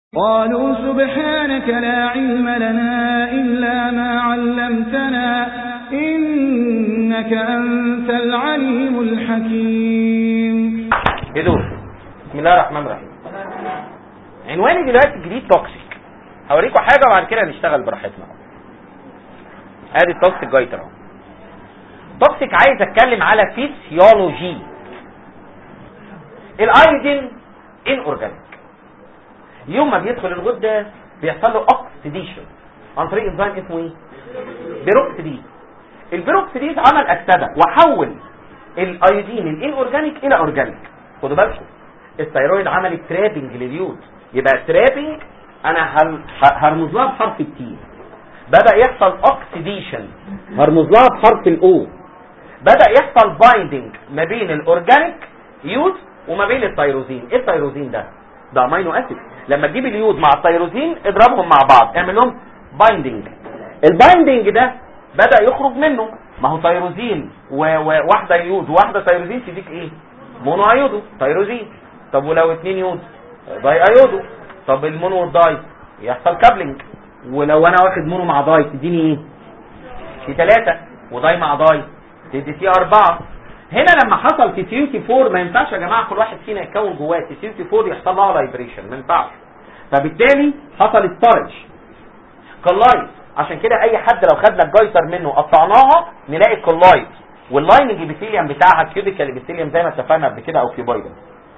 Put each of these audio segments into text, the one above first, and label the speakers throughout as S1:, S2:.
S1: قالوا سبحانك لا علم لنا إلا ما علمتنا إنك أنت العليم الحكيم
S2: بدور بسم الله الرحمن الرحيم عنواني دلوقتي جديد توكسيك هوريكم حاجة وبعد كده نشتغل براحتنا ادي التوكسيك جايتر اهو توكسيك عايز اتكلم على فيسيولوجي الايودين ان اورجانيك يوم ما بيدخل الغده بيحصل له اوكسيديشن عن طريق انزيم اسمه ايه بيروكسيديز البيروكسيديز عمل اكسده وحول الايودين الان اورجانيك الى اورجانيك خدوا بالكم الثيرويد عمل ترابنج لليود يبقى ترابنج انا هرمز لها بحرف التي بدا يحصل اوكسيديشن هرمز لها بحرف الاو بدا يحصل بايندنج ما بين الاورجانيك يود وما بين التيروزين ايه التيروزين ده ده امينو اسيد لما تجيب اليود مع التيروزين اضربهم مع بعض اعمل لهم بايندنج البايندنج ده بدا يخرج منه ما هو تيروزين وواحده يود وواحده تيروزين تديك ايه مونو ايودو تيروزين طب ولو اتنين يود داي ايودو طب المونو والداي يحصل كابلنج ولو انا واخد مونو مع داي تديني ايه في ثلاثة وداي مع داي تدي سي أربعة هنا لما حصل في سي تي 4 ما ينفعش يا جماعه كل واحد فينا يتكون جواه في سي تي 4 يحصل لها فايبريشن ما ينفعش فبالتالي حصل ستورج كلايت عشان كده اي حد لو خدنا الجايتر منه قطعناها نلاقي كلايت واللايننج ابيثيليوم بتاعها كيوبيكال ابيثيليوم زي ما اتفقنا قبل كده او كيوبايدل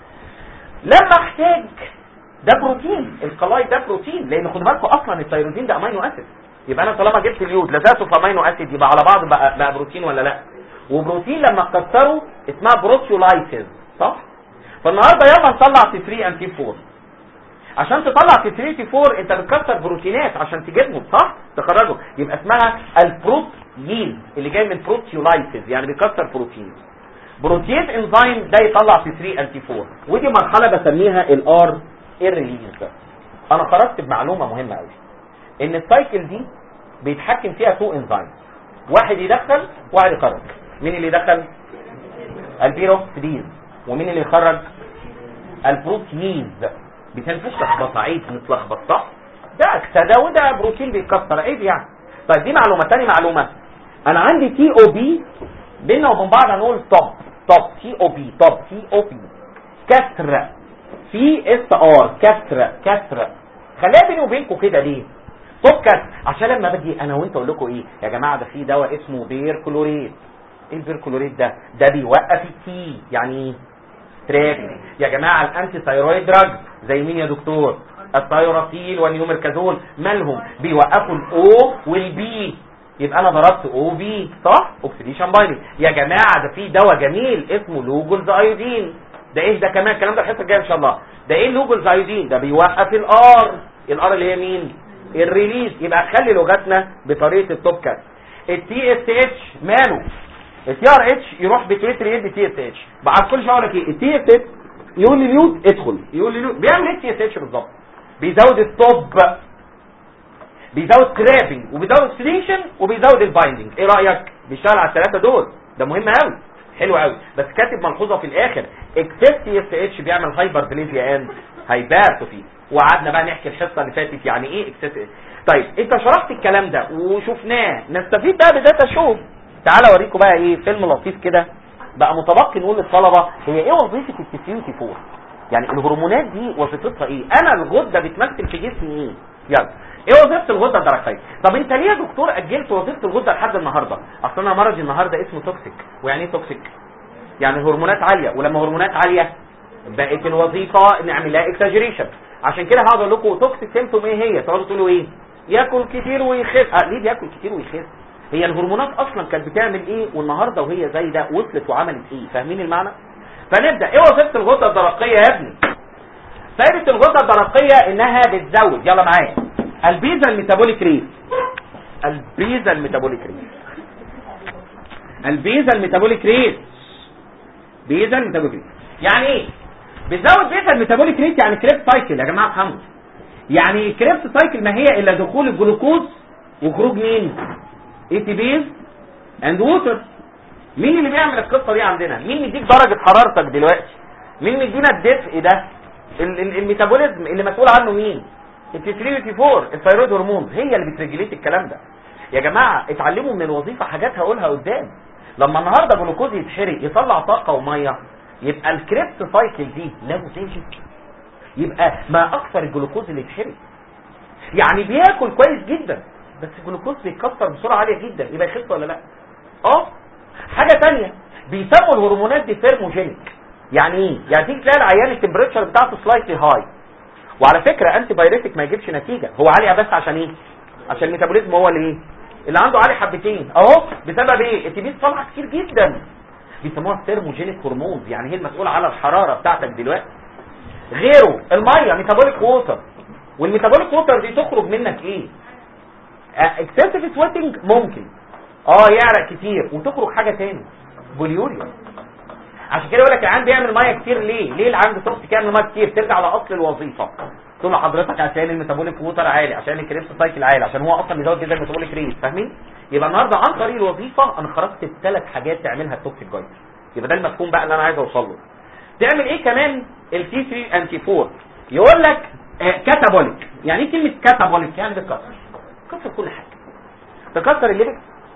S2: لما احتاج ده بروتين الكلايت ده بروتين لان خدوا بالكم اصلا التيروزين ده امينو اسيد يبقى انا طالما جبت اليود لزقته في امينو اسيد يبقى على بعض بقى, بقى بروتين ولا لا وبروتين لما تكسره اسمها بروتيولايسيس صح فالنهارده يلا نطلع تي 3 ان تي 4 عشان تطلع تي 3 تي 4 انت بتكسر بروتينات عشان تجيبهم صح تخرجهم يبقى اسمها البروتين اللي جاي من بروتيولايسيس يعني بيكسر بروتين بروتيز انزيم ده يطلع تي 3 ان تي 4 ودي مرحله بسميها الار الريليز انا خرجت بمعلومه مهمه قوي ان السايكل دي بيتحكم فيها تو انزيم واحد يدخل واحد يخرج مين اللي دخل البيروكسيديز ومين اللي يخرج البروتينيز بتنفش لخبطه عيب متلخبط صح ده اكسده وده بروتين بيتكسر عيب يعني طيب دي معلومه تاني معلومه انا عندي تي او بي بيننا وبين بعض هنقول توب توب تي او بي توب تي او بي كسر في اس ار كسر كسر خليها بيني وبينكم كده ليه توب كسر عشان لما باجي انا وانت اقول لكم ايه يا جماعه ده في دواء اسمه بيركلوريت ايه البيركلوريت ده ده بيوقف التي يعني ايه تراب يا جماعه الانتي ثايرويد دراج زي مين يا دكتور الثايروسيل والنيوميركازول مالهم بيوقفوا الاو والبي يبقى انا ضربت او بي صح اوكسيديشن بايندنج يا جماعه ده في دواء جميل اسمه لوجولز ايودين ده ايه ده كمان الكلام ده الحصه الجايه ان شاء الله ده ايه لوجولز ايودين ده بيوقف الار الار اللي هي مين الريليز يبقى خلي لغتنا بطريقه التوب كات التي اس اتش ماله التي ار اتش يروح بتويتر يدي تي اس اتش بعد كل شويه لك ايه التي اس اتش يقول لي نيوت ادخل يقول لي نيوت بيعمل ايه التي اس اتش بالظبط بيزود التوب بيزود كرابنج وبيزود سليشن وبيزود البايندنج ايه رايك بيشتغل على الثلاثه دول ده مهم قوي حلو قوي بس كاتب ملحوظه في الاخر اكسس تي اس اتش بيعمل هايبر بليزيا اند هايبرتوفي وقعدنا بقى نحكي الحصه اللي فاتت يعني ايه اكسس طيب انت شرحت الكلام ده وشفناه نستفيد بقى بداتا شو تعالى اوريكم بقى ايه فيلم لطيف كده بقى متبقي نقول للطلبه هي ايه وظيفه التي 4 يعني الهرمونات دي وظيفتها ايه انا الغده بتمثل في جسمي ايه يلا ايه وظيفه الغده الدرقيه طب انت ليه يا دكتور اجلت وظيفه الغده لحد النهارده اصل انا مرضي النهارده اسمه توكسيك ويعني ايه توكسيك يعني هرمونات عاليه ولما هرمونات عاليه بقت الوظيفه نعمل لها اكساجريشن عشان كده هقعد اقول لكم توكسيك سيمتوم ايه هي تقعدوا تقولوا ايه ياكل كتير ويخس آه ليه بياكل كتير ويخس هي الهرمونات اصلا كانت بتعمل ايه والنهارده وهي زي ده وصلت وعملت ايه فاهمين المعنى فنبدا ايه وظيفه الغده الدرقيه يا ابني فائده الغده الدرقيه انها بتزود يلا معايا البيزا الميتابوليك ريت البيزا الميتابوليك ريت البيزا الميتابوليك ريت بيزا الميتابوليك ريت يعني ايه بتزود بيزا الميتابوليك ريت يعني كريب سايكل يا جماعه افهموا يعني كريب سايكل ما هي الا دخول الجلوكوز وخروج مين اي تي بيز اند ووتر مين اللي بيعمل القصه دي عندنا مين مديك درجه حرارتك دلوقتي مين مدينا الدفء ده الميتابوليزم اللي مسؤول عنه مين التي 3 والتي 4 الثيرويد هرمونز هي اللي بتريجليت الكلام ده يا جماعه اتعلموا من الوظيفه حاجات هقولها قدام لما النهارده جلوكوز يتحرق يطلع طاقه وميه يبقى الكريبت سايكل دي لو زادت يبقى ما اكثر الجلوكوز اللي يتحرق يعني بياكل كويس جدا بس الجلوكوز بيتكسر بسرعه عاليه جدا يبقى يخس ولا لا اه حاجه تانية بيسموا الهرمونات دي ثيرموجينيك يعني ايه يعني تيجي تلاقي العيان التمبريتشر بتاعته سلايتلي هاي وعلى فكره انتي بايريتك ما يجيبش نتيجه هو عاليه بس عشان ايه عشان الميتابوليزم هو اللي ايه اللي عنده عالي حبتين اهو بسبب ايه التبيس طالعه كتير جدا بيسموها ثيرموجينيك هرمونز يعني هي المسؤوله على الحراره بتاعتك دلوقتي غيره الميه ميتابوليك ووتر والميتابوليك ووتر دي تخرج منك ايه اكسسيف سويتنج ممكن اه يعرق كتير وتخرج حاجه تاني بوليوريا عشان كده يقول لك العيان بيعمل ميه كتير ليه ليه العيان توكسيك يعمل ميه كتير ترجع لاصل الوظيفه تقول له حضرتك عشان الميتابوليك ووتر عالي عشان الكريبس سايكل عالي عشان هو اصلا بيزود جدا الميتابوليك ريت فاهمين يبقى النهارده عن طريق الوظيفه انا خرجت بثلاث حاجات تعملها التوكسيك جايد يبقى ده المفهوم بقى اللي انا عايز اوصل له تعمل ايه كمان التي 3 انتي 4 يقول لك كاتابوليك يعني ايه كلمه كاتابوليك يعني بتكسر تكسر كل حاجه تكسر الليبيد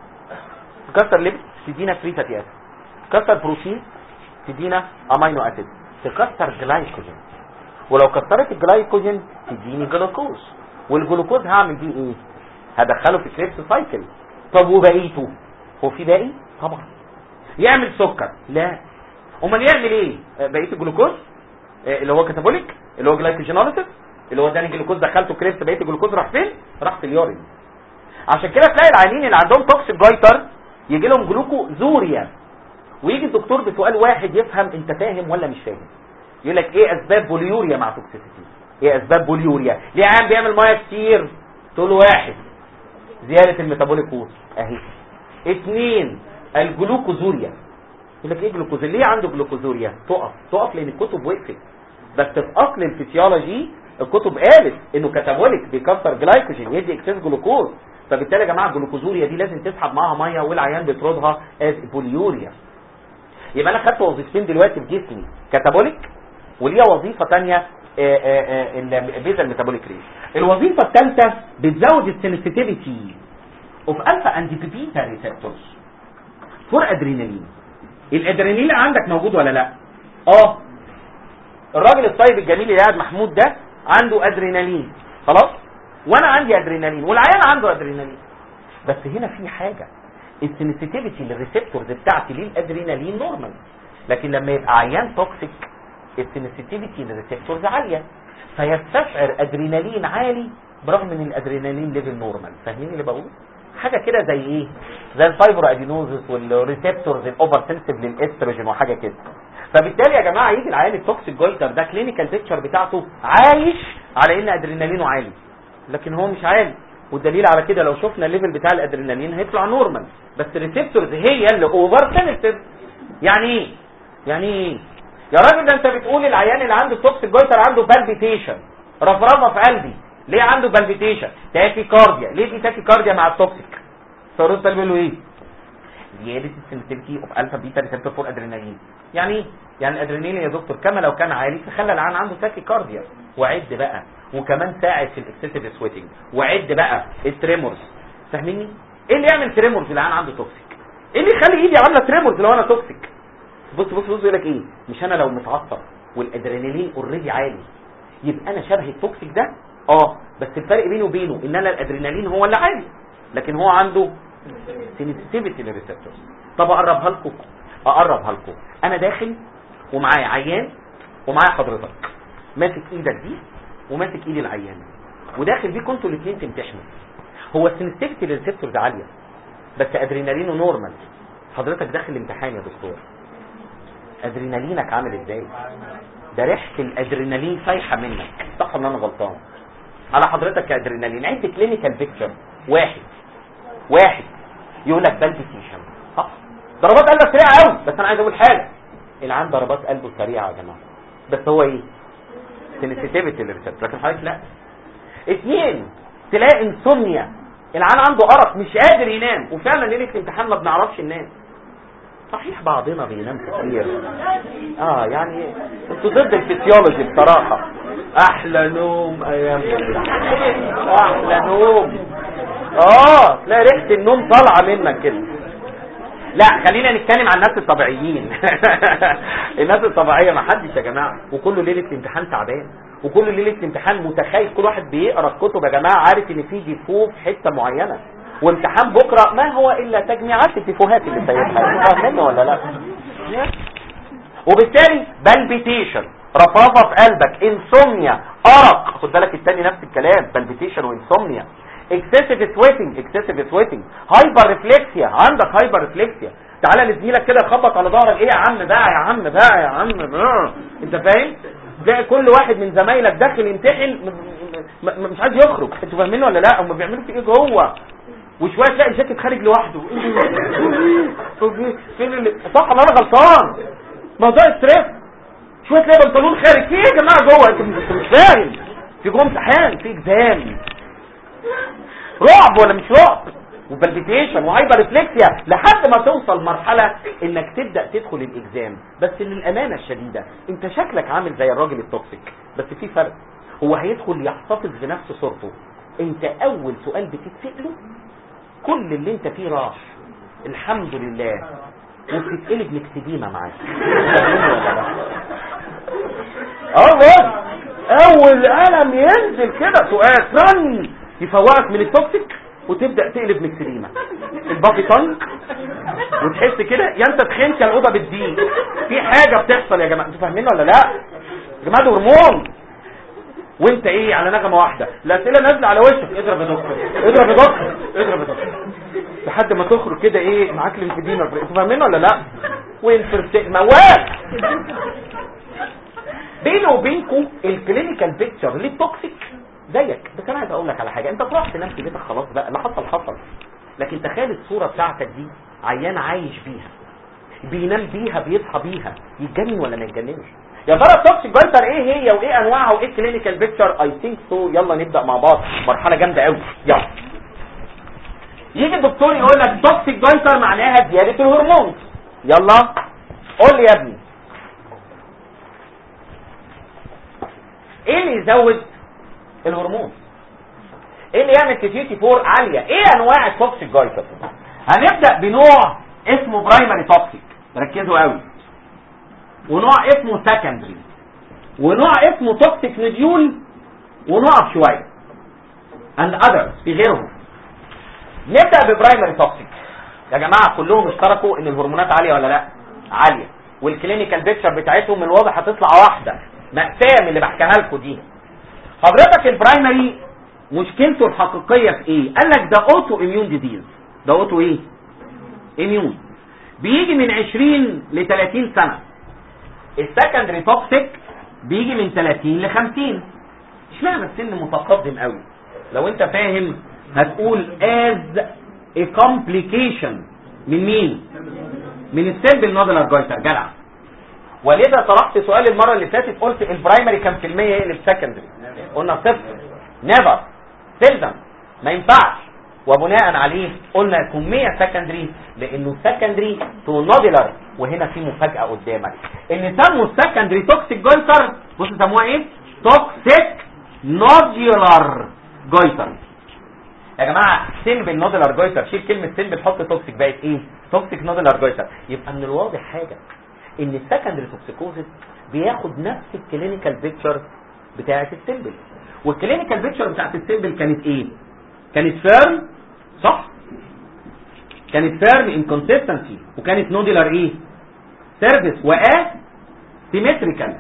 S2: تكسر الليبيد تدينا فري فاتي اسيد تكسر بروتين تدينا امينو اسيد تكسر جلايكوجين ولو كسرت الجلايكوجين تديني جلوكوز والجلوكوز هعمل بيه ايه هدخله في كريبس سايكل طب وبقيته هو في باقي طبعا يعمل سكر لا امال يعمل ايه بقيه الجلوكوز اللي هو كاتابوليك اللي هو جلايكوجينوليسيس اللي هو اداني جلوكوز دخلته كريبس بقيه الجلوكوز راح فين راح في اليورين عشان كده تلاقي العيانين اللي عندهم توكسيك جايتر يجي لهم جلوكو زوريا ويجي الدكتور بسؤال واحد يفهم انت فاهم ولا مش فاهم يقول لك ايه اسباب بوليوريا مع توكسيسيتي ايه اسباب بوليوريا ليه عيان بيعمل ميه كتير تقول له واحد زياده الميتابوليك ووت اهي اثنين الجلوكوزوريا يقول لك ايه جلوكوز ليه عنده جلوكوزوريا تقف تقف لان الكتب وقفت بس في اصل الفسيولوجي الكتب قالت انه كاتابوليك بيكسر جلايكوجين يدي اكسس جلوكوز فبالتالي يا جماعه الجلوكوزوريا دي لازم تسحب معاها ميه والعيان بيطردها از بوليوريا يبقى انا خدت وظيفتين دلوقتي في جسمي كاتابوليك وليها وظيفه ثانيه البيزا الميتابوليك ريت الوظيفه الثالثه بتزود السنسيتيفيتي اوف الفا اند بيتا ريسبتورز فور ادرينالين الادرينالين عندك موجود ولا لا اه الراجل الطيب الجميل اللي قاعد محمود ده عنده ادرينالين خلاص وانا عندي ادرينالين والعيان عنده ادرينالين بس هنا في حاجه السنسيتيفيتي للريسبتورز بتاعتي للادرينالين نورمال لكن لما يبقى عيان توكسيك السنسيتيفيتي للريسبتورز عاليه فيستشعر ادرينالين عالي برغم ان الادرينالين ليفل نورمال فاهمين اللي بقوله حاجه كده زي ايه زي الفايبرو ادينوزس والريسبتورز الاوفر سنسيف للاستروجين وحاجه كده فبالتالي يا جماعه يجي العيان التوكسيك جويتر ده كلينيكال بيكتشر بتاعته عايش على ان ادرينالينه عالي لكن هو مش عالي والدليل على كده لو شفنا الليفل بتاع الادرينالين هيطلع نورمال بس الريسبتورز هي اللي اوفر سنسيف يعني ايه يعني ايه يا راجل ده انت بتقول العيان اللي عنده توكسيك جويتر عنده بالبيتيشن رفرفه في قلبي ليه عنده بالبيتيشن تاكي كارديا ليه في تاكي كارديا مع التوكسيك فالرد ده بيقول له ايه زياده السنسيتيفيتي اوف الفا بيتا ريسبتور فور ادرينالين يعني ايه يعني الادرينالين يا دكتور كما لو كان عالي فخلى العيان عنده تاكي كارديا وعد بقى وكمان ساعد في الاكسسيف سويتنج وعد بقى التريمورز فاهميني ايه اللي يعمل تريمورز العيان عنده توكسيك ايه اللي يخلي ايدي عامله تريمورز لو انا توكسيك بص بص بص يقول لك ايه مش انا لو متعصب والادرينالين اوريدي عالي يبقى انا شبه التوكسيك ده اه بس الفرق بينه وبينه ان انا الادرينالين هو اللي عالي لكن هو عنده سنسيتيفيتي للريسبتورز طب اقربها لكم اقربها لكم انا داخل ومعايا عيان ومعايا حضرتك ماسك ايدك دي وماسك ايد العيان وداخل بيكم انتوا الاثنين تمتحنوا هو السنسيتيفيتي للريسبتورز عاليه بس ادرينالينه نورمال حضرتك داخل الامتحان يا دكتور ادرينالينك عامل ازاي ده ريحه الادرينالين سايحه منك صح ولا انا غلطان على حضرتك كادرينالين عد كلينيكال بيكتشر واحد واحد يقول لك بالبيتيشن صح ضربات قلبك سريعه قوي بس انا عايز اقول حاجه العيان ضربات قلبه سريعه يا جماعه بس هو ايه سنسيتيفيتي للريسبتور لكن حضرتك لا اثنين تلاقي انسومنيا العيان عنده ارق مش قادر ينام وفعلا ليله الامتحان ما بنعرفش ننام صحيح بعضنا بينام كتير اه يعني انتوا ضد الفسيولوجي بصراحة احلى نوم ايام احلى نوم اه تلاقي ريحه النوم طالعه منك كده لا خلينا نتكلم عن الناس الطبيعيين الناس الطبيعيه ما حدش يا جماعه وكله ليله امتحان تعبان وكل ليله امتحان متخيل كل واحد بيقرا الكتب يا جماعه عارف ان في ديفو في حته معينه وامتحان بكره ما هو الا تجميعات الديفوهات اللي سايبها فاهمني ولا لا وبالتالي بالبيتيشن رفرفه في قلبك انسومنيا ارق خد بالك التاني نفس الكلام بالبيتيشن وانسومنيا اكسسيف سويتنج اكسسيف سويتنج هايبر ريفلكسيا عندك هايبر ريفلكسيا تعالى لزميلك كده يخبط على ظهرك ايه يا عم بقى يا عم بقى يا عم بقى. انت فاهم تلاقي كل واحد من زمايلك داخل يمتحن م- م- م- مش عايز يخرج انتوا فاهمين ولا لا هم بيعملوا في ايه جوه وشويه تلاقي الجاكيت خارج لوحده فين اللي صح ولا انا غلطان موضوع ستريس شويه تلاقي بنطلون خارج في ايه يا جماعه جوه انت مش مش فاهم في جوه امتحان في اكزام رعب ولا مش رعب وبالبيتيشن وهايبر ريفلكسيا لحد ما توصل مرحلة انك تبدأ تدخل الاكزام بس للامانة الشديدة انت شكلك عامل زي الراجل التوكسيك بس في فرق هو هيدخل يحتفظ بنفس صورته انت اول سؤال بتتسأله كل اللي انت فيه راح الحمد لله وبتتقلب مكسديمة معاك فاهمني ولا لا؟ اه والله اول قلم ينزل كده سؤال رن يفوقك من التوكسيك وتبدا تقلب مكسريمه البافي تانك وتحس كده يا انت تخنت يا الاوضه بتضيق في حاجه بتحصل يا جماعه انتوا فاهمين ولا لا يا جماعه ده هرمون وانت ايه على نغمه واحده الاسئله نازله على وشك اضرب يا دكتور اضرب يا دكتور اضرب يا دكتور لحد ما تخرج كده ايه معاك الانفديمه انتوا فاهمين ولا لا وانفرت موال بينه وبينكم الكلينيكال بيكتشر للتوكسيك زيك بس انا عايز اقول لك على حاجه انت تروح تنام في بيتك خلاص بقى اللي حصل حصل لكن تخيل الصوره بتاعتك دي عيان عايش بيها بينام بيها بيصحى بيها يتجنن ولا ما يتجننش يا ترى التوكسيك جلتر ايه هي وايه انواعها وايه الكلينيكال بيكتشر اي ثينك سو يلا نبدا مع بعض مرحله جامده قوي يلا يجي الدكتور يقول لك توكسيك جلتر معناها زياده الهرمون يلا قول لي يا ابني ايه اللي يزود الهرمون ايه اللي يعمل كتيتي فور عاليه ايه انواع التوكسيك جايتر هنبدا بنوع اسمه برايمري توكسيك ركزوا قوي ونوع اسمه سكندري ونوع اسمه توكسيك نديول ونقف شويه اند اذرز في غيرهم نبدا ببرايمري توكسيك يا جماعه كلهم اشتركوا ان الهرمونات عاليه ولا لا عاليه والكلينيكال بيكتشر بتاعتهم من الواضح هتطلع واحده مأساة من اللي بحكيها لكم دي حضرتك البرايمري مشكلته الحقيقيه في ايه قال لك ده اوتو اميون ديزيز ده اوتو ايه اميون بيجي من 20 ل 30 سنه السكندري توكسيك بيجي من 30 ل 50 اشمعنى السن متقدم قوي لو انت فاهم هتقول as a complication من مين من السيمبل نودلر جايتر جدع ولذا طرحت سؤال المره اللي فاتت قلت البرايمري كام في الميه يقلب سكندري قلنا صفر نيفر سيلزم ما ينفعش وبناء عليه قلنا يكون 100 سكندري لانه سكندري تو نودلر وهنا في مفاجاه قدامك ان سموا السكندري توكسيك جويتر بص سموها ايه توكسيك نودولار جويتر يا جماعه سيمبل نودولار جويتر شيل كلمه سيمبل حط توكسيك بقت ايه توكسيك نودولار جويتر يبقى من الواضح حاجه ان السكندري توكسيكوزيس بياخد نفس الكلينيكال بيكتشر بتاعه السيمبل والكلينيكال بيكتشر بتاعه السيمبل كانت ايه كانت فيرم صح كانت فيرم انكونسيستنسي وكانت نودولار ايه سيرفيس وآ سيمتريكال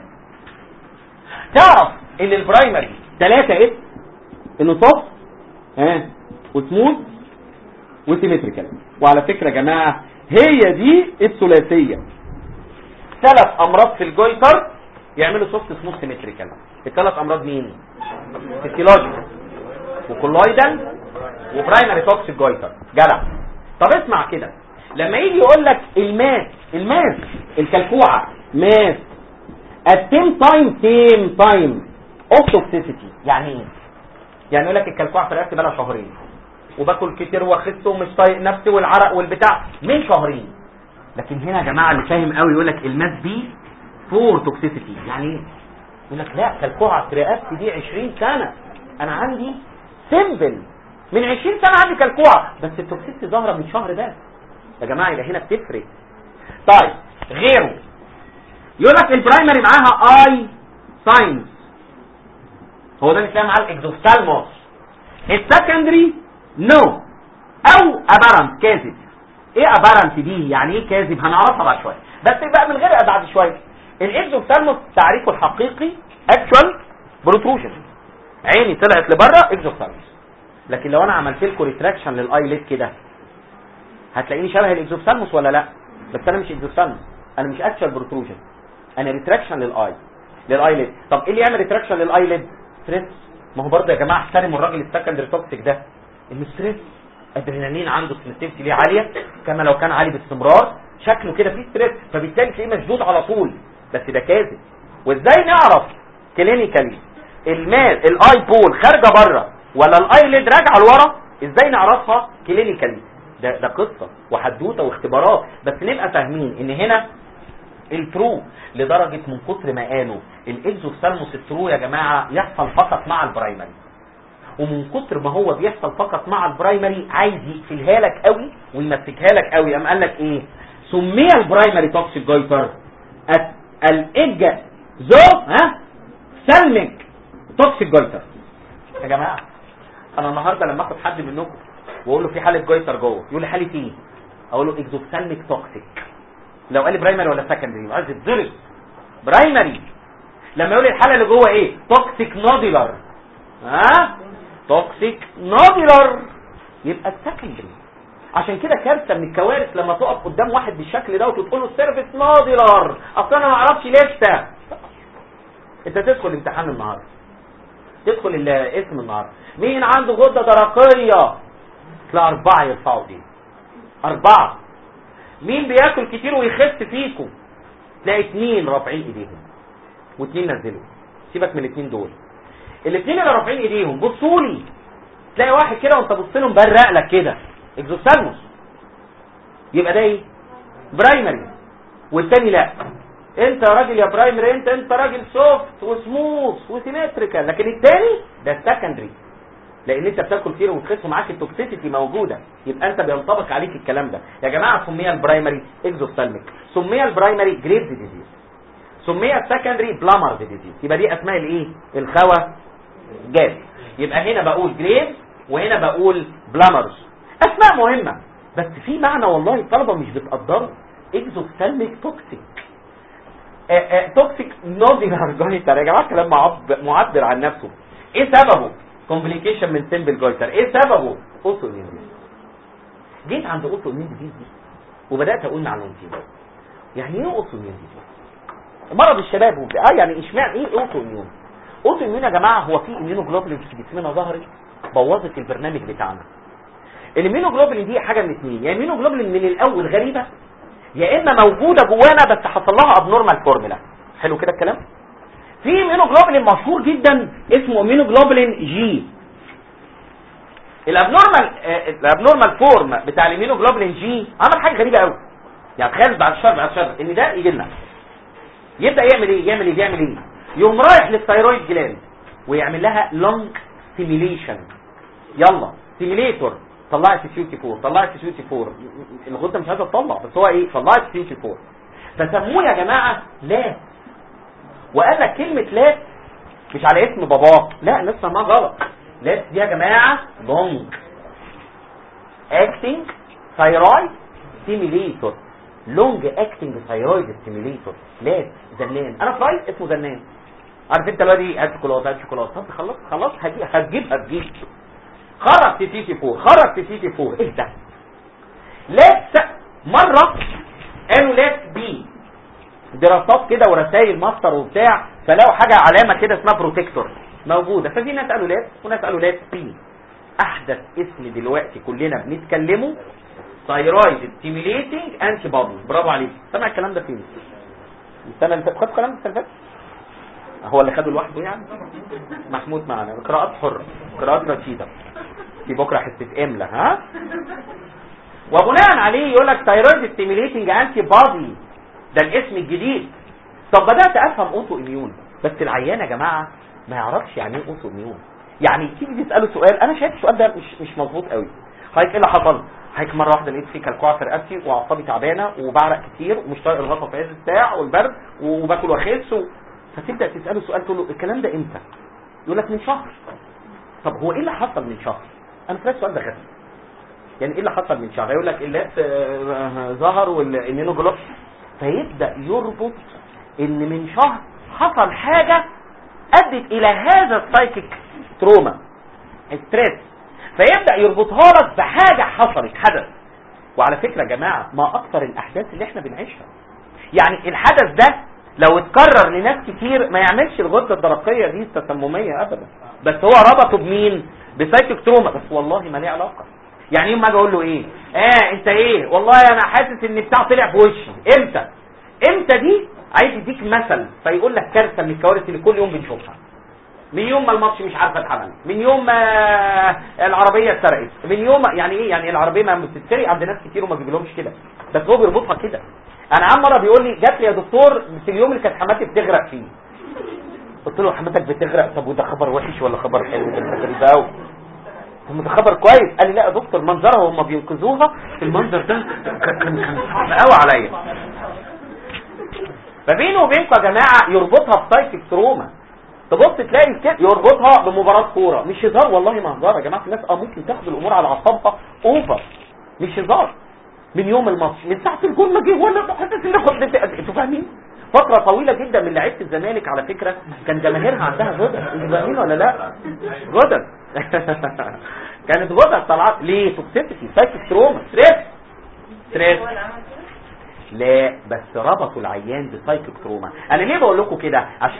S2: تعرف ان البرايمري ثلاثة ايه انه صف ها وسموث وسيمتريكال وعلى فكرة يا جماعة هي دي الثلاثية ثلاث امراض في الجويتر يعملوا سوفت سموث سيمتريكال الثلاث امراض مين فيسيولوجيكال وكولويدال وبرايمري توكسيك جويتر جدع طب اسمع كده لما يجي يقول لك الماس الماس الكلكوعه ماس التيم تايم تيم تايم اوف توكسيسيتي يعني ايه يعني يقول لك الكلكوعه في رقبتي بقى شهرين وباكل كتير واخس ومش طايق نفسي والعرق والبتاع من شهرين لكن هنا يا جماعه اللي فاهم قوي يقول لك الماس بي فور توكسيسيتي يعني ايه يقول لك لا كلكوعه رقبتي دي 20 سنه انا عندي سيمبل من 20 سنه عندي كلكوعه بس التوكسيستي ظاهره من شهر بس يا جماعه يبقى هنا بتفرق طيب غيره يقول لك البرايمري معاها اي ساينز هو ده بنتكلم على الاكزوفتالموس السكندري نو او ابارنت كاذب ايه ابارنت دي يعني ايه كاذب هنعرفها بعد شويه بس بقى من غير بعد شويه الاكزوفتالموس تعريفه الحقيقي اكشوال بروتروجن عيني طلعت لبره اكزوفتالموس لكن لو انا عملت لكم ريتراكشن للايليد كده هتلاقيني شبه الاكزوفتالموس ولا لا بس انا مش اكزوفتالموس انا مش اكشوال بروتروجن انا ريتراكشن للاي للايليد طب ايه اللي يعمل ريتراكشن للايليد ستريس ما هو برضه يا جماعه احترموا الراجل السكندري توكسيك ده انه ستريس ادرينالين عنده سنسيتيفيتي ليه عاليه كما لو كان عالي باستمرار شكله كده فيه ستريس فبالتالي تلاقيه مشدود على طول بس ده كاذب وازاي نعرف كلينيكالي المال الاي بول خارجه بره ولا الايليد راجعه لورا ازاي نعرفها كلينيكالي ده ده قصه وحدوته واختبارات بس نبقى فاهمين ان هنا الترو لدرجة من كتر ما قالوا الاكزوثالموس الترو يا جماعة يحصل فقط مع البرايمري ومن كتر ما هو بيحصل فقط مع البرايمري عايز يقفلها لك قوي ويمسكها لك قوي قام قال لك ايه سمي البرايمري توكسيك جايتر الاج زو ها سلمك توكسيك جايتر يا جماعة انا النهاردة لما اخد حد منكم واقول له في حالة جايتر جوه يقول لي حالة ايه اقول له اكزوثالميك توكسيك لو قال لي برايمري ولا سكندري عايز يتضرب برايمري لما يقول لي الحاله اللي جوه ايه توكسيك نوديلر ها توكسيك نوديلر يبقى السكندري عشان كده كارثه من الكوارث لما تقف قدام واحد بالشكل ده وتقول له السيرفيس نوديلر اصل انا ما اعرفش لسه انت تدخل امتحان النهارده تدخل الاسم النهارده مين عنده غده درقيه تلاقي اربعه يرفعوا دي اربعه مين بياكل كتير ويخس فيكم تلاقي اتنين رافعين ايديهم واتنين نزلوا سيبك من الاتنين دول الاتنين اللي رافعين ايديهم بصوا لي تلاقي واحد كده وانت بص له مبرق لك كده اكزوثالموس يبقى ده ايه برايمري والتاني لا انت يا راجل يا برايمري انت انت راجل سوفت وسموث وسيمتريكال لكن التاني ده السكندري لان انت بتاكل كتير وتخس ومعاك التوكسيسيتي موجوده يبقى انت بينطبق عليك الكلام ده يا جماعه سمي البرايمري اكزوثالميك سمي البرايمري جريفز ديزيز سمي السكندري بلامرز ديزيز يبقى دي اسماء الايه الخوى جاز يبقى هنا بقول جريفز وهنا بقول بلامرز اسماء مهمه بس في معنى والله الطلبه مش بتقدره اكزوثالميك توكسيك توكسيك نوديلر جايتر يا جماعه كلام معبر عن نفسه ايه سببه كومبليكيشن من سيمبل جويتر ايه سببه اوتو اميون جيت عند اوتو اميون ديزيز دي وبدات اقول معلومتين يعني ايه اوتو اميون ديزيز مرض الشباب وب... اه يعني اشمعنى ايه اوتو اميون اوتو اميون يا جماعه هو في اميونوجلوبولين في جسمنا ظهرت بوظت البرنامج بتاعنا الاميونوجلوبولين دي حاجه من اثنين يا اميونوجلوبولين من الاول غريبه يا اما موجوده جوانا بس حصل لها ابنورمال فورمولا حلو كده الكلام في اميونوجلوبولين مشهور جدا اسمه اميونوجلوبولين جي الابنورمال الابنورمال فورم بتاع الاميونوجلوبولين جي عمل حاجه غريبه قوي يعني تخيل بعد شهر بعد شهر ان ده يجي لنا يبدا يعمل ايه يعمل ايه يعمل ايه يقوم رايح للثايرويد جلاند ويعمل لها لونج ستيميليشن يلا ستيميليتور طلعت سي تي 4 طلعت سي تي 4 الغده مش عايزه تطلع بس هو ايه طلعت سي تي 4 فسموه يا جماعه لا وقال لك كلمة لات مش على اسم باباه لا الناس سماها غلط لات دي يا جماعة لونج اكتنج ثايرويد ستيميليتور لونج اكتنج ثايرويد ستيميليتور لات زنان انا فرايد اسمه زنان عارف انت بقى دي هات شوكولاته هات شوكولاته طب خلاص خلاص هجيب هتجيبها تجيب خرج تي تي 4 خرج تي تي 4 ايه ده لات مرة قالوا لات بي دراسات كده ورسائل ماستر وبتاع فلاقوا حاجه علامه كده اسمها بروتكتور موجوده ففي ناس قالوا لات وناس قالوا لات بي احدث اسم دلوقتي كلنا بنتكلمه ثايرويد ستيميليتنج انتي بودي برافو عليك سمع الكلام ده فين السنه اللي فاتت خد الكلام ده السنه اللي فاتت هو اللي خده لوحده يعني محمود معنا قراءات حره قراءات رشيده في بكره حصه املا ها وبناء عليه يقول لك ثايرويد ستيميليتنج انتي بودي ده الاسم الجديد طب بدات افهم اوتو اميون بس العيان يا جماعه ما يعرفش يعني ايه اوتو اميون يعني تيجي تساله سؤال انا شايف السؤال ده مش مش مظبوط قوي حضرتك ايه اللي حصل حضرتك مره واحده لقيت في كلكوعه في رقبتي واعصابي تعبانه وبعرق كتير ومش طايق الغطا في عز الساعه والبرد وباكل واخس و... فتبدا تساله سؤال تقول له الكلام ده امتى يقول لك من شهر طب هو ايه اللي حصل من شهر انا فاكر السؤال ده غبي يعني ايه اللي حصل من شهر يقول لك اللات آه، ظهر والاميونوجلوبس فيبدا يربط ان من شهر حصل حاجه ادت الى هذا السايكيك تروما ستريس فيبدا يربطها لك بحاجه حصلت حدث وعلى فكره يا جماعه ما اكثر الاحداث اللي احنا بنعيشها يعني الحدث ده لو اتكرر لناس كتير ما يعملش الغده الدرقيه دي التسمميه ابدا بس هو ربطه بمين بسايكيك تروما بس والله ما ليه علاقه يعني يوم ما اجي اقول له ايه اه انت ايه والله انا حاسس ان بتاع طلع في وشي امتى امتى دي عايز يديك مثل فيقول لك كارثه من الكوارث اللي كل يوم بنشوفها من يوم ما الماتش مش عارفه اتعمل من يوم ما العربيه اتسرقت من يوم ما يعني ايه يعني العربيه ما بتتسرق عند ناس كتير وما بيجيلهمش كده بس هو بيربطها كده انا عم مره بيقول لي جات لي يا دكتور في اليوم اللي كانت حماتي بتغرق فيه قلت له حماتك بتغرق طب وده خبر وحش ولا خبر حلو ده انت غريب قوي طب ده خبر كويس قال لي لا يا دكتور منظرها وهم بينقذوها المنظر ده كان كان كان صعب قوي عليا فبينه وبينكم يا جماعه يربطها بسايكيك تروما تبص تلاقي كده يربطها بمباراه كوره مش هزار والله ما هزار يا جماعه الناس اه ممكن تاخد الامور على اعصابها اوفر مش هزار من يوم الماتش من ساعه الجول ما جه وانا حاسس ان خد انتوا فاهمين فتره طويله جدا من لعيبه الزمالك على فكره كان جماهيرها عندها غدد انتوا فاهمين ولا لا غدد كانت غدد طلعت ليه توكسيسيتي سايكيك تروما ستريس ستريس لا بس ربطوا العيان بسايكيك تروما انا ليه بقول لكم كده عشان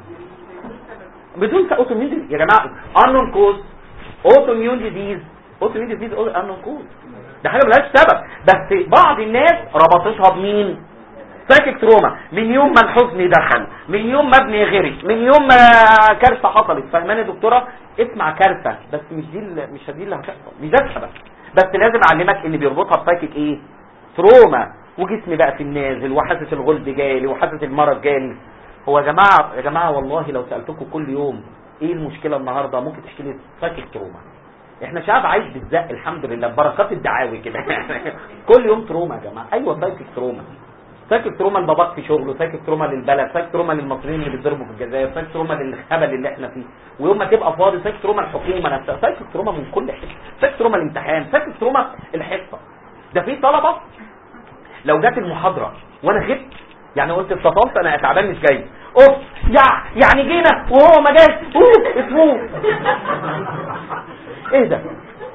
S2: بدون اوتو ميون يا جماعه انون كوز اوتو ميون ديزيز اوتو ميون ديزيز انون كوز ده حاجه ملهاش سبب بس بعض الناس ربطتها بمين سايكيك تروما من يوم ما الحزن دخل من يوم ما ابني غرق من يوم ما كارثه حصلت فاهماني يا دكتوره اسمع كارثه بس مش دي اللي- مش دي اللي هتحصل مش ده السبب بس لازم اعلمك ان بيربطها بسايكيك ايه تروما وجسمي بقى في النازل وحاسس الغلب جالي وحاسس المرض جالي هو يا جماعه يا جماعه والله لو سالتكم كل يوم ايه المشكله النهارده ممكن تحكي لي سايكيك تروما احنا شعب عايش بالزق الحمد لله بركات الدعاوي كده كل يوم تروما يا جماعه ايوه سايكيك تروما سايكيك تروما لباباك في شغله سايكيك تروما للبلد سايكيك تروما للمصريين اللي بيتضربوا في الجزائر سايكيك تروما للهبل اللي احنا فيه ويوم ما تبقى فاضي سايكيك تروما الحكومه نفسها سايكيك تروما من كل حته سايكيك تروما الامتحان سايكيك تروما الحصه ده في طلبه لو جت المحاضره وانا غبت يعني قلت اتصلت انا تعبان مش جاي اوف يا يعني جينا وهو ما جاش اوف اسمه ايه ده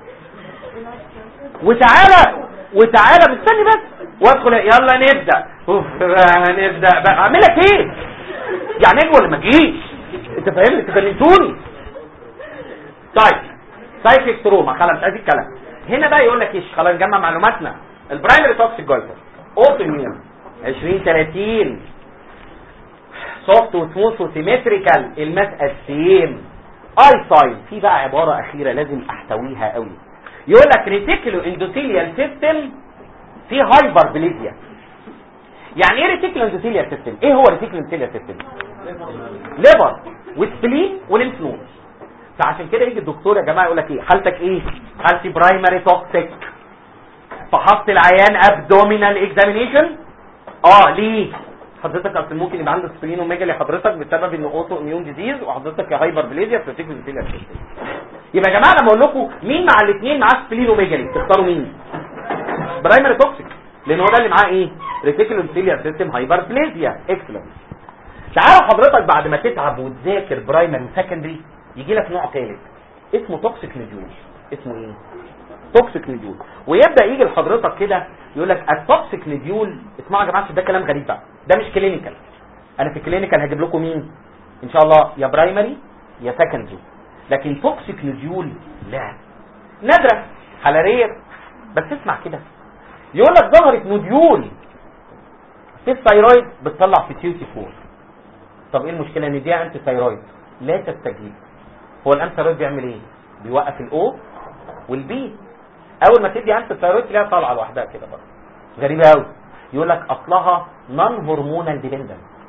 S2: وتعالى وتعالى مستني بس وادخل يلا نبدا اوف بقى نبدا بقى اعمل لك ايه يعني اجي ولا ما اجيش انت فاهمني انت كلمتوني طيب سايكيك تروما خلاص ادي الكلام هنا بقى يقول لك ايش خلاص نجمع معلوماتنا البرايمري توكسيك جويتر اوتو اميون 20 30 سوفت وسموث وسيمتريكال الماس السيم اي ساين في بقى عباره اخيره لازم احتويها قوي يقول لك ريتيكولو اندوثيليال سيستم في هايبر بليزيا يعني ايه ريتيكولو اندوثيليال سيستم ايه هو ريتيكولو اندوثيليال سيستم ليفر وسبلين وليمف نود فعشان كده يجي الدكتور يا جماعه يقول لك ايه حالتك ايه حالتي برايمري توكسيك فحصت العيان ابدومينال اكزامينيشن اه ليه حضرتك اصل ممكن يبقى عندك سبلين وميجالي حضرتك بسبب ان اوتو اميون ديزيز وحضرتك هايبر بليزيا في ريتيكولو اندوثيليال سيستم يبقى يا جماعه لما اقول لكم مين مع الاثنين معاه سبلين وميجالي تختاروا مين برايمري توكسيك لان هو ده اللي معاه ايه ريتيكولو اندوثيليال سيستم هايبر بليزيا اكسلنت تعال حضرتك بعد ما تتعب وتذاكر برايمري وسكندري يجي لك نوع ثالث اسمه توكسيك نيدول اسمه ايه توكسيك نيدول ويبدا يجي لحضرتك كده يقول لك التوكسيك نيدول اسمعوا يا جماعه عشان ده كلام غريب بقى ده مش كلينيكال انا في الكلينيكال هجيب لكم مين ان شاء الله يا برايمري يا سكندري لكن توكسيك نيدول لا نادره حلاليه بس اسمع كده يقول لك ظهرت نوديول في الثايرويد بتطلع فيتيوتي 4 طب ايه المشكله ان دي انتي ثايرويد لا تستجيب هو الانتي ثايرويد بيعمل ايه بيوقف الاو والبي اول ما تدي انتي ثايرويد تلاقيها طالعه لوحدها كده برضه غريبه قوي يقول لك اصلها نون هرمونال ديبندنت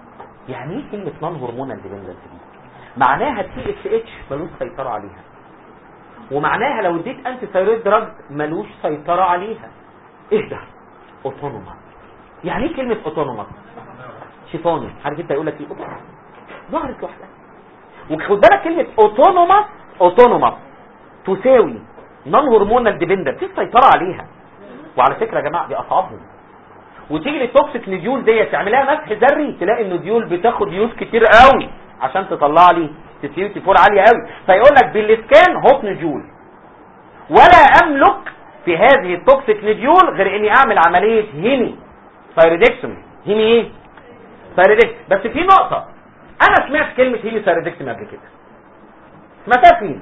S2: يعني ايه كلمه نون هرمونال ديبندنت دي معناها التي اس اتش ملوش سيطره عليها ومعناها لو اديت انتي ثايرويد دراج ملوش سيطره عليها ايه ده اوتونوما يعني ايه كلمه اوتونوما شيفوني عارف انت يقول لك ايه اوتونوما ظهرت لوحدها وخد بالك كلمه اوتونوما اوتونوما تساوي نون هرمونال ديبندنت في سيطره عليها وعلى فكره يا جماعه دي اصعبهم وتيجي للتوكسيك نوديول ديت تعملها مسح ذري تلاقي النوديول بتاخد يوز كتير قوي عشان تطلع لي تسيوتي فور عاليه قوي فيقول لك بالسكان هوت نوديول ولا املك في هذه التوكسيك نوديول غير اني اعمل عمليه هيمي ثايرودكتومي هيمي ايه ثايرودكت بس في نقطه انا سمعت كلمه هيمي ثايرودكتومي قبل كده سمعتها فين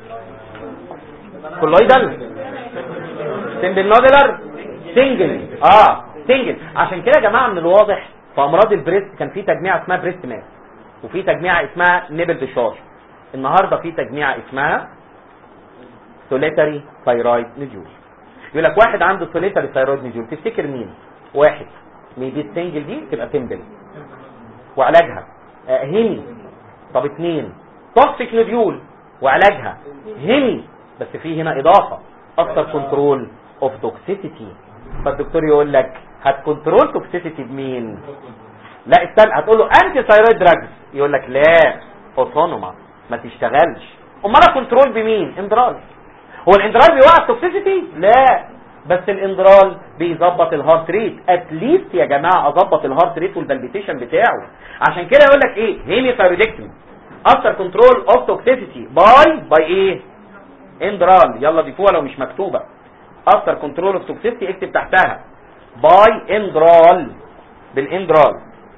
S2: كولويدال سمبل نودلر سنجل اه سنجل عشان كده يا جماعه من الواضح في امراض البريست كان في تجميعه اسمها بريست ماس وفي تجميعه اسمها نيبل ديشارج النهارده في تجميعه اسمها سوليتاري ثايرويد نجول يقول لك واحد عنده سوليتاري ثايرويد نجول تفتكر مين واحد ميبي السنجل دي تبقى تمبل وعلاجها آه هيمي طب اتنين توكسيك نوديول وعلاجها هيمي بس في هنا اضافه اكتر كنترول اوف توكسيسيتي فالدكتور يقول لك هتكنترول توكسيسيتي بمين لا استنى هتقول له انتي ثايرويد دراجز يقول لك لا اوتونوما ما تشتغلش امال كنترول بمين اندرال هو الاندرال بيوقف توكسيسيتي لا بس الاندرال بيظبط الهارت ريت اتليست يا جماعه اظبط الهارت ريت والبلبيتيشن بتاعه عشان كده يقول لك ايه هيمي ثايرويدكتومي افتر كنترول اوف توكسيسيتي باي باي ايه اندرال يلا دي فوق لو مش مكتوبه افتر كنترول اوف توكسيسيتي اكتب تحتها باي اندرال بالاندرال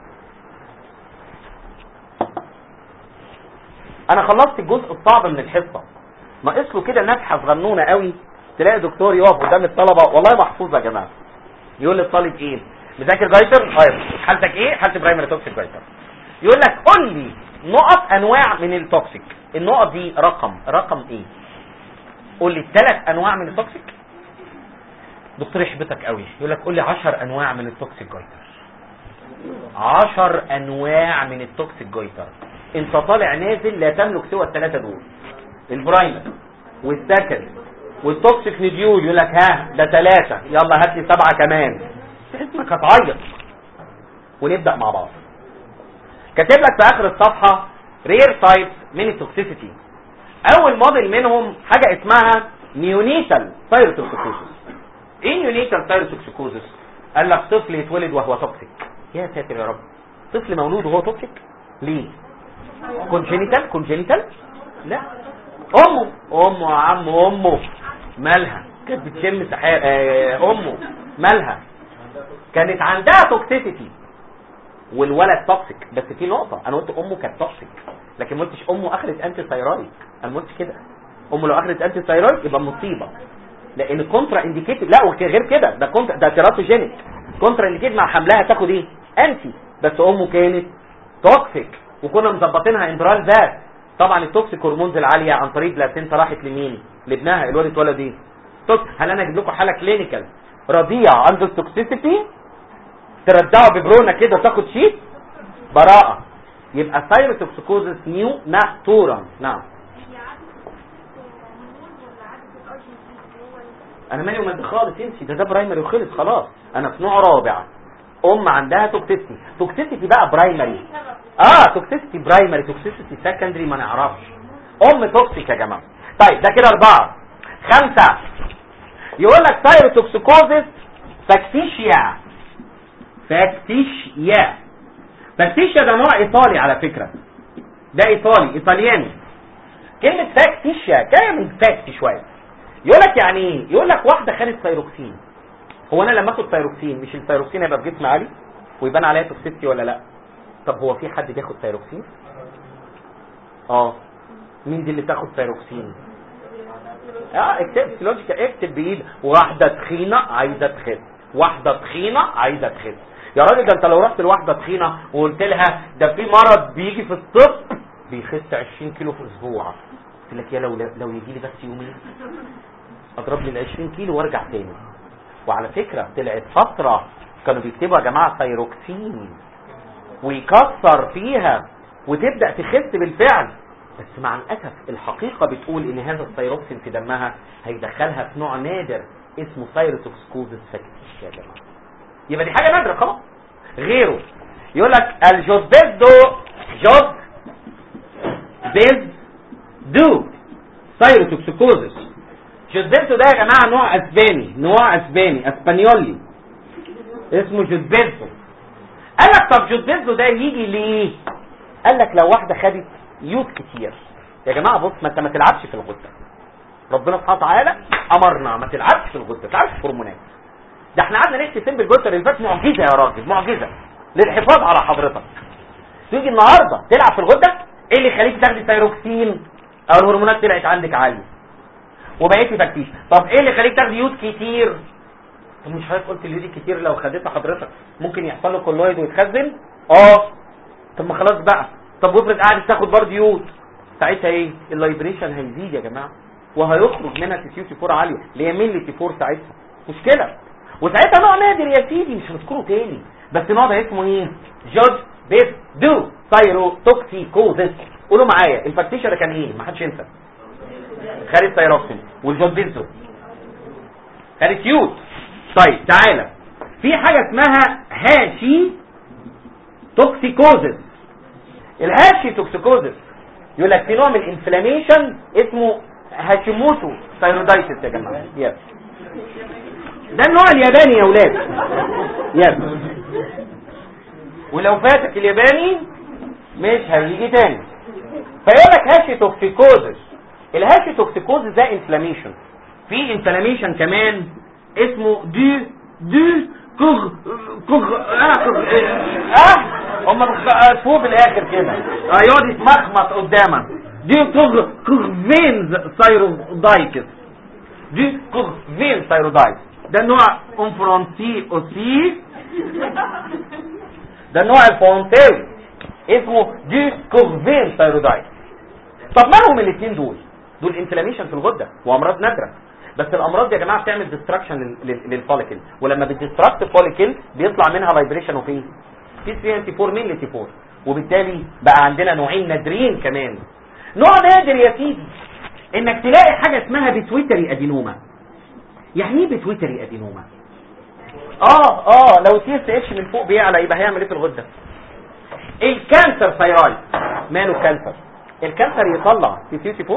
S2: انا خلصت الجزء الصعب من الحصه ناقص له كده نفحه صغنونه قوي تلاقي دكتور يقف قدام الطلبه والله محفوظه يا جماعه يقول للطالب ايه مذاكر جايتر طيب حالتك ايه حالتي برايمري توكسيك جايتر يقول لك قول لي نقط انواع من التوكسيك النقط دي رقم رقم ايه قول لي ثلاث انواع من التوكسيك دكتور يحبطك قوي يقول لك قول لي 10 انواع من التوكسيك جايتر 10 انواع من التوكسيك جايتر انت طالع نازل لا تملك سوى الثلاثه دول البرايمر والسكند والتوكسيك نيديول يقول لك ها ده ثلاثه يلا هات لي سبعه كمان تحس انك هتعيط ونبدا مع بعض كاتب لك في اخر الصفحه رير تايبس من التوكسيسيتي اول موديل منهم حاجه اسمها نيونيتال ثايروتوكسيكوزس ايه نيونيتال ثايروتوكسيكوزس قال لك طفل يتولد وهو توكسيك يا ساتر يا رب طفل مولود وهو توكسيك ليه كونجينيتال كونجينيتال لا امه امه يا عم امه مالها كانت بتشم سحاب آه امه مالها كانت عندها توكسيسيتي والولد توكسيك بس في نقطه انا قلت امه كانت توكسيك لكن ما قلتش امه اخذت انتي ثايرويد انا ما قلتش كده امه لو اخذت انتي ثايرويد يبقى مصيبه لان كونترا انديكيتد لا غير كده ده كونترا ده تيراتوجينيك كونترا انديكيتد مع حملها تاخد ايه انتي بس امه كانت توكسيك وكنا مظبطينها اندرال ذات طبعا التوكسيك هرمونز العاليه عن طريق بلاسينتا راحت لمين لابنها الواد اتولد ايه توكس هل انا اجيب لكم حاله كلينيكال رضيع عنده التوكسيسيتي تردعه ببرونه كده وتاخد شيت براءه يبقى ثايروتوكسيكوزس نيو ناتورا نعم انا مالي ومال خالص انسي ده ده برايمري وخلص خلاص انا في نوع رابع ام عندها توكسيسيتي توكسيسيتي بقى برايمري اه توكسيسيتي برايمري توكسيسيتي سكندري ما نعرفش ام توكسيك يا جماعه طيب ده كده اربعه خمسه يقول لك ثايروتوكسيكوزس فاكتيشيا فاكتيشيا فاكتيشيا ده نوع ايطالي على فكره ده ايطالي ايطالياني كلمه فاكتيشيا جايه من فاكت شويه يقول لك يعني ايه يقول لك واحده خدت ثايروكسين هو انا لما اخد ثايروكسين مش الثايروكسين هيبقى في جسم عالي ويبان عليها توكسيستي ولا لا طب هو في حد بياخد ثايروكسين اه مين دي اللي تاخد ثايروكسين اه اكتب سيلوجيكال اكتب بايد واحده تخينه عايزه تخس واحده تخينه عايزه تخس يا راجل ده انت لو رحت لواحده تخينه وقلت لها ده في مرض بيجي في الطب بيخس 20 كيلو في اسبوع قلت لك يا لو لو يجي لي بس يومين اضرب لي ال 20 كيلو وارجع تاني وعلى فكره طلعت فتره كانوا بيكتبوا يا جماعه ثايروكسين ويكسر فيها وتبدا تخس بالفعل بس مع الاسف الحقيقه بتقول ان هذا الثيروكسين في دمها هيدخلها في نوع نادر اسمه ثيروتوكسكوزس فاكتيش يا جماعه يبقى دي حاجه نادره خلاص غيره يقول لك الجوزبيزدو جوز بيز دو ثيروتوكسكوزس جوزبيزدو ده يا جماعه نوع اسباني نوع اسباني اسبانيولي اسمه جوزبيزدو قال لك طب جوزبيزدو ده يجي ليه قال لك لو واحده خدت يود كتير يا جماعه بص ما انت ما تلعبش في الغده ربنا سبحانه وتعالى امرنا ما تلعبش في الغده ما تلعبش في الهرمونات ده احنا قعدنا نحكي سن الجوتر اللي فات معجزه يا راجل معجزه للحفاظ على حضرتك تيجي النهارده تلعب في الغده ايه اللي يخليك تاخدي ثايروكسين او الهرمونات طلعت عندك عاليه وبقيتي تفتيش طب ايه اللي يخليك تاخدي يود كتير طب مش حضرتك قلت اليود كتير لو خدتها حضرتك ممكن يحصل له كولويد ويتخزن اه طب ما خلاص بقى طب وافرض قعدت تاخد برضه يود ساعتها ايه اللايبريشن هيزيد يا جماعه وهيخرج منها تي سي 4 عاليه اللي هي ميلي تي 4 ساعتها مشكله وساعتها نوع نادر يا سيدي مش هنذكره تاني بس النوع ده اسمه ايه جورج بيز دو سايرو توكسيكوزس قولوا معايا الفاكتيشر كان ايه ما حدش ينسى خالد سايروكسين والجورج بيزو خالد يود طيب تعالى في حاجه اسمها هاشي توكسيكوزس الهاشي توكسيكوزس يقول لك في نوع من الانفلاميشن اسمه هاشيموتو ثايرويدايتس يا جماعه يس ده النوع الياباني يا ولاد يس ولو فاتك الياباني مش هيجي تاني فيقول لك هاشي توكسيكوزس الهاشي توكسيكوزس ده انفلاميشن في انفلاميشن كمان اسمه دي دي كغ كغ اه كغ اه هم فوق بالاخر كده اه يقعد يتمخمط قدامك دي كغ كغ فينز ثايرودايتس دي كغ فين ثايرودايتس ده النوع انفرونسي اوسي ده النوع الفرونتاوي اسمه دي كوفين ثايرودايت طب مالهم الاثنين دول دول انفلاميشن في الغده وامراض نادره بس الامراض دي يا جماعه بتعمل ديستراكشن للفوليكل ولما بتديستراكت الفوليكل بيطلع منها فايبريشن وفيه في 3 انتي 4 ميلي تي 4 وبالتالي بقى عندنا نوعين نادرين كمان نوع نادر يا سيدي انك تلاقي حاجه اسمها بتويتري ادينوما يعني ايه بتويتري ادينوما اه اه لو تي اس اتش من فوق بيعلى يبقى هيعمل ايه في الغده الكانسر ثايرويد ماله كانسر الكانسر يطلع تي سي تي 4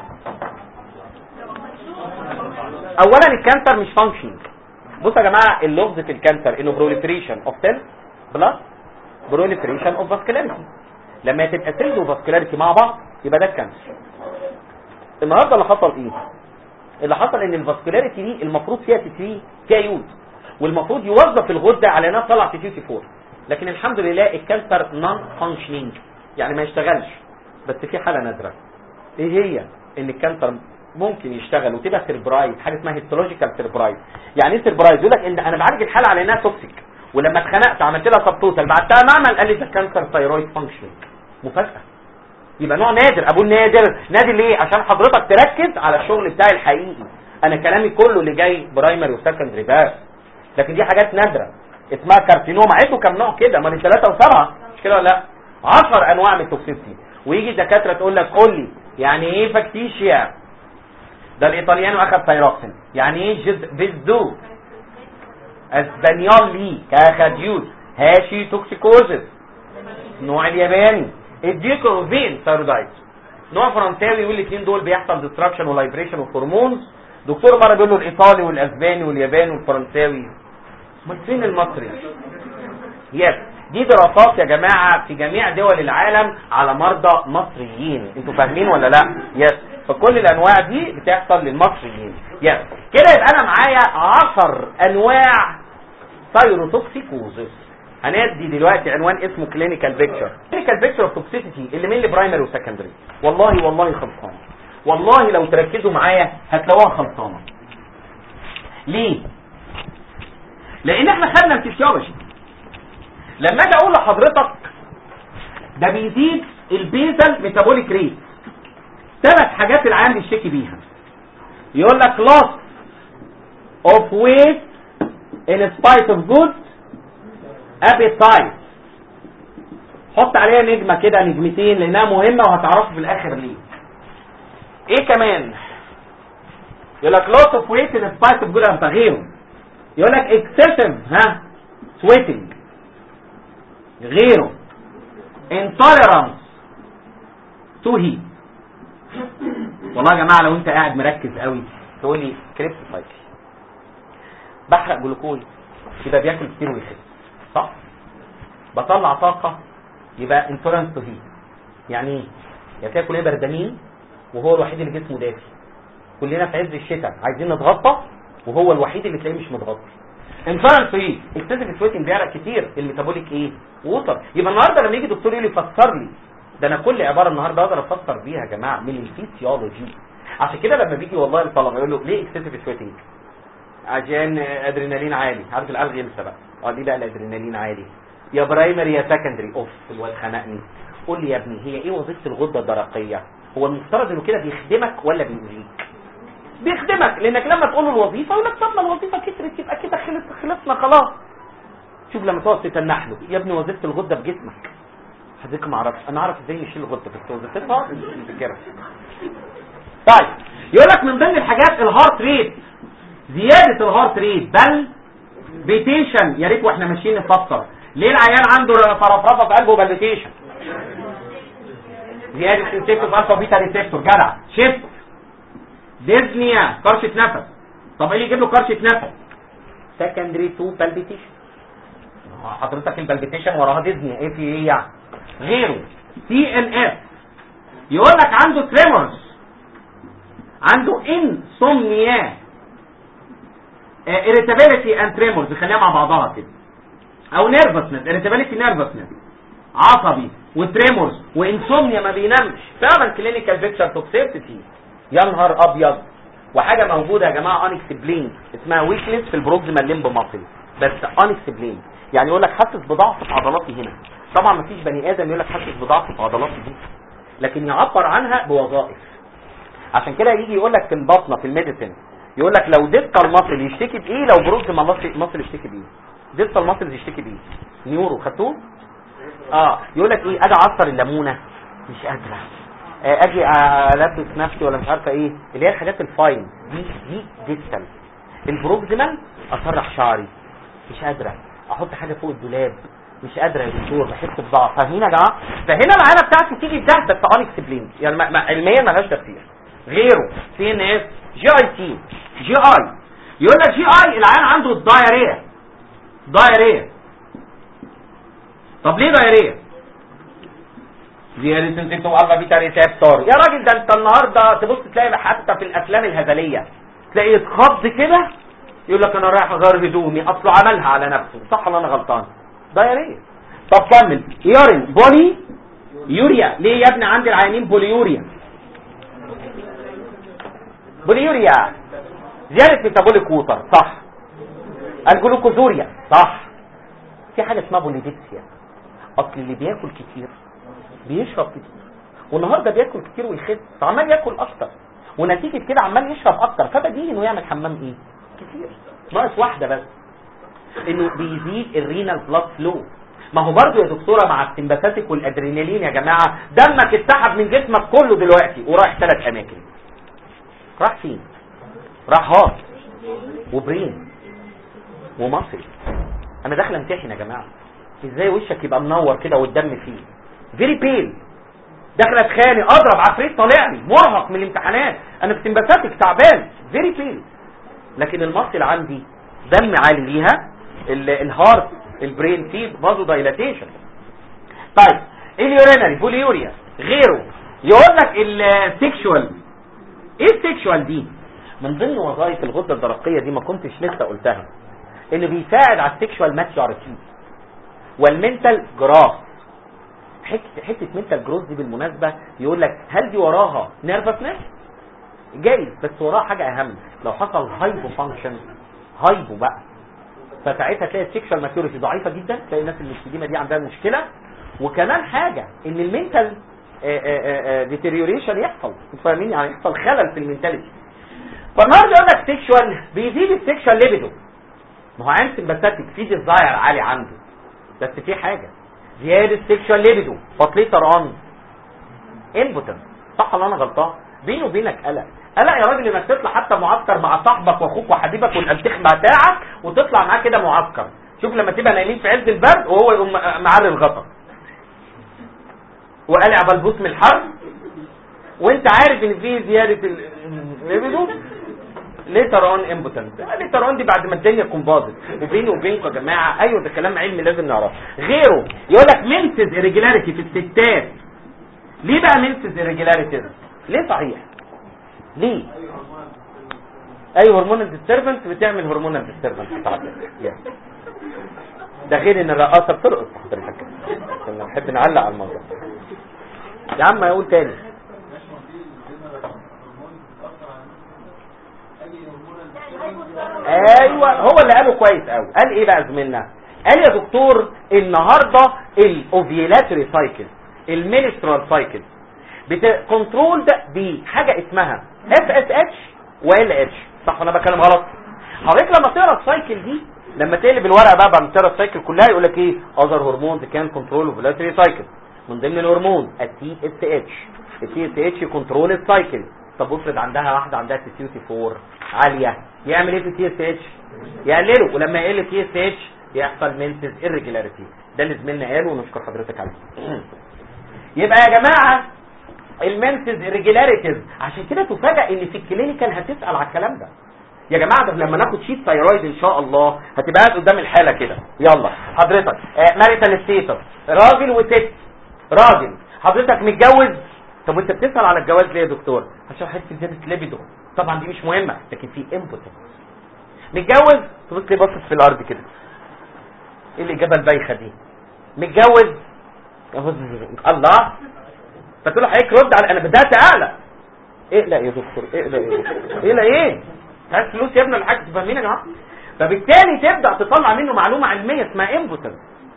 S2: اولا الكانسر مش فانكشن بصوا يا جماعه اللغز في الكانسر انه بروليفريشن اوف سيل بلس بروليفريشن اوف فاسكولاريتي لما تبقى سيلز وفاسكولاريتي مع بعض يبقى ده الكانسر النهارده اللي حصل ايه اللي حصل ان الفاسكولاريتي دي المفروض فيها تي سي فيها يود والمفروض يوظف الغده على انها تطلع تي سي 4 لكن الحمد لله الكانسر نون فانكشنينج يعني ما يشتغلش بس في حاله نادره ايه هي ان الكانسر ممكن يشتغل وتبقى سيربرايز حاجه اسمها هيستولوجيكال سيربرايز يعني ايه سيربرايز يقول لك ان انا بعالج الحاله على انها توكسيك ولما اتخنقت عملت لها سب توتال بعتها معمل قال لي ده كانسر ثايرويد فانكشنينج مفاجاه يبقى نوع نادر ابو نادر نادر ليه عشان حضرتك تركز على الشغل بتاعي الحقيقي انا كلامي كله اللي جاي برايمري وسكندري بس لكن دي حاجات نادره اسمها كارسينوما عدوا كام نوع كده ما من ثلاثة وسبعة مش كده ولا لا 10 انواع من التوكسيسيتي ويجي الدكاتره تقول لك قول لي يعني ايه فاكتيشيا ده الايطاليانو اخذ ثايروكسين يعني ايه جز بيزدو اسبانيولي كاخديوز هاشي توكسيكوزس نوع الياباني الديكوفين ثايرودايت نوع فرنساوي يقول الاثنين دول بيحصل ديستراكشن ولايبريشن وهرمونز دكتور مره بيقول له الايطالي والاسباني والياباني والفرنساوي امال فين المصري يس دي دراسات يا جماعه في جميع دول العالم على مرضى مصريين انتوا فاهمين ولا لا يس فكل الانواع دي بتحصل للمصريين يس كده يبقى انا معايا 10 انواع ثايروتوكسيكوزس هندي دلوقتي عنوان اسمه كلينيكال بيكتشر كلينيكال بيكتشر اوف توكسيسيتي اللي من البرايمري وسكندري والله والله خلصانه والله لو تركزوا معايا هتلاقوها خلصانه ليه لان احنا خدنا الفسيولوجي لما اجي اقول لحضرتك ده بيزيد البيزل ميتابوليك ريت ثلاث حاجات العام بيشتكي بيها يقول لك loss of weight in spite of good appetite حط عليها نجمه كده نجمتين لانها مهمه وهتعرفوا في الاخر ليه ايه كمان يقول لك loss of weight in spite of good غيره يقول لك excessive ها sweating غيره intolerance to heat والله يا جماعه لو انت قاعد مركز قوي تقول لي كريبس سايكل بحرق جلوكوز يبقى بياكل كتير ويخس صح بطلع طاقه يبقى انتورنس تو هيت يعني ايه يا تاكل ايه بردانين وهو الوحيد اللي جسمه دافي كلنا في عز الشتاء عايزين نتغطى وهو الوحيد اللي تلاقيه مش متغطي انفرنس ايه اكتسب سويتنج بيعرق كتير الميتابوليك ايه ووتر يبقى النهارده لما يجي دكتور يقول لي فسر لي ده انا كل عباره النهارده اقدر افسر بيها يا جماعه من الفيسيولوجي عشان كده لما بيجي والله الطلبه يقول له ليه اكتسب سويتنج عشان ادرينالين عالي عارف الالغ ينسى بقى اه ليه بقى الادرينالين عالي يا برايمري يا سكندري اوف الواد خنقني قول لي يا ابني هي ايه وظيفه الغده الدرقيه هو المفترض انه كده بيخدمك ولا بيؤذيك بيخدمك لانك لما تقول له الوظيفه يقول لك طب ما الوظيفه كترت يبقى كده خلص خلصنا خلاص شوف لما تقعد تتنح له يا ابني وظيفه الغده في جسمك حضرتك ما اعرفش انا اعرف ازاي نشيل الغده بس وظيفتها نذاكرها طيب يقول لك من ضمن الحاجات الهارت ريت زياده الهارت ريت بل بيتيشن يا ريت واحنا ماشيين نفسر ليه العيان عنده فرفرفه في قلبه بالبيتيشن زياده سنسيتيف الفا بيتا ريسبتور جدع شيفت ديزنيا كرشه نفس طب ايه اللي يجيب له كرشه نفس سكندري تو بالبيتيشن حضرتك البالبيتيشن وراها ديزنيا ايه في ايه يعني غيره سي ان اف يقول لك عنده تريمورز عنده انسومنيا irritability and tremors خليها مع بعضها كده او nervousness irritability nervousness عصبي وتريمورز وانسومنيا ما بينامش فعلا كلينيكال بيكتشر توكسيتي يا نهار ابيض وحاجه موجوده يا جماعه انكسبلين اسمها ويكنس في البروكسيمال ليمب ماسل بس انكسبلين يعني يقول لك حاسس بضعف في عضلاتي هنا طبعا ما فيش بني ادم يقول لك حاسس بضعف في عضلاتي دي لكن يعبر عنها بوظائف عشان كده يجي يقول لك في البطنه في الميديسن يقول لك لو ديسكال ماسل يشتكي بايه لو بروكسيمال ماسل يشتكي بايه ديسكال ماسل يشتكي بايه نيورو خدتوه اه يقول لك ايه اجي اعصر الليمونه مش قادره آه اجي البس نفسي ولا مش عارفه ايه اللي هي الحاجات الفاين دي دي ديستال البروكسيمال اسرح شعري مش قادره احط حاجه فوق الدولاب مش قادره يا دكتور بحس بضعف فاهمين يا جماعه فهنا العينه بتاعتي تيجي بده بس انكسبلين يعني ما- ما- علميا مالهاش تفسير غيره سي ان اس جي اي تي جي اي يقول لك جي اي العيان عنده الدايريه دايريه طب ليه دايريه زيادة سنسيتو الفا بيتا ريسبتور يا راجل ده انت النهارده تبص تلاقي حتى في الافلام الهزليه تلاقي يتخض كده يقول لك انا رايح اغير هدومي اصله عملها على نفسه صح ولا انا غلطان دايريه طب كمل يورين بولي يوريا ليه يا ابني عندي العيانين بوليوريا بوليوريا زيادة ميتابوليك ووتر صح الجلوكوزوريا صح في حاجة اسمها بوليديكسيا اصل اللي بياكل كتير بيشرب كتير والنهارده بياكل كتير ويخس فعمال ياكل اكتر ونتيجة كده عمال يشرب اكتر فبديهي انه يعمل حمام ايه كتير ناقص واحدة بس انه بيزيد الرينال بلاد فلو ما هو برضه يا دكتوره مع السمباثيك والادرينالين يا جماعه دمك اتسحب من جسمك كله دلوقتي ورايح ثلاث اماكن راح فين راح هارت وبرين ومصل انا داخل امتحن يا جماعه ازاي وشك يبقى منور كده والدم فيه فيري بيل داخل اتخانق اضرب عفريت طالع لي مرهق من الامتحانات انا في سمباثيك تعبان فيري بيل لكن المصل عندي دم عالي ليها ال- الهارت البرين فيه فازو دايلاتيشن طيب اليورينري بوليوريا غيره يقول لك السيكشوال ايه السيكشوال دي من ضمن وظائف الغده الدرقيه دي ما كنتش لسه قلتها انه بيساعد على السيكشوال ماتيوريتي والمنتال جراف حته حته منتال جروث دي بالمناسبه يقول لك هل دي وراها نيرفسنس جايز بس وراها حاجه اهم لو حصل هايبو فانكشن هايبو بقى فساعتها تلاقي السيكشوال ماتيوريتي ضعيفه جدا تلاقي الناس اللي الشديمه دي عندها مشكله وكمان حاجه ان المنتال ديتيريوريشن يحصل انتوا فاهمين يعني يحصل خلل في المنتاليتي فالنهارده يقول لك سيكشوال بيزيد السيكشوال ليبيدو ما هو عين سمباثيك في ديزاير عالي عنده بس في حاجه زياده سيكشوال ليبيدو فطليتر اون امبوتنت صح ولا انا غلطان بيني وبينك قلق قلق يا راجل انك تطلع حتى معسكر مع صاحبك واخوك وحبيبك والانتخ بتاعك وتطلع معاه كده معسكر شوف لما تبقى نايمين في عز البرد وهو يقوم معري الغطا وقلع بلبوس من الحر وانت عارف ان في زياده الليبيدو ليتر اون امبوتنت ليتر اون دي بعد ما الدنيا تكون باظت وبيني وبينكم يا جماعه ايوه ده كلام علمي لازم نعرفه غيره يقول لك منسز irregularity في الستات ليه بقى منسز irregularities ليه صحيح ليه اي هرمونال ديستربنس بتعمل هرمونال ديستربنس ده غير ان الرقاصه بترقص حضرتك كنا نحب نعلق على الموضوع يا عم اقول تاني ايوه هو اللي قاله كويس قوي قال ايه بقى زميلنا قال يا دكتور النهارده الاوفيلاتري سايكل المينسترال سايكل كنترول ده بحاجه اسمها اف اس اتش وال اتش صح انا بتكلم غلط حضرتك لما تقرا السايكل دي لما تقلب الورقه بقى بعد ما تقرا السايكل كلها يقول لك ايه اذر هرمونز كان كنترول اوفيلاتري سايكل من ضمن الهرمون التي اس اتش التي اس اتش كنترول السايكل طب افرض عندها واحده عندها تي سي 4 عاليه يعمل ايه في تي اس اتش يقلله ولما يقل تي اس اتش يحصل منسز irregularity ده اللي زميلنا قاله ونشكر حضرتك عليه يبقى يا جماعه المنسز irregularities عشان كده تفاجئ ان في الكلينيكال هتسال على الكلام ده يا جماعه ده لما ناخد شيت ثايرويد ان شاء الله هتبقى قاعد قدام الحاله كده يلا حضرتك ماريتال ستيتس راجل وست راجل حضرتك متجوز طب وانت بتسال على الجواز ليه يا دكتور عشان حته زياده ليبيدو طبعا دي مش مهمه لكن في امبوتنس متجوز تبص لي باصص في الارض كده ايه الاجابه البايخه دي متجوز الله فتقول له حضرتك رد على انا بدات اقلق اقلق يا دكتور اقلق يا دكتور اقلق ايه عايز فلوس يا ابني الحاج تفهمين يا جماعه فبالتالي تبدا تطلع منه معلومه علميه اسمها امبوتنس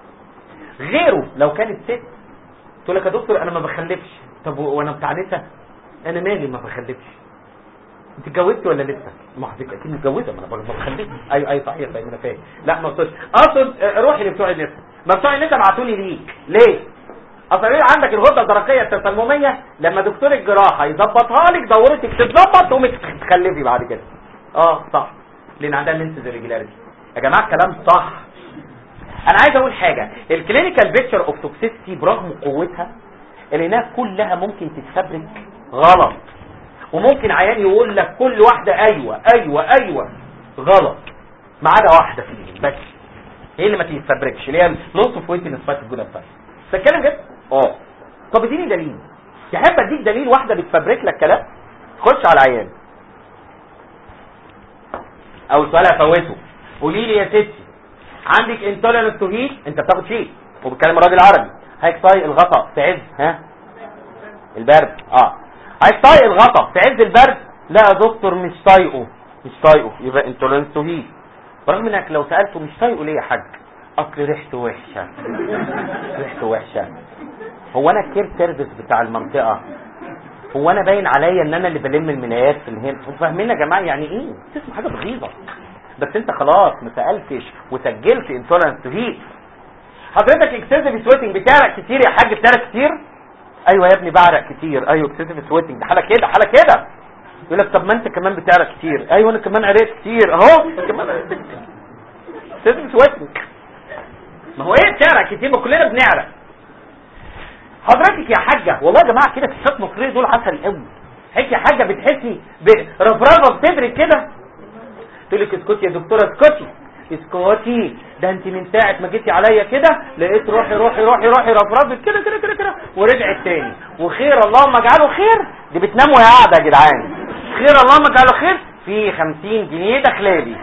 S2: غيره لو كانت ست تقول لك يا دكتور انا ما بخلفش طب وانا بتاع نسا انا مالي ما بخلفش انت اتجوزتي ولا لسه ما حضرتك اكيد متجوزه ما انا ما بخلفش ايوه ايوه صحيح طيب انا فاهم لا ما اقصدش اقصد روحي لبتوع النسا ما بتوع النسا بعتوني ليك ليه اصل ايه عندك الغده الدرقيه التسمميه لما دكتور الجراحه يظبطها لك دورتك تتظبط تقومي تخلفي بعد كده اه صح لان عندها منسز ريجولاريتي يا جماعه الكلام صح انا عايز اقول حاجه الكلينيكال بيكتشر اوف توكسيستي برغم قوتها العناية كلها ممكن تتفبرك غلط وممكن عيان يقول لك كل واحدة ايوه ايوه ايوه غلط ما عدا واحدة فيهم بس هي اللي ما تتفبركش اللي هي نص في وينت نسبات الجودة بتاعتها تتكلم جد اه طب اديني دليل تحب اديك دليل واحدة بتفبرك لك كلام خش على العيان او سؤال افوته قولي لي يا ستي عندك انتوليرنس تو هيت انت بتاخد شيء وبتكلم راجل عربي هيك طايق الغطا في عز ها البرد اه هيك طايق الغطا في عز البرد لا يا دكتور مش طايقه مش طايقه يبقى انتوليرنس تو هيت برغم انك لو سالته مش طايقه ليه يا حاج اصل ريحته وحشه ريحته وحشه هو انا الكير سيرفيس بتاع المنطقه هو انا باين عليا ان انا اللي بلم الملايات في الهند فاهمين يا جماعه يعني ايه تسمع حاجه بغيظه بس انت خلاص ما سالتش وسجلت انتولرنس تو هيت حضرتك اكسسيف سويتنج بتعرق كتير يا حاج بتعرق كتير ايوه يا ابني بعرق كتير ايوه اكسسيف سويتنج ده حاله كده حاله كده يقول لك طب ما انت كمان بتعرق كتير ايوه انا كمان عرقت كتير اهو كمان اكسسيف سويتنج ما هو ايه بتعرق كتير ما كلنا بنعرق حضرتك يا حاجه والله يا جماعه كده ستات مصريه دول عسل قوي هيك يا حاجه بتحسي برفرفه بتبرد كده تقول لك اسكتي يا دكتوره اسكتي اسكتي ده انت من ساعه ما جيتي عليا كده لقيت روحي روحي روحي روحي رفرفت كده كده كده كده ورجعت تاني وخير اللهم اجعله خير دي بتنام وهي قاعده يا جدعان خير اللهم اجعله خير في 50 جنيه داخلالي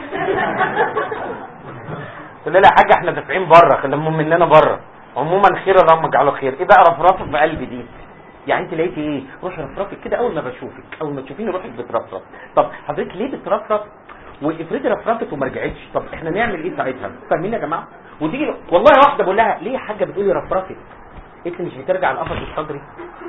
S2: قلت لها يا حاجه احنا دافعين بره خليهم مننا بره عموما خير اللهم اجعله خير ايه بقى رفرفه في قلبي دي يعني انت لقيتي ايه روحي رفرفك كده اول ما بشوفك اول ما تشوفيني روحك بترفرف طب حضرتك ليه بترفرف وافرضي رفرفت وما رجعتش طب احنا نعمل ايه ساعتها فاهمين يا جماعه وتيجي والله واحده بقول لها ليه يا حاجه بتقولي رفرفت قلت لي مش بترجع القفص الصدري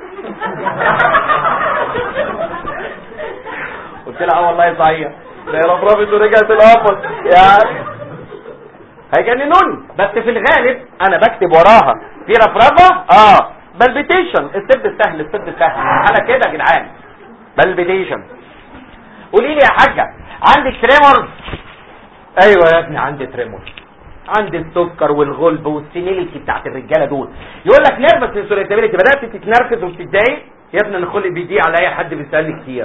S2: قلت لها اه والله صحيح ده هي رفرفت ورجعت القفص يعني هيجننوني بس في الغالب انا بكتب وراها في رفرفه اه بلبيتيشن السد سهل السد سهل على كده يا جدعان بلبيتيشن قولي لي يا حاجه عندك تريمور ايوه يا ابني عندي تريمور عندي السكر والغلب والسينيليتي بتاعت الرجاله دول يقول لك نيرفس انسوليتابيلتي بدات تتنرفز وبتتضايق يا ابني انا خلق بيضيع على اي حد بيسالني كتير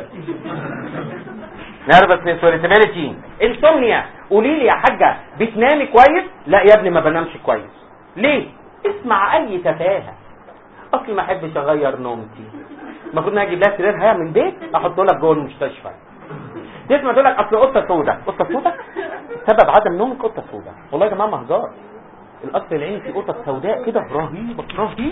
S2: نيرفس انسوليتابيلتي انسومنيا قولي لي يا حاجه بتنامي كويس لا يا ابني ما بنامش كويس ليه اسمع اي تفاهه اصلي ما احبش اغير نومتي المفروض ان اجيب لها سريرها من بيت احطه لك جوه المستشفى تسمع تقول لك اصل قطه سوداء قطه سوداء سبب عدم نومك قطه سوداء والله يا جماعه ما هزار القصر العيني في قطط سوداء كده رهيبه رهيب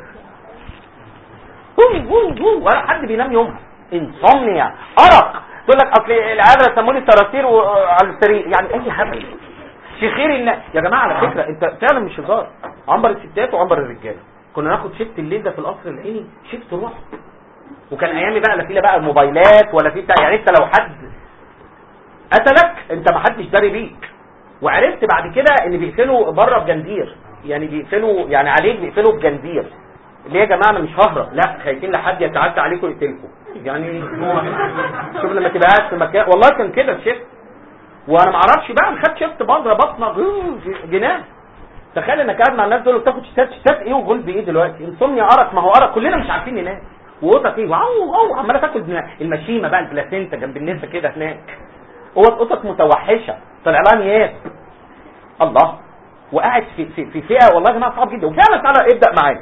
S2: ولا حد بينام يومها انسومنيا ارق تقول لك اصل العيال رسموا لي صراصير على السرير يعني اي هبل شخير الناس يا جماعه على فكره انت فعلا مش هزار عنبر الستات وعنبر الرجاله كنا ناخد شيفت الليل ده في القصر العيني شيفت روح وكان ايامي بقى لا في لا بقى الموبايلات ولا في بتاع يعني انت لو حد قتلك انت ما حدش داري بيك وعرفت بعد كده ان بيقفلوا بره بجنزير يعني بيقفلوا يعني عليك بيقفلوا بجنزير ليه يا جماعه انا مش ههرب لا خايفين لحد يتعدى عليكم يقتلكم يعني شوف لما تبقى قاعد في مكان والله كان كده الشيفت وانا ما اعرفش بقى انا خدت شيفت بره بطنه جنان تخيل انك قاعد مع الناس دول وبتاخد شيفتات شيفتات ايه وغلب ايه دلوقتي انسومنيا ارق ما هو ارق كلنا مش عارفين ننام وقطط ايه واو واو عماله تاكل المشيمه بقى البلاسينتا جنب النسا كده هناك قطط قطط متوحشه طلع لها نياب الله وقاعد في في في فئه والله يا جماعه صعب جدا وفعلا تعالى ابدا معايا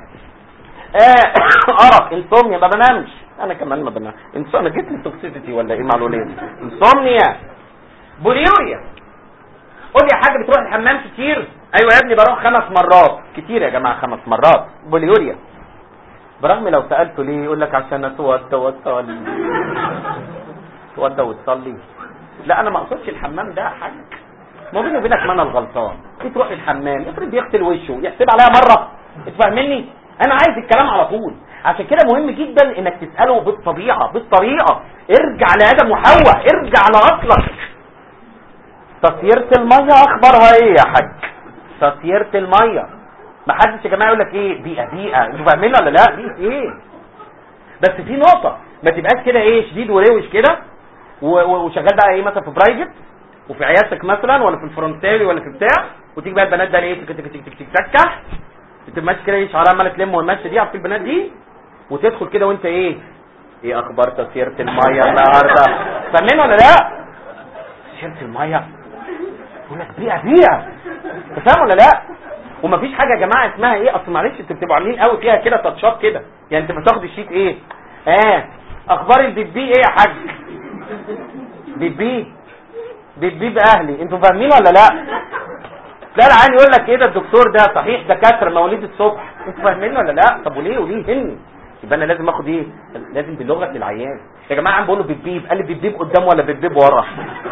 S2: ارق انسومنيا ما بنامش انا كمان ما بنام انسومنيا جيت لي توكسيسيتي ولا ايه معلولين انسومنيا بوليوريا قول لي يا حاج بتروح الحمام كتير ايوه يا ابني بروح خمس مرات كتير يا جماعه خمس مرات بوليوريا برغم لو سالته ليه يقول لك عشان اتوضى واصلي تودى وتصلي لا انا ما اقصدش الحمام ده يا حاج ما بيني وبينك ما انا الغلطان ايه تروح الحمام افرض بيغسل وشه يحسب عليها مره تفهمني انا عايز الكلام على طول عشان كده مهم جدا انك تساله بالطبيعه بالطريقه ارجع لادم وحواء ارجع لاصلك تطيره الميه اخبارها ايه يا حاج تطيره الميه ما حدش يا جماعه يقول لك ايه بيئه بيئه انتوا فاهمين ولا لا بيئه ايه بس في نقطه ما تبقاش كده ايه شديد وروش كده وشغال بقى ايه مثلا في برايفت وفي عيادتك مثلا ولا في الفرنساوي ولا في بتاع وتيجي بقى البنات ده ايه تك تك تك تك تك تكه تبقى ماشي كده ايه شعرها عماله تلم والماشيه دي عارفين البنات دي وتدخل كده وانت ايه ايه اخبار تسيره الميه النهارده فاهمين ولا لا تسيره الميه يقول لك بيئه بيئه انت فاهم ولا لا ومفيش حاجه يا جماعه اسمها ايه اصل معلش انتوا بتبقوا عاملين قوي فيها كده تاتشات كده يعني انت بتاخد الشيت ايه اه اخبار البيبي ايه يا حاج بيبي بيبي باهلي انتوا فاهمين ولا لا لا العيان يقول لك ايه ده الدكتور ده صحيح دكاتره مواليد الصبح انتوا فاهمين ولا لا طب وليه وليه هني يبقى انا لازم اخد ايه لازم بلغه العيان يا جماعه عم بقول له بيبيب قال لي بيبيب قدام ولا بيبيب ورا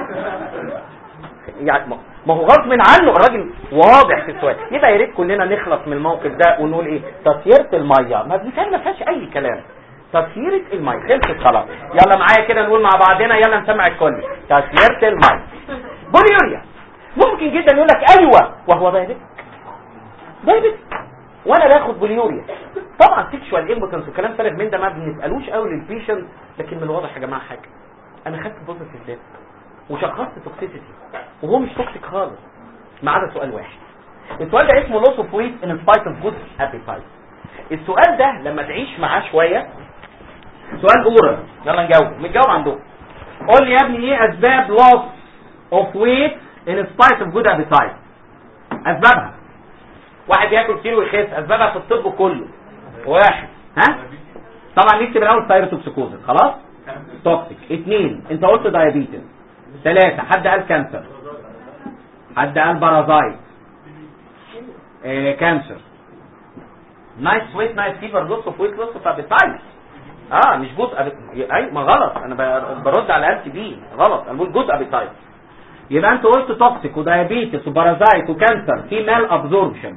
S2: يعني ما هو غصب عنه الراجل واضح في السؤال يبقى يا ريت كلنا نخلص من الموقف ده ونقول ايه تطيره الميه ما دي ما فيهاش اي كلام تطهيرة المية خلصت خلاص يلا معايا كده نقول مع بعضنا يلا نسمع الكل تطهيرة المية بوليوريا ممكن جدا يقول لك ايوه وهو دايبت دايبت وانا باخد بوليوريا طبعا سيكشوال امبوتنس وكلام فارغ من ده ما بنسالوش قوي للبيشنت لكن من الواضح يا جماعه حاجه انا خدت بوزيتيف ده وشخصت توكسيسيتي وهو مش توكسيك خالص ما عدا سؤال واحد السؤال ده اسمه لوس اوف ويت ان سبايت اوف جود ابيتايت السؤال ده لما تعيش معاه شويه سؤال اورال يلا نجاوب نجاوب عندهم قول لي يا ابني ايه اسباب loss of weight in spite of good appetite اسبابها واحد بياكل كتير ويخس اسبابها في الطب كله واحد ها طبعا نكتب الاول ثايروتوكسيكوزس خلاص توكسيك اثنين انت قلت دايابيتس ثلاثة حد قال كانسر حد قال بارازايت إيه كانسر نايس ويت نايس فيفر لوس اوف ويت لوس اوف ابيتايت اه مش جزء اي ما غلط انا برد على ال بي غلط انا بقول جزء ابيتايت يبقى انت قلت توكسيك ودايابيتس وبارازايت وكانسر في مال ابزوربشن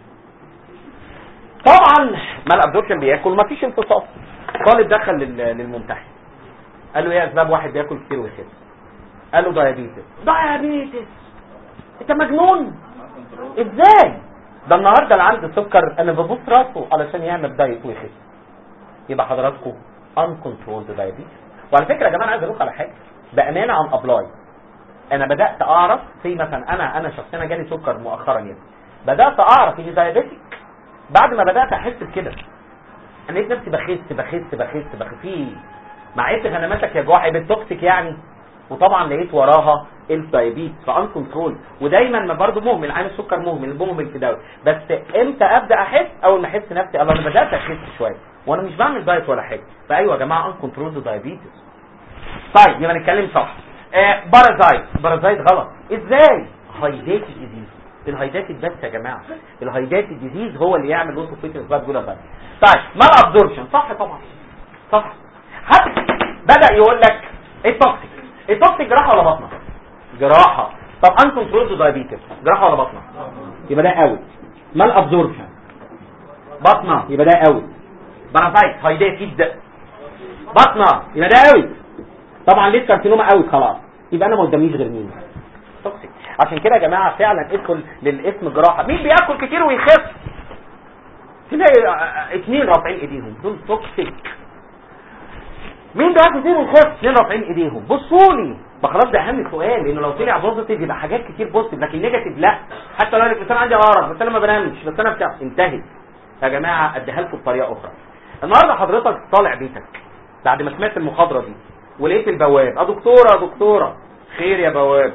S2: طبعا مال ابزوربشن بياكل ما فيش امتصاص طالب دخل للممتحن قال له ايه اسباب واحد بياكل كتير ويخس قال له دايابيتس دايابيتس انت مجنون ازاي ده النهارده اللي عنده سكر انا ببص راسه علشان يعمل دايت ويخس يبقى حضراتكم uncontrolled diabetes وعلى فكره يا جماعه عايز اقول على حاجه بامانه عن ابلاي انا بدات اعرف في مثلا انا انا شخصيا جالي سكر مؤخرا يعني بدات اعرف اني دايابيتك بعد ما بدات احس بكده انا لقيت نفسي بخس بخس بخس بخس في مع ايه غنماتك يا جوع بالتوكسيك يعني وطبعا لقيت وراها الدايابيت فان كنترول ودايما ما برضه مهمل عين السكر مهمل مهمل في دواء بس امتى ابدا احس اول ما احس نفسي الله انا بدات اخس شويه وانا مش بعمل دايت ولا حاجه فايوه يا جماعه ان كنترول دايابيتس طيب يبقى نتكلم صح آه بارازايت بارازايت غلط ازاي هايداتي ديزيز الهايداتد بس يا جماعه الهايداتد ديزيز هو اللي يعمل لوس اوف فيتنس بلاد جولا بس طيب مال ابزوربشن صح طبعا صح حد بدا يقول لك التوكسيك التوكسيك جراحه ولا بطنه جراحه طب ان كنترول دايابيتس جراحه ولا بطنه يبقى ده اوت مال ابزوربشن بطنه يبقى ده اوت بارازايت هايداتد بطنه يبقى ده اوت طبعا ليه كارسينوما اوت خلاص يبقى انا ما قداميش غير مين توكسيك عشان كده يا جماعه فعلا ادخل للاسم جراحه مين بياكل كتير ويخف تلاقي اتنين رافعين ايديهم دول توكسيك مين بياكل كتير ويخف اتنين رافعين ايديهم بصوا لي خلاص ده اهم سؤال لانه لو طلع بوزيتيف يبقى حاجات كتير بوزيتيف لكن نيجاتيف لا حتى لو انا بس انا عندي ارق بس انا ما بنامش بس انا بتاع انتهت يا جماعه اديها لكم بطريقه اخرى النهارده حضرتك طالع بيتك بعد ما سمعت المحاضره دي ولقيت البواب اه دكتوره يا دكتوره خير يا بواب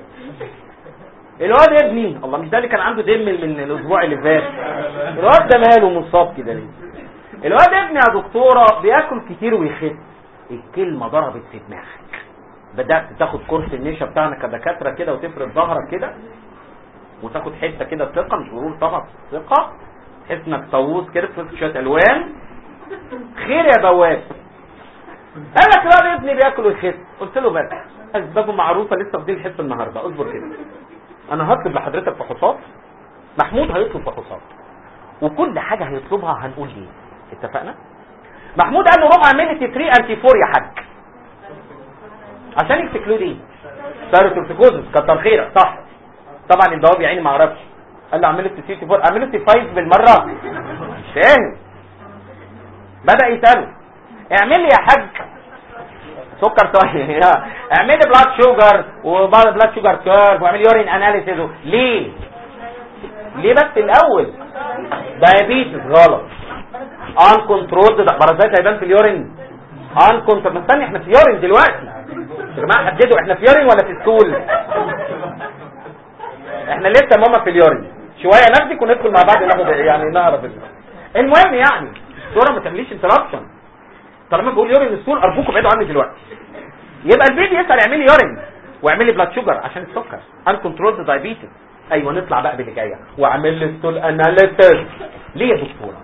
S2: الواد ابني الله مش ده اللي كان عنده دم من الاسبوع اللي فات الواد ده ماله مصاب كده ليه الواد ابني يا دكتوره بياكل كتير ويخس الكلمه ضربت في دماغك بدات تاخد كورس النشا بتاعنا كدكاتره كده وتفرد ظهرك كده وتاخد حته كده ثقه مش بقول طبعا ثقه تحس انك طاووس كده تفرد شويه الوان خير يا بواب قال لك الواد ابني بياكل ويخس قلت له بس اسبابه معروفه لسه فاضل حته النهارده اصبر كده انا هطلب لحضرتك فحوصات محمود هيطلب فحوصات وكل حاجه هيطلبها هنقول ليه اتفقنا محمود قال له روح اعمل لي تي 3 انتي 4 يا حاج عشان يكتكلوا دي سيروتوكسيكوزس كتر خيرك صح طبعا الجواب يا عيني ما اعرفش قال له اعمل لي تي 4 اعمل له تي 5 بالمره مش فاهم بدا يساله اعمل لي يا حاج سكر طيب اعمل لي بلاد شوجر وبعد بلاد شوجر كيرف واعمل يورين اناليسيز ليه ليه بس الاول دايابيتس غلط ان كنترول ده بارازيت هيبان في اليورين ان كنترول مستني احنا في يورين دلوقتي يا جماعه حددوا احنا في يورين ولا في ستول احنا لسه ماما في اليورين شويه ناخدك وندخل مع بعض ناخد يعني نعرف المهم يعني دورة ما تعمليش انترابشن طالما بقول يورين ستول ارجوكم ابعدوا عني دلوقتي يبقى البيبي يسال اعمل لي يورين واعمل لي بلاد شوجر عشان السكر ان كنترول دايابيتس ايوه نطلع بقى باللي جايه واعمل لي ستول اناليسيس ليه يا دكتوره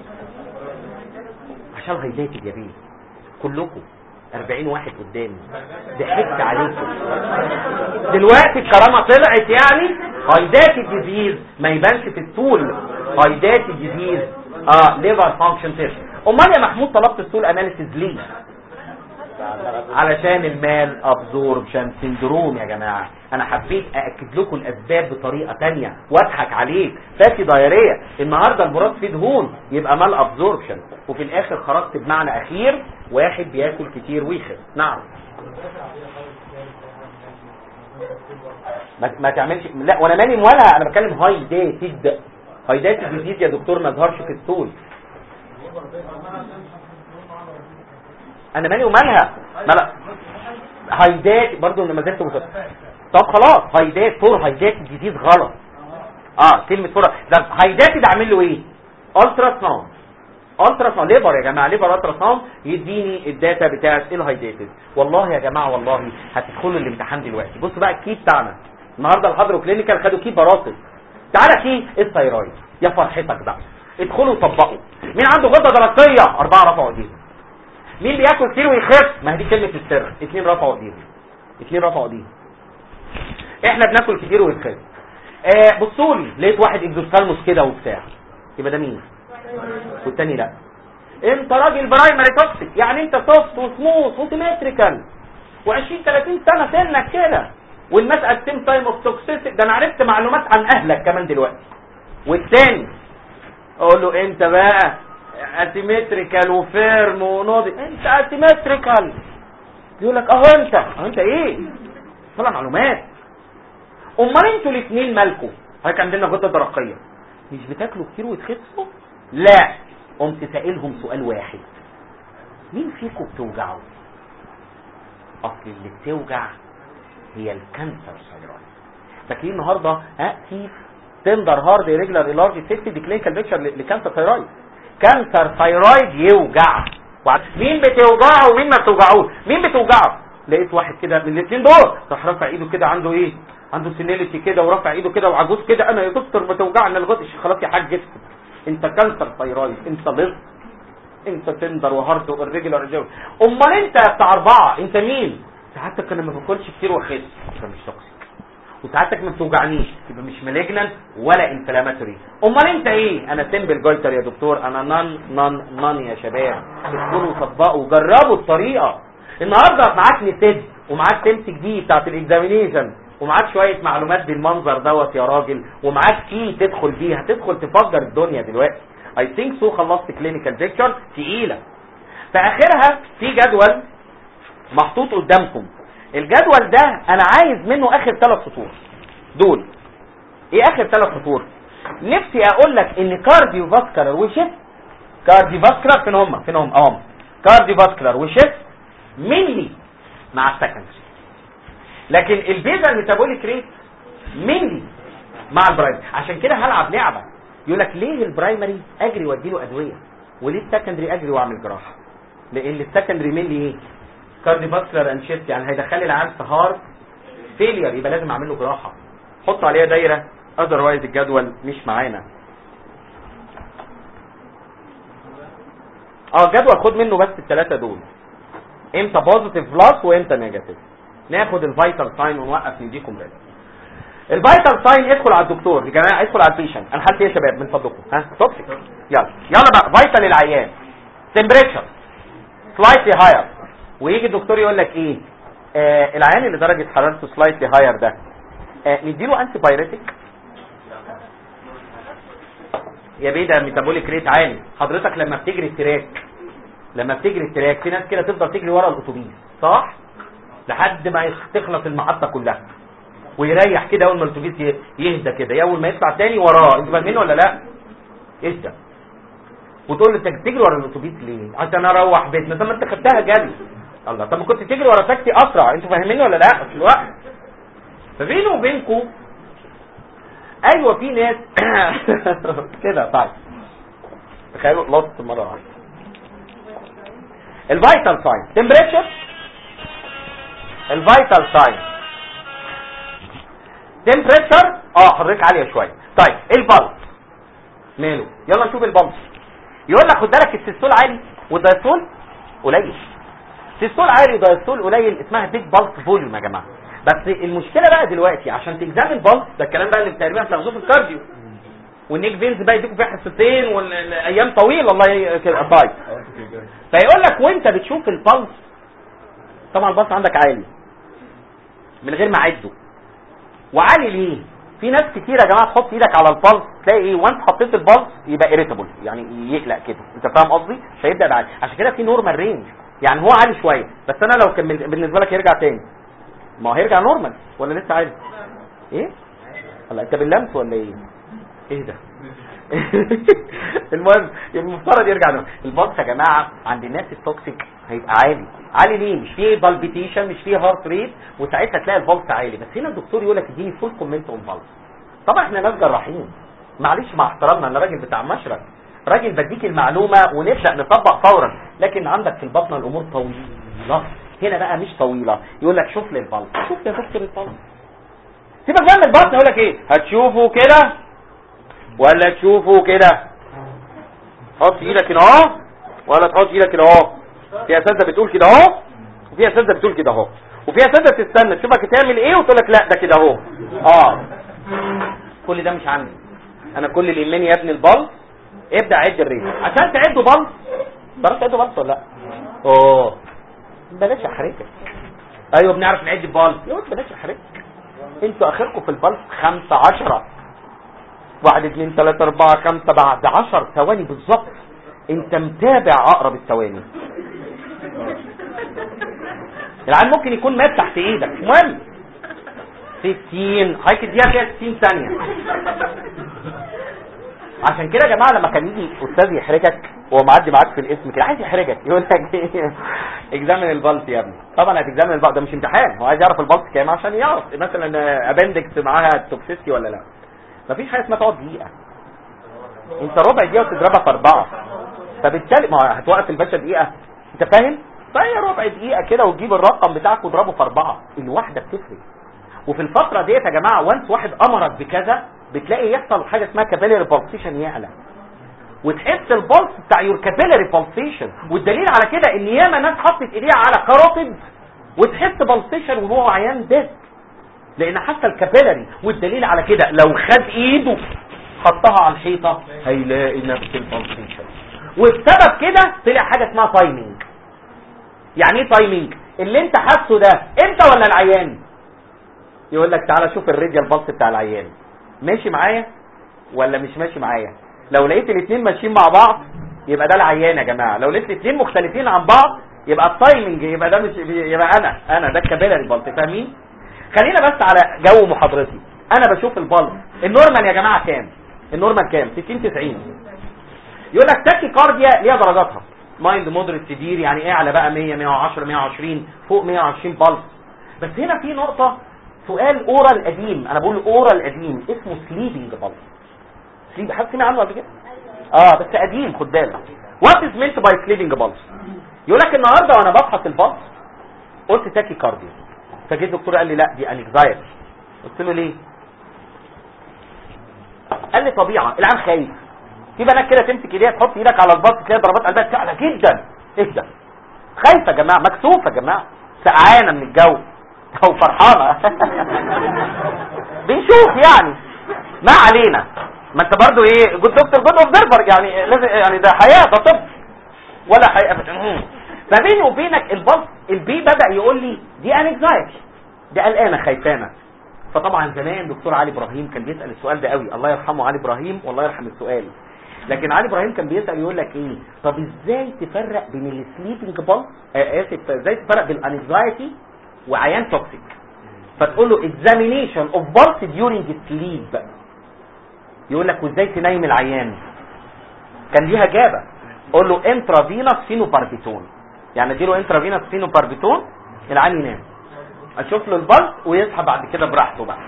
S2: عشان هيداتي يا بيه كلكم 40 واحد قدامي ضحكت عليكم دلوقتي الكرامه طلعت يعني هايداتي ديزيز ما يبانش في الطول هايداتي ديزيز اه ليفر فانكشن تيست امال يا محمود طلبت السول اناليسيز ليه علشان المال ابزوربشن سندروم يا جماعه انا حبيت ااكد لكم الاسباب بطريقه تانية واضحك عليك فاتي دايريه النهارده المراد فيه دهون يبقى مال ابزوربشن وفي الاخر خرجت بمعنى اخير واحد بياكل كتير ويخس نعم ما, ما تعملش لا وانا مالي ولا انا بتكلم هاي ديتد هاي ديتد ديزيز يا دكتور ما ظهرش في الطول انا مالي ومالها ملا هايدات برضو ما زلت مصر طب خلاص هايدات فور هايدات ديزيز غلط اه كلمه فور ده هايدات ده اعمل له ايه الترا ساوند الترا ساوند ليبر يا جماعه ليبر الترا ساوند يديني الداتا بتاعت الهايداتد والله يا جماعه والله هتدخلوا الامتحان دلوقتي بصوا بقى الكي بتاعنا النهارده الحضر كلينيكال خدوا كي براسل تعالى كي الثايرويد يا فرحتك بقى ادخلوا وطبقوا مين عنده غده درقيه اربعه رفعوا ايديهم مين بياكل كتير ويخف ما هي دي كلمه السر اتنين رفعوا ايديهم اتنين رفعوا ايديهم احنا بناكل كتير ونخف آه بصوا لي لقيت واحد اكزوثالموس كده وبتاع يبقى ده مين والتاني لا انت راجل برايمري توكسيك يعني انت سوفت وسموث وسيمتريكال و20 30 سنه سنك كده والناس قسم تايم اوف توكسيسيتي ده انا عرفت معلومات عن اهلك كمان دلوقتي والتاني اقول له انت بقى اسيمتريكال وفيرم ونوضي انت اسيمتريكال يقول لك اهو انت اهو انت ايه طلع معلومات امال انتوا الاثنين مالكم هيك عندنا غده درقيه مش بتاكلوا كتير وتخسوا لا قمت سائلهم سؤال واحد مين فيكم بتوجعه اصل اللي بتوجع هي الكانسر ثايرويد فاكرين النهارده ها في تندر هارد ريجولار لارج سيفتي دي كلينيكال بيكتشر لكانسر ثايرويد كانسر ثايرويد يوجع مين بتوجعه ومين ما بتوجعوش مين بتوجعه لقيت واحد كده من الاثنين دول راح رافع ايده كده عنده ايه عنده سينيليتي كده ورافع ايده كده وعجوز كده انا يا دكتور بتوجعني الغد خلاص يا حاج اسكت انت كانسر ثايرويد انت لص انت تندر وهارد والريجولار جو امال انت بتاع اربعه انت مين ساعتك انا ما باكلش كتير واخس يبقى مش توكسيك وساعتك ما بتوجعنيش يبقى مش مالجنان ولا انفلاماتوري امال انت ايه انا سمبل جويتر يا دكتور انا نان نان نان يا شباب ادخلوا وطبقوا جربوا الطريقه النهارده معاك نسد ومعاك تمسك دي بتاعت الاكزامينيشن ومعاك شويه معلومات بالمنظر دوت يا راجل ومعاك كي تدخل بيها تدخل تفجر الدنيا دلوقتي اي ثينك سو خلصت كلينيكال بيكتشر تقيله في اخرها في جدول محطوط قدامكم الجدول ده انا عايز منه اخر ثلاث سطور دول ايه اخر ثلاث سطور نفسي اقول لك ان كارديو فاسكولار وشيست كارديو فاسكولار فين هم فين هم اهم كارديو فاسكولار وشيست مينلي مع السكندري لكن البيزا ميتابوليك ريت مينلي مع البرايمري عشان كده هلعب لعبه يقول لك ليه البرايمري اجري وادي له ادويه وليه السكندري اجري واعمل جراحه لان السكندري مينلي ايه كارديوفاسكولار اند شيست يعني هيدخل لي العيان في هارت فيلير يبقى لازم اعمل له جراحه حط عليها دايره اذروايز الجدول مش معانا اه جدول خد منه بس الثلاثه دول امتى بوزيتيف بلس وامتى نيجاتيف ناخد الفيتال ساين ونوقف نديكم ريد الفيتال ساين ادخل على الدكتور يا جماعه ادخل على البيشنت انا حالتي ايه يا شباب من فضلكم ها توكسيك يلا يلا بقى فيتال العيان تمبريتشر سلايتلي هاير ويجي الدكتور يقول لك ايه آه العيان اللي درجه حرارته سلايتلي هاير ده آه نديله انتي بايريتك يا بيه ده ميتابوليك ريت عالي حضرتك لما بتجري التراك لما بتجري التراك في ناس كده تفضل تجري ورا الاتوبيس صح لحد ما تخلص المحطه كلها ويريح كده اول ما الاتوبيس يهدى كده اول ما يطلع تاني وراه انت فاهمين ولا لا اهدى وتقول له انت بتجري ورا الاتوبيس ليه عشان اروح بيتنا طب ما انت خدتها جري الله طب ما كنت تجري ورا تاكسي اسرع انتوا فاهمين ولا لا في الوقت فبيني وبينكم ايوه في ناس كده طيب تخيلوا لطت مره واحده الفيتال ساين تمبريتشر الفيتال ساين تمبريتشر اه حضرتك عاليه شويه طيب البلس ماله يلا نشوف البلس يقول لك خد بالك السيستول عالي والدايستول قليل السيستول عالي ودايستول قليل اسمها بيج بالس فوليوم يا جماعه بس المشكله بقى دلوقتي عشان تجزام البلس ده الكلام بقى اللي تقريبا بتاخدوه في الكارديو والنيك فينز بقى يديكوا فيها حصتين والايام طويله الله كده طيب فيقول لك وانت بتشوف البلس طبعا البلس عندك عالي من غير ما اعده وعالي ليه في ناس كتير يا جماعه تحط ايدك على البلس تلاقي ايه وانت حطيت البلس يبقى اريتابل يعني يقلق كده انت فاهم قصدي مش هيبدا بعالي عشان كده في نورمال رينج يعني هو عالي شويه بس انا لو كان بالنسبه لك يرجع تاني ما هو هيرجع نورمال ولا لسه عالي ايه هلا انت باللمس ولا ايه ايه ده المهم المفترض يرجع نورمال البلس يا جماعه عند الناس التوكسيك هيبقى عالي عالي ليه مش فيه بالبيتيشن مش فيه هارت ريت وساعتها تلاقي البلس عالي بس هنا الدكتور يقول لك اديني فول كومنت اون بلس طبعا احنا ناس جراحين معلش مع احترامنا انا راجل بتاع مشرق راجل بديك المعلومه ونبدا نطبق فورا لكن عندك في البطنه الامور طويله هنا بقى مش طويله يقول لك شوف لي البلس شوف يا دكتور البلس سيبك بقى من البطن يقول لك ايه هتشوفه كده ولا تشوفه كده حط ايدك هنا اهو ولا تحط ايدك هنا اهو في اساتذه بتقول كده اهو وفي اساتذه بتقول كده اهو وفي اساتذه تستنى تشوفك تعمل ايه وتقول لك لا ده كده اهو اه كل ده مش عندي انا كل اللي يهمني يا ابني البلس ابدا عد الريت عشان تعدوا بلس تعرف تعدوا بلس ولا لا اوه بلاش احرجك ايوه بنعرف نعد البلس يا ولد بلاش احرجك انتوا اخركم في البلس خمسة عشرة واحد اتنين تلاتة اربعة خمسة بعد عشر ثواني بالظبط انت متابع اقرب الثواني العيان ممكن يكون مات تحت ايدك المهم 60 حضرتك اديها فيها 60 ثانية عشان كده يا جماعة لما كان يجي استاذ يحرجك وهو معدي معاك في الاسم كده عايز يحرجك يقول لك ايه اكزامن البلس يا ابني طبعا هتكزامن البلس ده مش امتحان هو عايز يعرف البلس كام عشان يعرف مثلا ابندكس معاها توكسيستي ولا لا مفيش حاجه اسمها تقعد دقيقه انت ربع دقيقه وتضربها في اربعه فبالتالي ما هتوقف الباشا دقيقه انت فاهم فهي ربع دقيقه كده وتجيب الرقم بتاعك وتضربه في اربعه الواحده بتفرق وفي الفتره ديت يا جماعه وانس واحد امرك بكذا بتلاقي يحصل حاجه اسمها كابيلاري بالسيشن يعلى وتحس البلس بتاع يور كابيلاري بالسيشن والدليل على كده ان ياما ناس حطت ايديها على كاروتيد وتحس بالسيشن وهو عيان ديد لان حتى الكابيلاري والدليل على كده لو خد ايده حطها على الحيطه هيلاقي نفس البالسيشن وبسبب كده طلع حاجه اسمها تايمينج يعني ايه تايمينج اللي انت حاسه ده انت ولا العيان يقول لك تعالى شوف الراديال بالس بتاع العيان ماشي معايا ولا مش ماشي معايا لو لقيت الاثنين ماشيين مع بعض يبقى ده العيان يا جماعه لو لقيت الاثنين مختلفين عن بعض يبقى التايمنج يبقى ده مش يبقى انا انا ده الكابيلاري بالس فاهمين خلينا بس على جو محاضرتي انا بشوف البلس النورمال يا جماعه كام النورمال كام 60 90 يقول لك تاكي كارديا ليها درجاتها مايند مودريت سيفير يعني ايه على بقى 100 110 120 فوق 120 بلس بس هنا في نقطه سؤال اورال قديم انا بقول اورال قديم اسمه سليبنج بلس سليب حد سمع عنه قبل كده اه بس قديم خد بالك وات از مينت باي سليبنج بلس يقول لك النهارده وانا بفحص البلس قلت تاكي كارديا فجيت الدكتور قال لي لا دي انكزايتي قلت له ليه قال لي طبيعه العيان خايف في بنات كده تمسك ايديها تحط ايدك على البلس تلاقي ضربات قلبها تعلى جدا اهدى خايفه يا جماعه مكسوفه يا جماعه سقعانه من الجو او فرحانه بنشوف يعني ما علينا ما انت برضو ايه جود دكتور جود اوبزرفر يعني لازم يعني ده حياه ده طب ولا حقيقه فبيني وبينك البلس البي بدا يقول لي دي انكزايتي دي قلقانه خايفانه فطبعا زمان دكتور علي ابراهيم كان بيسال السؤال ده قوي الله يرحمه علي ابراهيم والله يرحم السؤال لكن علي ابراهيم كان بيسال يقول لك ايه طب ازاي تفرق بين السليبنج بلس اسف ازاي تفرق بين الانكزايتي وعيان توكسيك فتقول له examination of pulse during sleep يقول لك وازاي تنيم العيان كان ليها اجابه قول له انترافينوس فينوباربيتون يعني اديله انترافينوس فينوباربيتون العيان ينام اشوف له البلس ويصحى بعد كده براحته بقى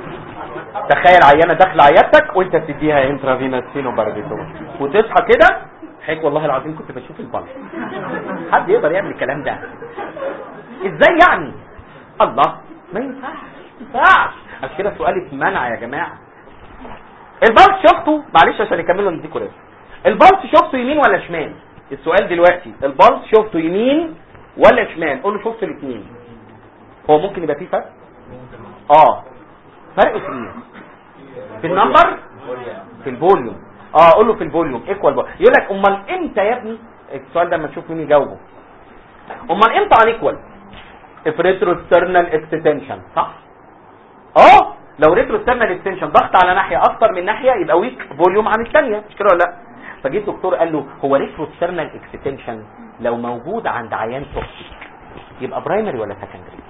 S2: تخيل عيانه داخله عيادتك وانت بتديها انترافينوس فينوباربيتون وتصحى كده حيك والله العظيم كنت بشوف البلس حد يقدر يعمل الكلام ده ازاي يعني الله ما ينفعش ما ينفعش عشان كده سؤال اتمنع يا جماعه البلس شفته معلش عشان يكملوا نديكوا رزق البلس شفته يمين ولا شمال السؤال دلوقتي البلس شفته يمين ولا شمال قول له شفت الاثنين هو ممكن يبقى فيه فرق اه فرق في ايه في النمبر في الفوليوم اه قول له في الفوليوم ايكوال يقول لك امال امتى يا ابني السؤال ده اما نشوف مين يجاوبه امال امتى على ايكوال if retroexternal extension صح اه لو retroexternal extension ضغط على ناحية اكتر من ناحية يبقى ويك فوليوم عن الثانية مش كده ولا لا فجيت دكتور قال له هو retroexternal extension لو موجود عند عيان توكسيك يبقى برايمري ولا سكندري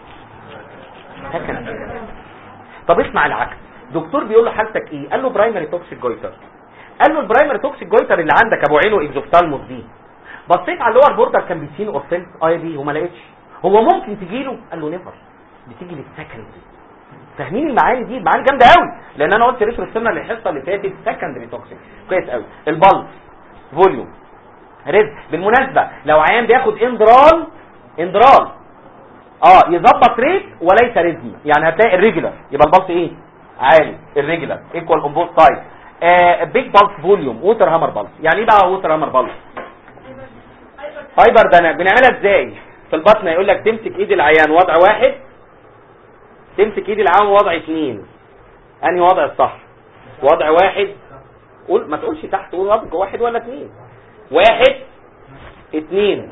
S2: سكندري طب اسمع العكس دكتور بيقول له حالتك ايه قال له برايمري توكسيك جويتر قال له البرايمري توكسيك جويتر اللي عندك ابو عينه اكزوفتالموس دي بصيت على اللور بوردر كان بيسين اورفنس اي بي وما لقيتش هو ممكن تجي له قال له نيفر بتيجي للسكندري فاهمين المعاني دي المعاني جامده قوي لان انا قلت ريترو السنه اللي الحصه اللي فاتت سكندري توكسيك كويس قوي البلس فوليوم ريز بالمناسبه لو عيان بياخد اندرال اندرال اه يظبط ريت وليس ريزم يعني هتلاقي الريجولار يبقى البلس ايه عالي الريجولار ايكوال اون بوث سايد بيج بلس فوليوم ووتر هامر بلس يعني ايه بقى ووتر هامر بلس فايبر ده بنعملها ازاي في البطن يقول لك تمسك ايد العيان وضع واحد تمسك ايد العيان وضع اثنين انهي وضع الصح وضع واحد قول ما تقولش تحت قول وضع واحد ولا اثنين واحد اثنين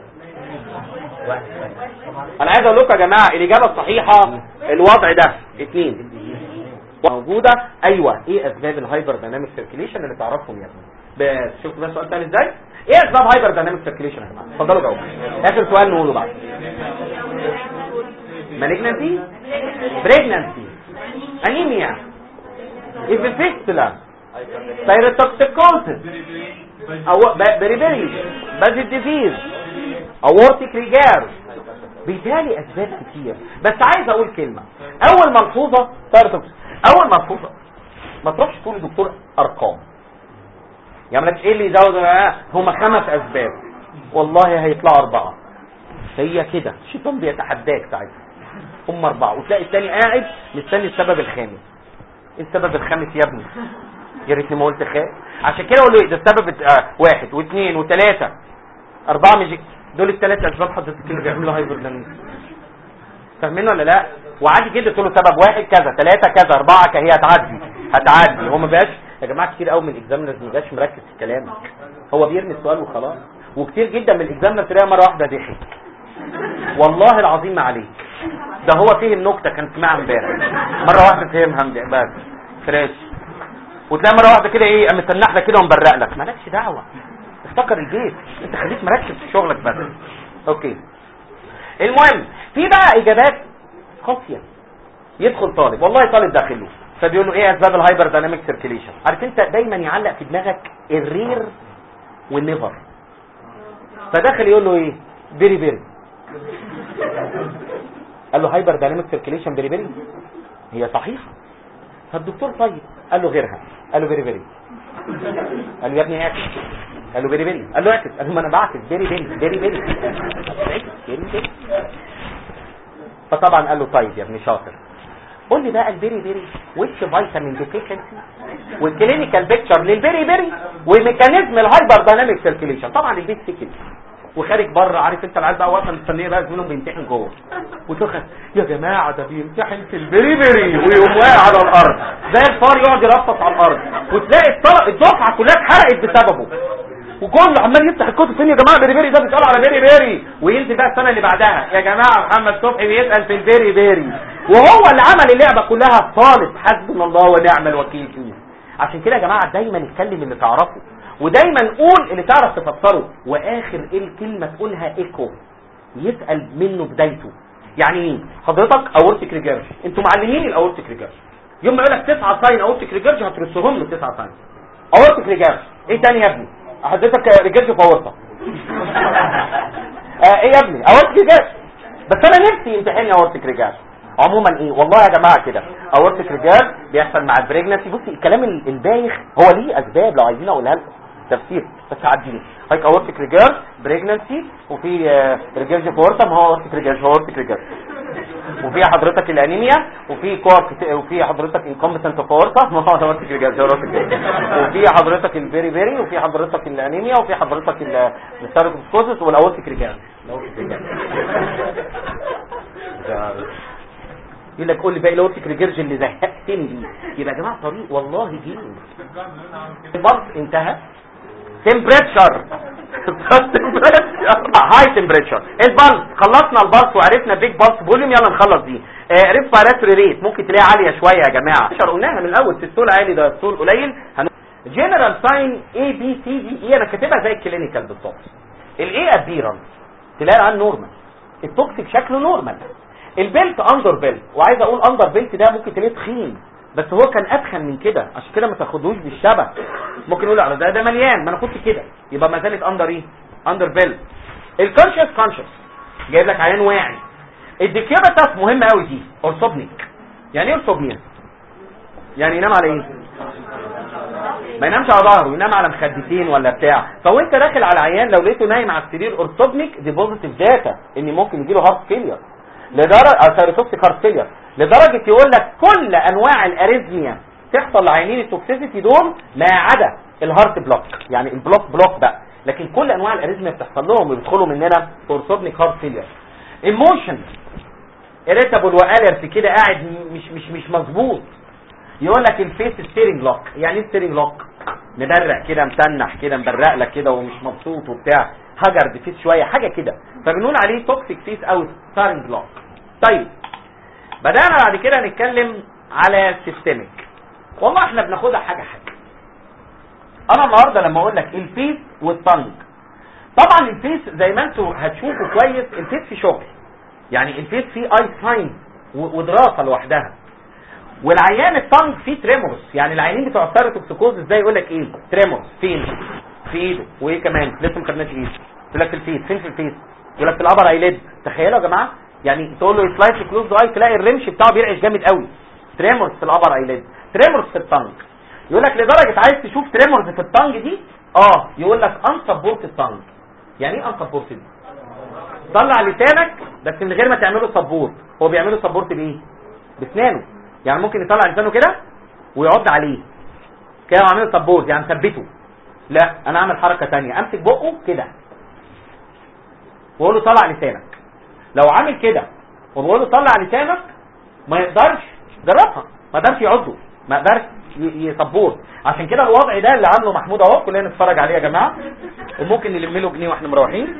S2: انا عايز اقول لكم يا جماعه الاجابه الصحيحه الوضع ده اثنين موجوده ايوه ايه اسباب الهايبر دايناميك سيركيليشن اللي تعرفهم يا ابني بس شوف بقى السؤال تاني ازاي ايه اسباب هايبر دايناميك سيركيليشن يا جماعه اتفضلوا جاوبوا اخر سؤال نقوله بقى malignancy pregnancy anemia fistula thyrotoxicosis او بريبري بازل ديزيز اورتيك ريجار بيتهيألي اسباب كتير بس عايز اقول كلمة اول ملحوظة ثيروتوكس اول ملحوظة ما تروحش تقول لدكتور ارقام يعني مالكش ايه اللي يزود آه، هما خمس اسباب والله هيطلعوا اربعة هي كده الشيطان بيتحداك ساعتها هم اربعة وتلاقي التاني قاعد مستني السبب الخامس ايه السبب الخامس يا ابني يا ريتني ما قلت خامس عشان كده اقول له إيه؟ ده السبب آه واحد واثنين وثلاثة اربعة مش دول الثلاثة اسباب حضرتك اللي بيعملوا هايبر فاهمين ولا لا وعادي جدا تقول له سبب واحد كذا ثلاثة كذا اربعة كهي هتعدي هتعدي هو ما بقاش يا جماعة كتير قوي من الاكزامنرز ما بقاش مركز في كلامك هو بيرمي السؤال وخلاص وكتير جدا من الاكزامنرز تلاقيها مرة واحدة ضحك والله العظيم ما عليك ده هو فهم نكته كان سمعها امبارح مره واحده فهمها امبارح بس فريش وتلاقي مره واحده كده ايه قام متنح لك كده ومبرق لك مالكش دعوه افتكر البيت انت خليك مركز في شغلك بس اوكي المهم في بقى اجابات قاسيه يدخل طالب والله طالب داخل له فبيقول له ايه اسباب الهايبر دايناميك سيركيليشن عارف انت دايما يعلق في دماغك الرير والنيفر فداخل يقول له ايه بيري بيري قال له هايبر دايناميك سيركيليشن بيري بيري هي صحيحه فالدكتور طيب قال له غيرها قال له بيري بيري قال له يا ابني اعكس قال له بيري بيري قال له اعكس قال له ما انا بعكس بيري بيري بيري بيري اعكس بيري بيري فطبعا قال له طيب يا ابني شاطر قول لي بقى البيري بيري ويتش فيتامين ديفيشنسي والكلينيكال بيكتشر للبيري بيري وميكانيزم الهايبر دايناميك سيركيليشن طبعا البيت سكت وخارج بره عارف انت العيال بقى واقفه مستنيه بقى زميلهم بيمتحن جوه وتخن يا جماعه ده بيمتحن في البري بري ويقوم واقع على الارض زي الفار يقعد يرفص على الارض وتلاقي الطلق الدفعه كلها اتحرقت بسببه وكله عمال يفتح الكتب فين يا جماعه بيري بيري ده بيسال على بيري بيري وينزل بقى السنه اللي بعدها يا جماعه محمد صبحي بيسال في البيري بيري وهو اللي عمل اللعبه كلها الطالب حسبنا الله ونعم الوكيل فيه عشان كده يا جماعه دايما اتكلم اللي تعرفه ودايما قول اللي تعرف تفسره واخر ايه الكلمه تقولها ايكو يسال منه بدايته يعني ايه حضرتك اورتيك ريجرج انتوا معلمين الاورتيك ريجرج يوم ما يقول لك تسعه ساين اورتيك ريجرج هترسهم له تسعه ساين اورتيك ريجرج ايه تاني يا ابني حضرتك ريجرج في اورطه آه ايه يا ابني اورتيك ريجرج بس انا نفسي امتحان اورتيك ريجرج عموما ايه والله يا جماعه كده اورتيك ريجرج بيحصل مع البريجنسي بصي الكلام البايخ هو ليه اسباب لو عايزين اقولها لكم تفسير بس عديني هيك اورتيك ريجرج بريجنسي وفي ريجرج فورتا ما هو اورتيك ريجرج هو اورتيك ريجرج وفي حضرتك الانيميا وفي كورك وفي حضرتك انكومبتنت فورتا ما هو اورتيك ريجرج هو اورتيك ريجرج وفي حضرتك البيري بيري وفي حضرتك الانيميا وفي حضرتك الستاركوسكوزس والاورتيك ريجرج يقول لك قول لي باقي الاورتيك ريجرج اللي زهقتني دي يبقى يا جماعه طريق والله جيم البلس انتهى تمبريتشر هاي تمبريتشر البلس خلصنا البلس وعرفنا بيج بلس فوليوم يلا نخلص دي ريسبيراتوري ريت ممكن تلاقيها عاليه شويه يا جماعه قلناها من الاول السول عالي ده السول قليل جنرال ساين اي بي سي دي اي انا كاتبها زي الكلينيكال بالظبط الاي ابيرنس تلاقي عن نورمال التوكسيك شكله نورمال البيلت اندر بيلت وعايز اقول اندر بيلت ده ممكن تلاقيه تخين بس هو كان اتخن من كده عشان كده ما تاخدوش بالشبه ممكن نقول على ده ده مليان ما انا كنت كده يبقى ما زالت اندر ايه اندر بيلت الكونشس كونشس جايب لك عيان واعي الديكيوبيتاس مهمه قوي دي اورثوبنيك يعني ايه اورثوبنيا يعني ينام على ايه ما ينامش على ظهره ينام على مخدتين ولا بتاع فهو انت داخل على عيان لو لقيته نايم على السرير اورثوبنيك دي بوزيتيف داتا ان ممكن يجي له هارت فيلير لدرجه او سيروتوكسيك هارت فيلير لدرجه يقول لك كل انواع الاريزميا تحصل لعينين التوكسيسيتي دول ما عدا الهارت بلوك يعني البلوك بلوك بقى لكن كل انواع الاريزميا بتحصل لهم وبيدخلوا مننا اورثوبنيك هارت فيلير ايموشن اريتابل والرت كده قاعد مش مش مش مظبوط يقول لك الفيس ستيرنج لوك يعني ايه ستيرنج لوك مبرق كده متنح كده مبرق لك كده ومش مبسوط وبتاع هجر فيس شويه حاجه كده فبنقول عليه توكسيك فيس او ستارنج لوك طيب بدانا بعد كده نتكلم على سيستميك والله احنا بناخدها حاجه حاجه انا النهارده لما اقول لك الفيس والطنج طبعا الفيس زي ما انتوا هتشوفوا كويس الفيس في شغل يعني الفيس فيه اي ساين ودراسه لوحدها والعيان الطنج فيه تريمورس يعني العيانين بتوع السيروتوكسيكوز ازاي يقول لك ايه تريمورس فين في ايده وايه كمان لسه ما خدناش ايده يقول لك في الفيس فين في الفيس يقول لك في الابر ايليد تخيلوا يا جماعه يعني تقول له سلايس كلوز اي تلاقي الرمش بتاعه بيرعش جامد قوي تريمورس في الابر ايليد تريمورس في الطنج يقول لك لدرجه عايز تشوف تريمورز في الطنج دي اه يقول لك ان سبورت الطنج يعني ايه ان سبورت طلع لسانك بس من غير ما تعمله سبورت هو بيعمله سبورت بايه باسنانه يعني ممكن يطلع لسانه كده ويعض عليه كده وعامله سبورت يعني ثبته لا انا اعمل حركه ثانيه امسك بقه كده واقول له طلع لسانك لو عامل كده وبقول له طلع لسانك ما يقدرش جربها ما قدرش يعضه ما قدرش يسبورت عشان كده الوضع ده اللي عامله محمود اهو كلنا نتفرج عليه يا جماعه وممكن نلم له جنيه واحنا مروحين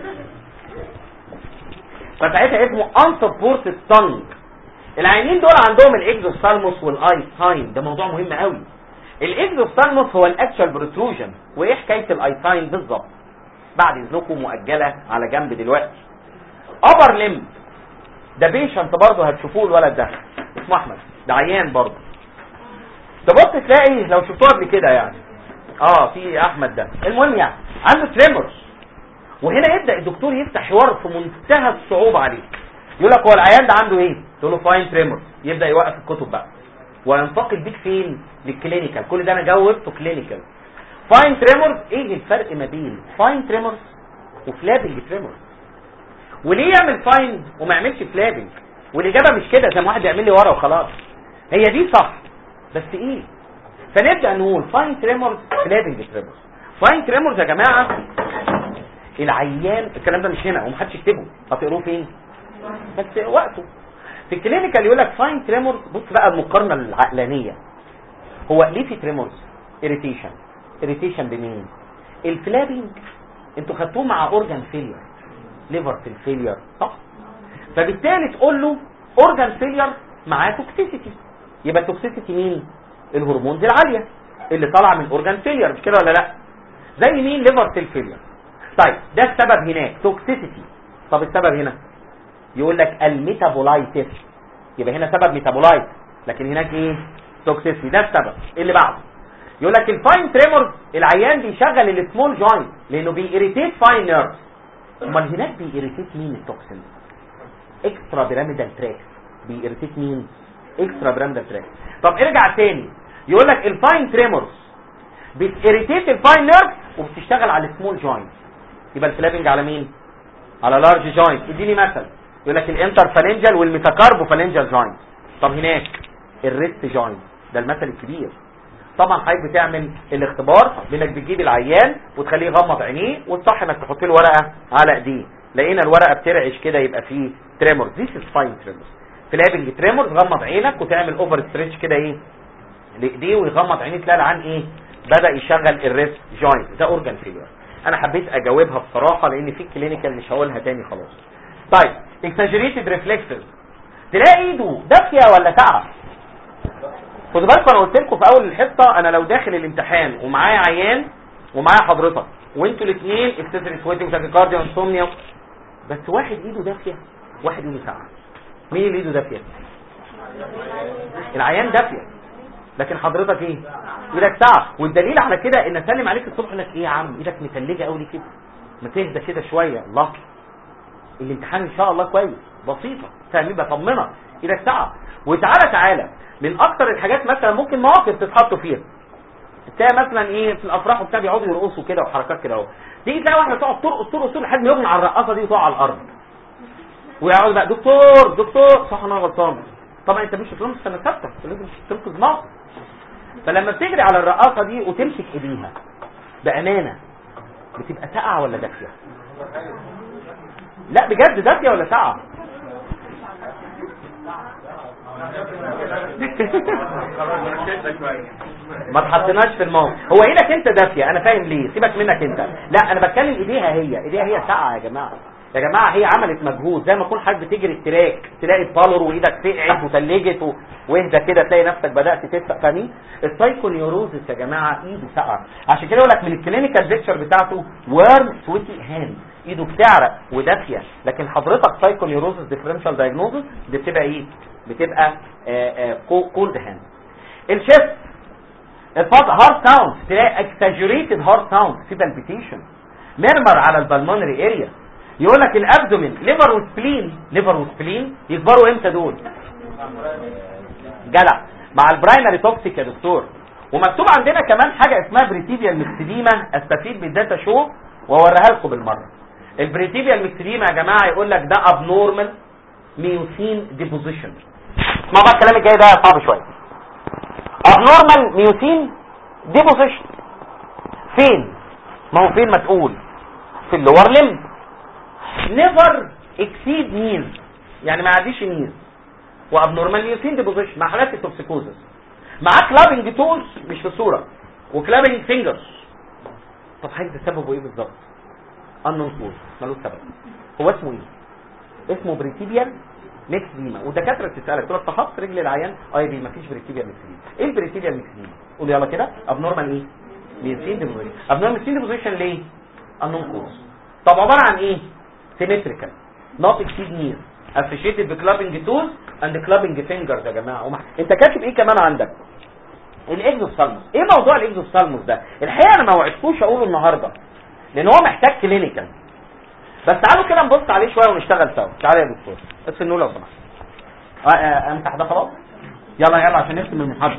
S2: فساعتها اسمه unsupported tongue العينين دول عندهم الاكزوثالموس والاي ساين ده موضوع مهم قوي الاكزوثالموس هو الاكشوال بروتروجن وايه حكايه الاي ساين بالظبط بعد اذنكم مؤجله على جنب دلوقتي ابر لم ده بيشنت برضه هتشوفوه الولد ده اسمه احمد ده عيان برضه تبص تلاقي لو شفتوه قبل كده يعني اه في احمد ده المهم يعني عنده تريمورز وهنا يبدا الدكتور يفتح حوار في منتهى الصعوبه عليه يقول لك هو العيان ده عنده ايه تقول له فاين تريمورز يبدا يوقف الكتب بقى وينتقل بيك فين للكلينيكال كل ده انا جاوبته كلينيكال فاين تريمورز ايه الفرق ما بين فاين تريمورز وفلابنج تريمورز وليه يعمل فاين وما يعملش فلابنج والاجابه مش كده زي ما واحد يعمل لي ورا وخلاص هي دي صح بس ايه فنبدا نقول فاين تريمورز فلابنج تريمورز فاين تريمورز يا جماعه العيان الكلام ده مش هنا ومحدش يكتبه هتقروه فين بس وقته في الكلينيكال يقول لك فاين تريمورز بص بقى المقارنه العقلانيه هو ليه في تريمورز اريتيشن اريتيشن بمين الفلابنج انتوا خدتوه مع اورجان فيلير ليفر فيلير صح فبالتالي تقول له اورجان فيلير معاه توكسيسيتي يبقى توكسيسيتي مين الهرمونز العاليه اللي طالعه من اورجان فيلير مش كده ولا لا زي مين ليفر سيل فيلير طيب ده السبب هناك توكسيسيتي طب السبب هنا يقول لك الميتابولايتس يبقى هنا سبب ميتابولايت لكن هناك ايه توكسيسيتي ده السبب اللي بعده يقول لك الفاين تريمورز العيان بيشغل السمول جوينت لانه بيريتيت فاين نيرف امال هناك بيريتيت مين التوكسين اكسترا بيراميدال تراكس بيريتيت مين اكسترا بيراميدال تراكس طب ارجع تاني يقول لك الفاين تريمورز بتريتيت الفاين نيرف وبتشتغل على السمول جوينت يبقى الفلابنج على مين على لارج جوينت اديني مثل يقول لك الانتر فالنجل والميتاكاربو فالنجل جوينت طب هناك الريست جوينت ده المثل الكبير طبعا حضرتك بتعمل الاختبار بانك بتجيب العيان وتخليه يغمض عينيه والصح انك تحط له ورقه على ايديه لقينا الورقه بترعش كده يبقى فيه تريمور ذيس از فاين تريمور فلابنج تريمور غمض عينك وتعمل اوفر ستريتش كده ايه لايديه ويغمض عينيه تلاقي العيان ايه بدا يشغل الريست جوينت ده اورجان فيلير انا حبيت اجاوبها بصراحه لان في كلينيكال مش هقولها تاني خلاص طيب اكساجريتد ريفلكسز تلاقي ايده دافيه ولا ساقعه خدوا بالكم انا قلت لكم في اول الحصه انا لو داخل الامتحان ومعايا عيان ومعايا حضرتك وانتوا الاثنين اكسسوري سويتنج تاكيكارديا انسومنيا بس واحد ايده دافيه واحد ايده ساقعه مين اللي ايده دافيه العيان دافيه لكن حضرتك ايه ايدك ساعه والدليل على كده ان اسلم عليك الصبح لك ايه يا عم ايدك متلجه قوي كده ما تهدى كده شويه الله الامتحان ان شاء الله كويس بسيطه فاهمين بطمنك ايدك ساعه وتعالى تعالى من اكتر الحاجات مثلا ممكن مواقف تتحطوا فيها تلاقي مثلا ايه في الافراح وبتاع بيقعدوا يرقصوا كده وحركات كده اهو تيجي تلاقي واحده تقعد ترقص ترقص ترقص لحد ما يغمى على الرقاصه دي وتقع على الارض ويقعد بقى دكتور دكتور صح انا غلطان طبعا انت مش هتلمس سنه ثابته لازم تنقذ موقف فلما بتجري على الرقاصه دي وتمسك ايديها بامانه بتبقى ساقعه ولا دافيه لا بجد دافيه ولا ساقعه ما تحطناش في الموقف هو ايدك انت دافيه انا فاهم ليه سيبك منك انت لا انا بتكلم ايديها هي ايديها هي ساقعه يا جماعه يا جماعه هي عملت مجهود زي ما تكون حد بتجري التراك تلاقي البالور وايدك تقعد وتلجت و- واهدى كده تلاقي نفسك بدات تسرق فاهمين السايكونيوروزس يا جماعه ايده سقع عشان كده يقول لك من الكلينيكال بيكتشر بتاعته ورم سويتي هاند ايده بتعرق ودافيه لكن حضرتك سايكونيوروزس ديفرنشال دايجنوزس دي بتبقى ايه بتبقى كولد هاند الشيست الفض هارت ساوند تلاقي اكساجوريتد هارت ساوند في بالبيتيشن ميرمر على البلمونري اريا يقول لك الابدومين ليفر وسبلين ليفر وسبلين يكبروا امتى دول جدع مع البرايمري توكسيك يا دكتور ومكتوب عندنا كمان حاجه اسمها بريتيبيال ميكسيديما استفيد بالداتا شو واوريها لكم بالمره البريتيبيال ميكسيديما يا جماعه يقول لك ده ابنورمال ميوسين ديبوزيشن اسمعوا بقى الكلام الجاي ده صعب شويه ابنورمال ميوسين ديبوزيشن فين ما هو فين ما تقول في اللور لمب نيفر اكسيد نيز يعني ما يعديش نيز وابنورمال ميوسين ديبوزيشن مع حالات التوكسيكوزس معاه كلابنج تولز مش في الصوره وكلابنج فينجرز طب حاجه سببه ايه بالظبط انون كوز ملوش سبب هو اسمه ايه اسمه بريتيبيال ميكس ديما والدكاتره بتسالك تقول لك فحصت رجل العيان اه دي مفيش بريتيبيال ميكس ديما ايه البريتيبيال ميكس ديما قول يلا كده ابنورمال ايه ميوسين ديبوزيشن ابنورمال ميوسين ديبوزيشن ليه انون كوز طب عباره عن ايه سيمتريكال نوت اكسيد نير اسوشيتد بكلابنج تولز اند كلابنج فينجرز يا جماعه ومح... انت كاتب ايه كمان عندك الاكزوثالموس ايه موضوع الاكزوثالموس ده الحقيقه انا ما وعدتوش اقوله النهارده لان هو محتاج كلينيكال بس تعالوا كده نبص عليه شويه ونشتغل سوا تعالى يا دكتور استنوا لو سمحت اه اه امسح ده خلاص يلا يلا عشان نختم المحاضره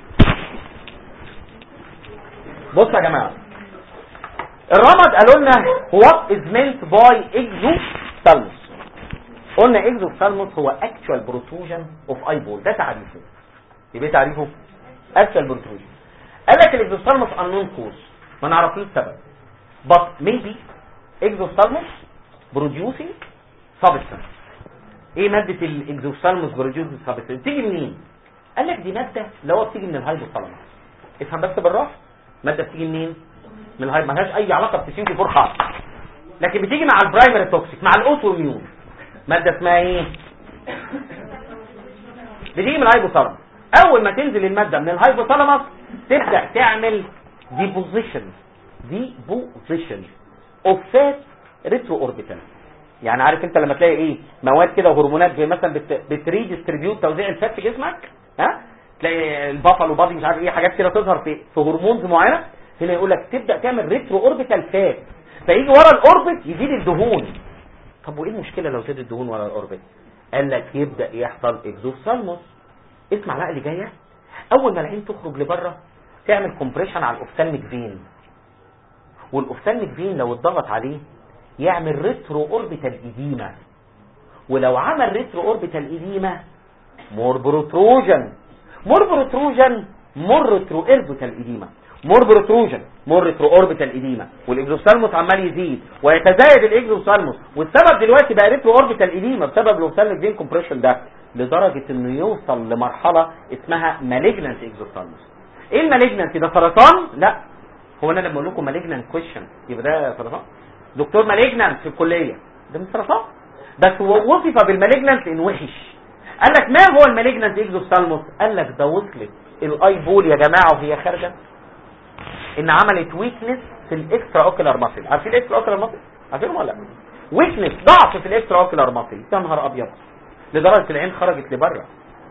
S2: بص يا جماعه الرمد قالوا لنا what is meant by exophthalmos قلنا exophthalmos هو actual protrusion of eyeball ده تعريفه يبقى إيه تعريفه actual protrusion قال لك الاكزوثالموس unknown cause ما نعرفلوش السبب but maybe exophthalmos producing substance ايه مادة الاكزوثالموس producing substance تيجي منين قال لك دي مادة اللي هو بتيجي من الهايبوثالموس افهم بس بالراحه مادة بتيجي منين من الهايب مالهاش اي علاقه بتسيم دي خالص لكن بتيجي مع البرايمري توكسيك مع الاوتو اميون ماده اسمها ايه بتيجي من الهايبوثالاموس اول ما تنزل الماده من الهايبوثالاموس تبدا تعمل ديبوزيشن ديبوزيشن اوف فات ريترو اوربيتال يعني عارف انت لما تلاقي ايه مواد كده وهرمونات زي مثلا بت... بتريديستريبيوت توزيع الفات في جسمك ها تلاقي البافالو بادي مش عارف ايه حاجات كده تظهر في في هرمونز معينه هنا يقول لك تبدا تعمل ريترو اوربيتال فات فيجي ورا الاوربت يزيد الدهون طب وايه المشكله لو زاد الدهون ورا الاوربت قال لك يبدا يحصل اكزوثالموس اسمع بقى اللي جايه اول ما العين تخرج لبره تعمل كومبريشن على الاوفتالميك فين والاوفتالميك فين لو اتضغط عليه يعمل ريترو اوربيتال ايديما ولو عمل ريترو اوربيتال ايديما مور بروتروجن مور بروتروجن مور ريترو اوربيتال ايديما مور بروتروجن مور ريترو اوربيتال ايديما والاكزوثالموس عمال يزيد ويتزايد الاكزوثالموس والسبب دلوقتي بقى ريترو اوربيتال ايديما بسبب الاوفتالميك فين كومبريشن ده لدرجه انه يوصل لمرحله اسمها مالجنانت اكزوثالموس ايه المالجنانت ده سرطان لا هو انا لما اقول لكم مالجنانت كويشن يبقى ده سرطان دكتور مالجنانت في الكليه ده مش سرطان بس هو وصف بالمالجنانت ان وحش قال لك ما هو المالجنانت اكزوثالموس قال لك ده وصلت الاي بول يا جماعه وهي خارجه ان عملت ويكنس في الاكسترا اوكيلار ماسل عارفين الاكسترا اوكيلار ماسل عارفينهم ولا لا ويكنس ضعف في الاكسترا اوكيلار ماسل يا نهار ابيض لدرجه العين خرجت لبره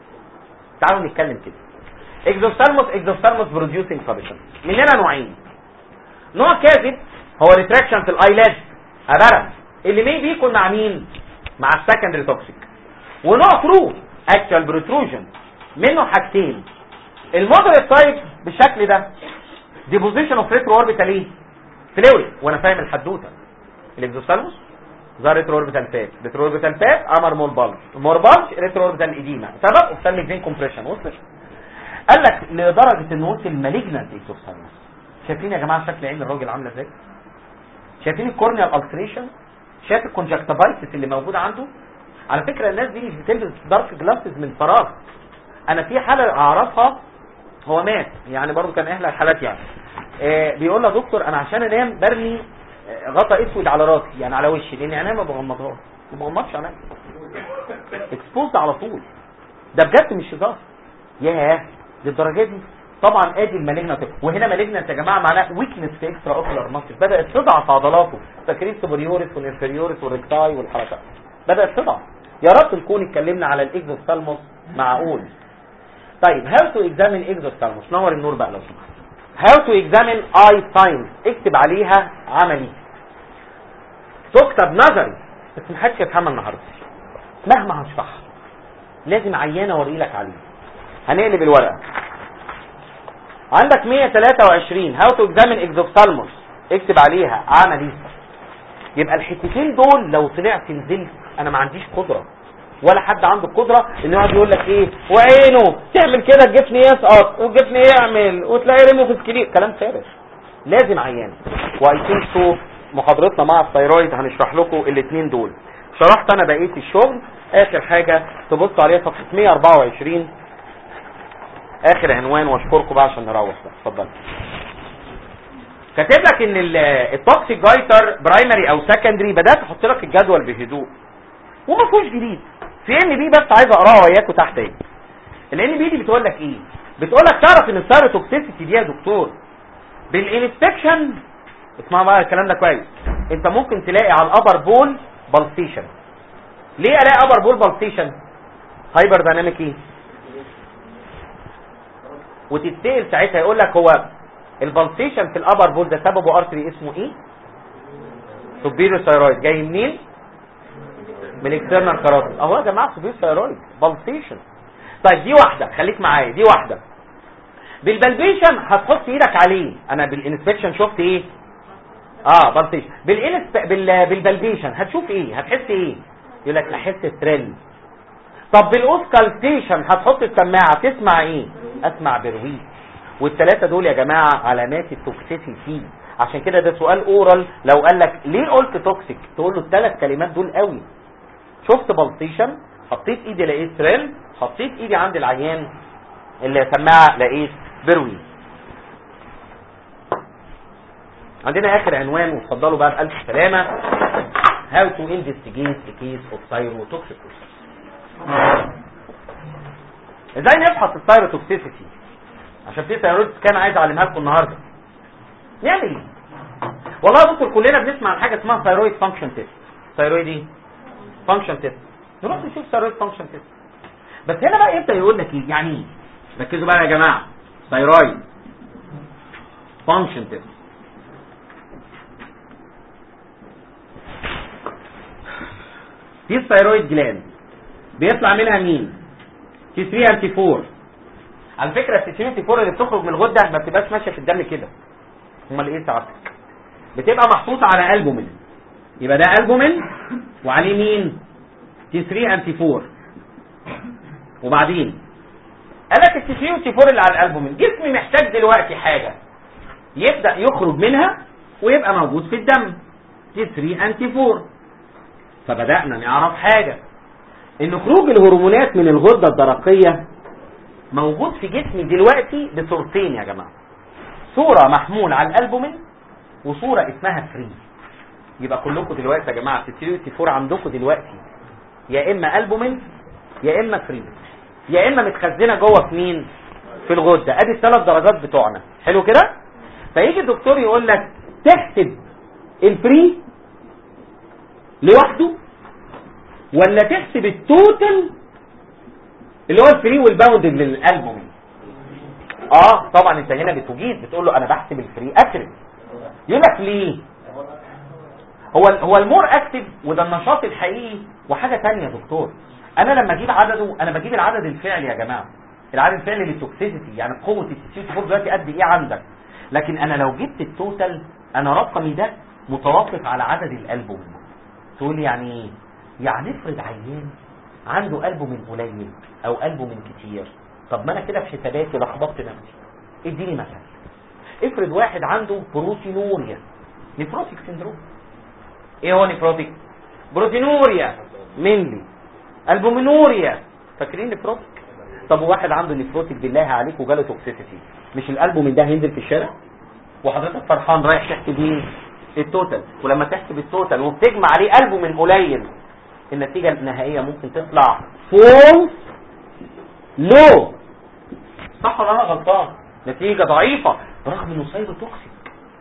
S2: تعالوا نتكلم كده اكزوثالموس اكزوثالموس بروديوسنج سبستانس مننا نوعين نوع كاذب هو ريتراكشن في الايلاج ابرا اللي مي بيكون مع مين مع السكندري توكسيك ونوع ترو اكشوال بروتروجن منه حاجتين المودريت تايب بالشكل ده ديبوزيشن اوف ريترو اوربيتال ايه فلويد وانا فاهم الحدوته الاكزوثالموس ظهر ريترو اوربيتال فات ريترو اوربيتال فات عمل مول بالج مور بالج ريترو اوربيتال ايديما سبب اوفتالميك فين كومبريشن وصل قال لك لدرجه انه وصل مالجنانت اكزوثالموس شايفين يا جماعه شكل عين الراجل عامله ازاي شايفين الكورنيال التريشن شايف الكونجكتيفايتس اللي موجوده عنده على فكره الناس دي مش بتلبس دارك جلاسز من فراغ انا في حاله اعرفها هو مات يعني برضو كان احلى الحالات يعني آه بيقول له دكتور انا عشان انام برمي غطا اسود على راسي يعني على وشي لان عينيا ما بغمضهاش ما بغمضش عينيا اكسبوز على طول ده بجد مش هزار ياه للدرجه دي طبعا ادي المالجنت وهنا مالجنت يا جماعه معناه ويكنس في اكسترا اوكولار ماسل بدات تضعف عضلاته فاكرين سوبريوريس والانفيريوريس والريكتاي والحركات بدات تضعف يا رب نكون اتكلمنا على الاكزوثالموس معقول طيب هاو تو اكزامين اكزوثالموس نور النور بقى لو سمحت هاو تو اكزامين اي ساينز اكتب عليها عملي تكتب نظري بس محدش يفهمها النهارده مهما هشرحها لازم عيانه اوري لك عليه هنقلب الورقه عندك 123 هاو تو اكزامين اكزوثالموس اكتب عليها عملي يبقى الحتتين دول لو طلعت نزلت انا ما عنديش قدره ولا حد عنده القدره انه يقعد يقول لك ايه وعينه تعمل كده الجفن يسقط والجفن يعمل وتلاقي رمه في السكليت كلام فارغ لازم عيان واي ثينك سو محاضرتنا مع الثيرويد هنشرح لكم الاثنين دول شرحت انا بقيه الشغل اخر حاجه تبصوا عليها صفحه 124 اخر عنوان واشكركم بقى عشان نروح بقى اتفضل كاتب لك ان التوكسيك جايتر برايمري او سكندري بدات احط لك الجدول بهدوء وما فيهوش جديد في ان بي بس عايز اقراها وياكم تحت ايه الان بي دي بتقول لك ايه بتقول لك تعرف ان السيروتوكسيسيتي دي يا دكتور بالانسبكشن اسمع بقى الكلام ده كويس انت ممكن تلاقي على الابر بول بالسيشن ليه الاقي ابر بول بالسيشن هايبر دايناميك ايه وتتسال ساعتها يقول لك هو البلسيشن في الابر بول ده سببه ارتري اسمه ايه سوبيريور ثايرويد جاي منين من الاكسترنال كاروتيد اهو يا جماعه سوبيريور ثايرويد بلسيشن طيب دي واحده خليك معايا دي واحده بالبلبيشن هتحط ايدك عليه انا بالانسبكشن شفت ايه اه بلسيشن بالانسب بال... بالبلبيشن هتشوف ايه هتحس ايه يقول لك احس ثريل طب بالاوسكالتيشن هتحط السماعه تسمع ايه اسمع برويج والثلاثه دول يا جماعه علامات التوكسيسيتي عشان كده ده سؤال اورال لو قال لك ليه قلت توكسيك تقول له الثلاث كلمات دول قوي شفت بلطيشن حطيت ايدي لقيت ثريل حطيت ايدي عند العيان اللي سماعه لقيت بروي عندنا اخر عنوان وتفضلوا بقى بالف سلامه how to investigate a case of thyrotoxicosis ازاي نفحص الثايروتوكسيسيتي عشان في ثيرويد كان عايز اعلمها لكم النهارده نعمل ايه والله يا دكتور كلنا بنسمع عن حاجه اسمها ثايرويد فانكشن تيست ثايرويد ايه فانكشن تيست نروح نشوف ثايرويد فانكشن تيست بس هنا بقى يبدا يقول لك ايه يعني ايه ركزوا بقى يا جماعه ثايرويد فانكشن تيست دي الثايرويد جلاند بيطلع منها مين تي 3 انتي 4 على فكره التي 3 انتي 4 اللي بتخرج من الغده ما بتبقاش ماشيه في الدم كده امال ايه سعادتك بتبقى محطوطه على البومين يبقى ده البومين وعليه مين تي 3 انتي 4 وبعدين قال لك التي 3 انتي 4 اللي على الالبومين جسمي محتاج دلوقتي حاجه يبدا يخرج منها ويبقى موجود في الدم تي 3 انتي 4 فبدانا نعرف حاجه ان خروج الهرمونات من الغده الدرقيه موجود في جسمي دلوقتي بصورتين يا جماعه صوره محمول على الالبومين وصوره اسمها فري يبقى كلكم دلوقتي يا جماعه التيريوتي فور عندكم دلوقتي يا اما البومين يا اما فري يا اما متخزنه جوه في مين في الغده ادي الثلاث درجات بتوعنا حلو كده فيجي الدكتور يقول لك تحسب الفري لوحده ولا تحسب التوتال اللي هو الفري والباوند للالبومين اه طبعا انت هنا بتجيد بتقول له انا بحسب الفري اكتف يقول لك ليه هو هو المور اكتف وده النشاط الحقيقي وحاجه ثانيه يا دكتور انا لما اجيب عدده انا بجيب العدد الفعلي يا جماعه العدد الفعلي للتوكسيسيتي يعني قوه التيسيوت فور دلوقتي قد ايه عندك لكن انا لو جبت التوتال انا رقمي ده متوقف على عدد الالبوم تقول لي يعني ايه يعني افرض عيان عنده قلبه من قليل او قلبه من كتير طب ما انا كده في حساباتي لخبطت نفسي اديني مثل افرض واحد عنده بروتينوريا نيفروتيك سندروم ايه هو نيفروتيك بروتينوريا مينلي البومينوريا فاكرين نيفروتيك طب واحد عنده نيفروتيك بالله عليك وجاله توكسيسيتي مش الالبومين ده هينزل في الشارع وحضرتك فرحان رايح تحسب مين التوتال ولما تحسب التوتال وبتجمع عليه البومين قليل النتيجه النهائيه ممكن تطلع فولس لو صح ولا انا غلطان نتيجه ضعيفه برغم انه سايروتوكسيك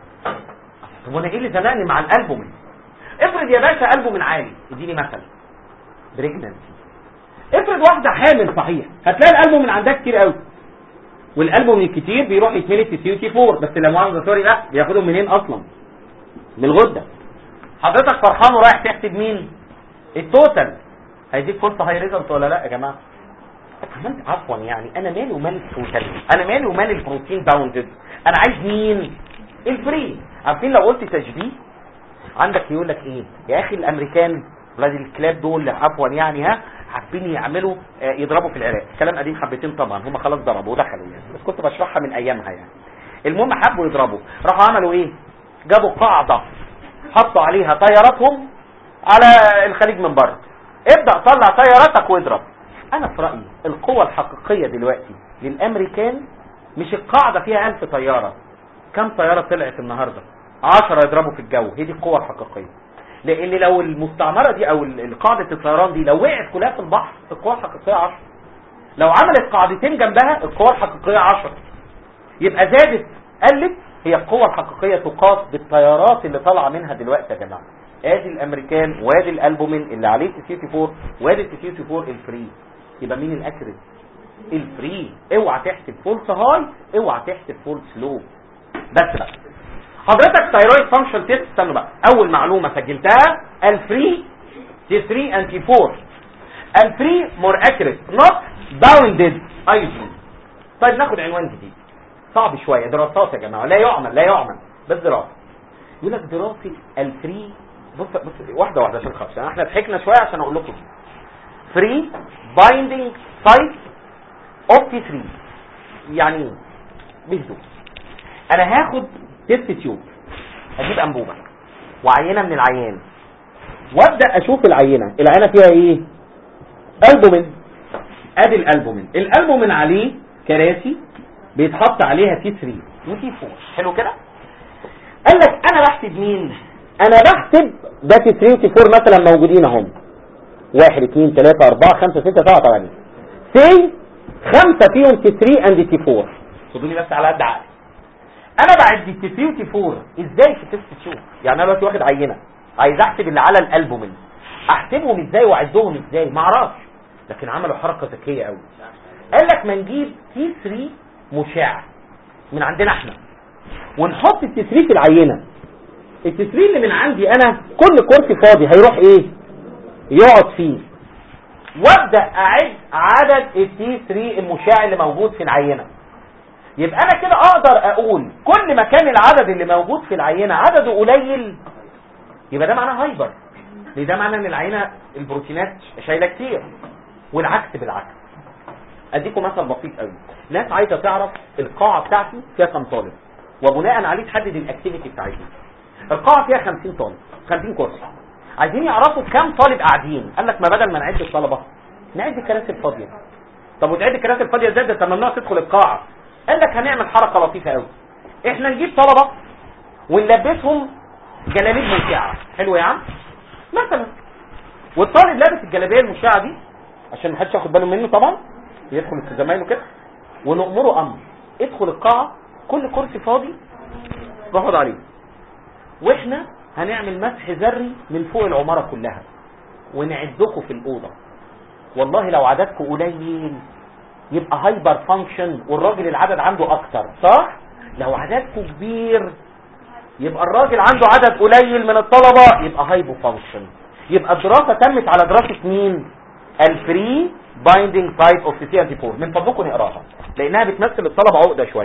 S2: طب وانا ايه اللي زنقني مع الالبومين افرض يا باشا البومين عالي اديني مثل بريجننسي افرض واحده حامل صحيح هتلاقي الالبومين عندها كتير قوي والالبومين الكتير بيروح يتملي في سي تي 4 بس لا مؤاخذه سوري لا بياخدهم منين اصلا من الغده حضرتك فرحان ورايح تحسب مين التوتال هيديك فرصه هاي ريزلت ولا لا يا جماعه كمان عفوا يعني انا مالي ومال التوتال انا مالي ومال البروتين باوندد انا عايز مين الفري عارفين لو قلت تشبيه عندك يقول لك ايه يا اخي الامريكان ولاد الكلاب دول عفوا يعني ها حابين يعملوا آه، يضربوا في العراق كلام قديم حبتين طبعا هم خلاص ضربوا ودخلوا يعني بس كنت بشرحها من ايامها يعني المهم حبوا يضربوا راحوا عملوا ايه جابوا قاعده حطوا عليها طياراتهم على الخليج من بره ابدا طلع طياراتك واضرب انا في رايي القوه الحقيقيه دلوقتي للامريكان مش القاعده فيها ألف طياره كم طياره طلعت النهارده 10 يضربوا في الجو هي دي القوه الحقيقيه لان لو المستعمره دي او ال- قاعده الطيران دي لو وقعت كلها في البحر القوه الحقيقيه 10 لو عملت قاعدتين جنبها القوه الحقيقيه 10 يبقى زادت قلت هي القوه الحقيقيه تقاس بالطيارات اللي طالعه منها دلوقتي يا جماعه ادي الامريكان وادي الالبومين اللي عليه تي 4 وادي تي 4 الفري يبقى مين الاكريت الفري اوعى تحسب فولس هاي اوعى تحسب فولس لو بس بقى حضرتك ثايرويد فانكشن تيست استنوا بقى اول معلومه سجلتها الفري تي 3 اند تي 4 الفري مور اكيوريت نوت باوندد ايضا طيب ناخد عنوان جديد صعب شويه دراسات يا جماعه لا يعمل لا يعمل بس دراسه يقول لك دراسه الفري بص بص واحده واحده عشان خاطر يعني احنا ضحكنا شويه عشان اقول لكم فري بايندينج سايت اوف تي 3 يعني ايه بهدوء انا هاخد تيست تيوب اجيب انبوبه وعينه من العيان وابدا اشوف العينه العينه فيها ايه البومين ادي الالبومين الالبومين عليه كراسي بيتحط عليها تي 3 وتي 4 حلو كده قال لك انا بحسب مين انا بحسب ده تي 3 وتي 4 مثلا موجودين اهم واحد اثنين ثلاثة أربعة خمسة ستة سبعة ثمانية سي خمسة فيهم تي 3 اند تي 4 خدوني بس على قد عقلي انا بعد التي 3 وتي 4 ازاي في تيست تشوف يعني انا دلوقتي واخد عينه عايز احسب اللي على الالبومين احسبهم ازاي واعدهم ازاي ما اعرفش لكن عملوا حركه ذكيه قوي قال لك ما نجيب تي 3 مشع من عندنا احنا ونحط التي 3 في العينه التي 3 اللي من عندي انا كل كرسي فاضي هيروح ايه يقعد فيه وابدا اعد عدد التي 3 المشع اللي موجود في العينه يبقى انا كده اقدر اقول كل ما كان العدد اللي موجود في العينه عدده قليل يبقى ده معناه هايبر ليه ده معناه ان العينه البروتينات شايله كتير والعكس بالعكس اديكم مثل بسيط قوي ناس عايزه تعرف القاعه بتاعتي فيها كام طالب وبناء عليه تحدد الاكتيفيتي بتاعتي القاعه فيها 50 طالب 50 كرسي عايزين يعرفوا كام طالب قاعدين قال لك ما بدل ما نعد الطلبه نعد الكراسي الفاضيه طب وتعد الكراسي الفاضيه ازاي ده ممنوع تدخل القاعه قال لك هنعمل حركه لطيفه قوي احنا نجيب طلبه ونلبسهم جلاليب مشعه حلو يا عم مثلا والطالب لابس الجلابيه المشعه دي عشان ما حدش ياخد باله منه طبعا يدخل في زمايله كده ونأمره امر ادخل القاعه كل كرسي فاضي اقعد عليه واحنا هنعمل مسح ذري من فوق العماره كلها ونعدكم في الاوضه والله لو عددكم قليل يبقى هايبر فانكشن والراجل العدد عنده اكتر صح لو عددكم كبير يبقى الراجل عنده عدد قليل من الطلبة يبقى هايبو فانكشن يبقى الدراسة تمت على دراسة مين الفري بايندينج تايب اوف سي انتي بور من فضلكم نقراها لانها بتمثل الطلبة عقدة شوية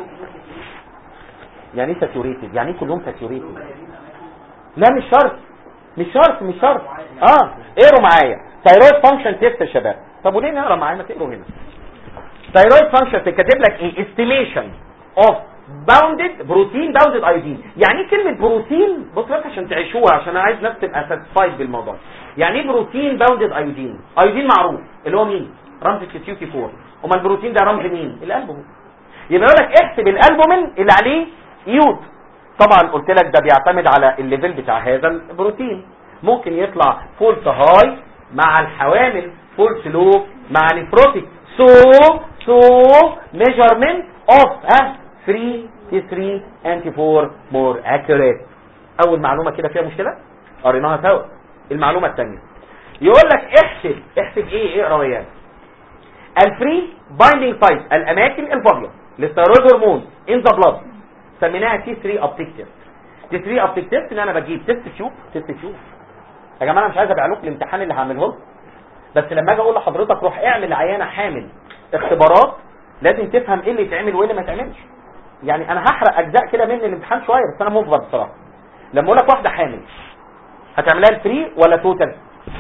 S2: يعني ايه ساتوريتد يعني ايه كلهم ساتوريتد لا مش شرط مش شرط مش شرط اه اقروا معايا ثايرويد فانكشن تيست يا شباب طب وليه نقرا معايا ما تقروا هنا ثايرويد فانكشن كاتب لك ايه استيميشن اوف باوندد بروتين باوندد ايودين يعني ايه كلمه بروتين بص بس عشان تعيشوها عشان انا عايز ناس تبقى ساتسفايد بالموضوع يعني ايه بروتين باوندد ايودين ايودين معروف اللي هو مين رمز الكيوتي 4 امال البروتين ده رمز مين الالبومين يبقى يقول لك احسب الالبومين اللي عليه يود طبعا قلت لك ده بيعتمد على الليفل بتاع هذا البروتين ممكن يطلع فولس هاي مع الحوامل فولس لو مع نيفروتيك سو سو ميجرمنت اوف ها 3 تي 3 انتي 4 مور اكيوريت اول معلومه كده فيها مشكله قريناها سوا المعلومه الثانيه يقول لك احسب احسب ايه اقرا ويانا الفري بايندينج سايت الاماكن الفاضيه للثيرويد هرمون ان ذا بلاد سميناها تي 3 ابتيك تيست تي 3 ابتيك تيست ان انا بجيب تيست تيوب تيست تيوب يا جماعه انا مش عايز ابيع لكم الامتحان اللي هعمله لكم بس لما اجي اقول لحضرتك روح اعمل عيانه حامل اختبارات لازم تفهم ايه اللي يتعمل وايه اللي ما يتعملش يعني انا هحرق اجزاء كده من الامتحان شويه بس انا مجبر بصراحه لما اقول لك واحده حامل هتعملها الفري ولا توتال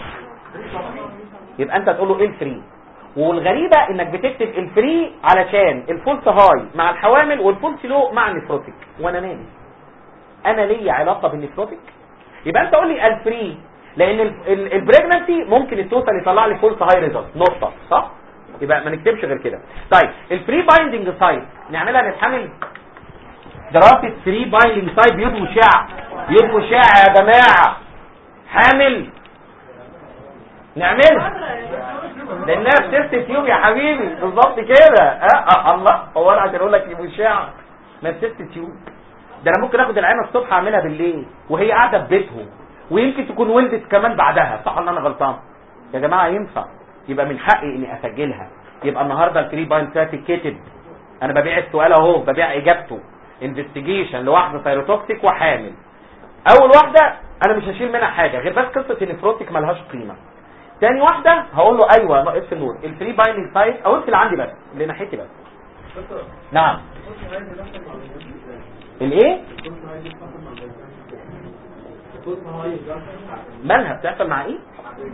S2: يبقى انت تقول له ايه الفري والغريبة انك بتكتب الفري علشان الفولس هاي مع الحوامل والفولس لو مع النفروتيك وانا مالي انا ليا علاقة بالنفروتيك يبقى انت قول لي الفري لان البريجنسي ممكن التوتال يطلع لي فولس هاي ريزلت نقطة صح يبقى ما نكتبش غير كده طيب الفري بايندنج سايت نعملها نتحمل دراسة فري بايندنج سايت بيض مشاع بيض مشاع يا جماعة حامل نعملها لانها في تيست تيوب يا حبيبي بالظبط كده اه الله هو انا عشان اقول لك مشاع ما في تيست تيوب ده انا ممكن اخد العينه الصبح اعملها بالليل وهي قاعده في بيتهم ويمكن تكون ولدت كمان بعدها صح ولا انا غلطان يا جماعه ينفع يبقى من حقي اني اسجلها يبقى النهارده الفري باين سات كتب انا ببيع السؤال اهو ببيع اجابته انفستيجيشن لواحده ثايروتوكسيك وحامل اول واحده انا مش هشيل منها حاجه غير بس قصه النفروتيك ملهاش قيمه تاني واحدة هقول له ايوه ناقص النور الفري بايندينج سايت او اللي عندي بس اللي ناحيتي بس نعم الايه مالها بتحصل مع ايه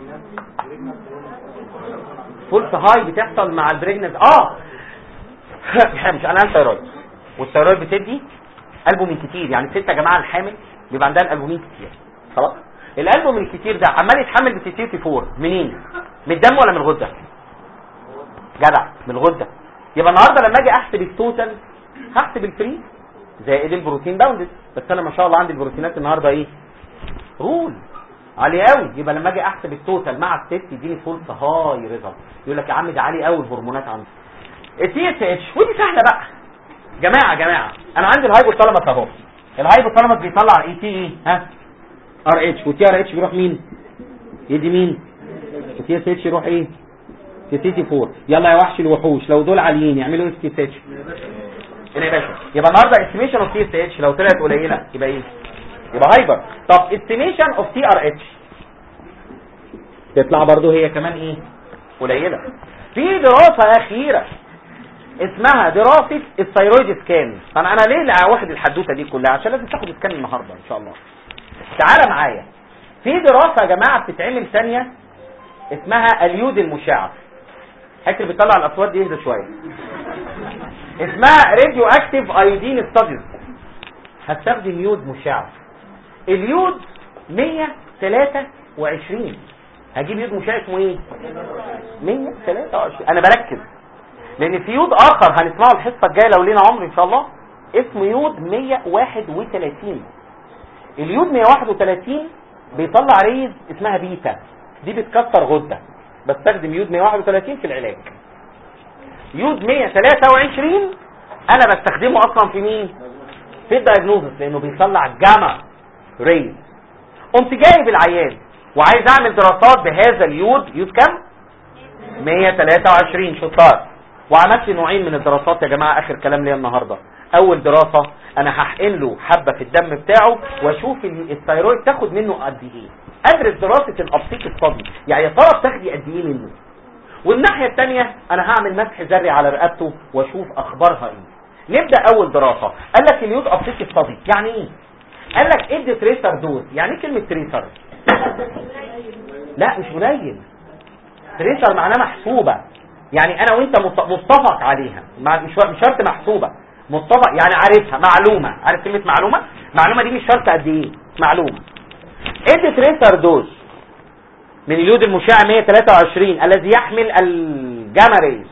S2: فولس هاي بتحصل مع البريجننت اه مش انا الثيرويد والثيرويد بتدي البومين كتير يعني الست يا جماعه الحامل بيبقى عندها الالبومين كتير خلاص الالبوم الكتير ده عمال يتحمل بتيتي 4 منين من الدم ولا من الغده جدع من الغده يبقى النهارده لما اجي احسب التوتال هحسب الفري زائد البروتين باوندد بس انا ما شاء الله عندي البروتينات النهارده ايه رول عالي قوي يبقى لما اجي احسب التوتال مع الست يديني فولس هاي ريزلت يقول لك يا عم ده عالي قوي الهرمونات عندي التي اس اتش ودي سهله بقى جماعه جماعه انا عندي الهايبوثالاموس اهو الهايبوثالاموس بيطلع اي تي ايه ها ار اتش والتي ار اتش بيروح مين يدي مين التي اس اتش يروح ايه تي تي 4 يلا يا وحش الوحوش لو دول عاليين يعملوا ايه تي اس اتش هنا يا باشا يبقى النهارده استيميشن اوف تي اس اتش لو طلعت قليله يبقى ايه يبقى هايبر طب استيميشن اوف تي ار اتش تطلع برضو هي كمان ايه قليله في دراسه اخيره اسمها دراسه الثيرويد سكان طبعا انا ليه واخد الحدوته دي كلها عشان لازم تاخد سكان النهارده ان شاء الله تعالى معايا في دراسة يا جماعة بتتعمل ثانية اسمها اليود المشع حكي اللي بيطلع الاصوات دي يهدى شوية اسمها راديو اكتيف ايودين ستاديز هستخدم يود مشع اليود 123 هجيب يود مشع اسمه ايه 123 انا بركز لان في يود اخر هنسمعه الحصة الجاية لو لينا عمر ان شاء الله اسمه يود 131 اليود 131 بيطلع ريز اسمها بيتا دي بتكسر غدة بستخدم يود 131 في العلاج يود 123 انا بستخدمه اصلا في مين في الدايجنوزس لانه بيطلع جاما ريز قمت جايب العيان وعايز اعمل دراسات بهذا اليود يود كام 123 شطار وعملت نوعين من الدراسات يا جماعه اخر كلام ليا النهارده اول دراسة انا هحقن له حبة في الدم بتاعه واشوف الثيرويد تاخد منه قد ايه ادرس دراسة الابسيك الصدي يعني يا ترى بتاخدي قد ايه منه والناحية الثانية انا هعمل مسح ذري على رقبته واشوف اخبارها ايه نبدأ اول دراسة قال لك اليود ابسيك الصدي يعني ايه قال لك ادي تريسر دوز يعني ايه كلمة تريسر لا مش قليل تريسر معناه محسوبة يعني انا وانت متفق عليها مش شرط محسوبة متفق يعني عارفها معلومة عارف كلمة معلومة معلومة دي مش شرط قد ايه معلومة ادي تريسر دوز من اليود المشع 123 الذي يحمل الجاما ريز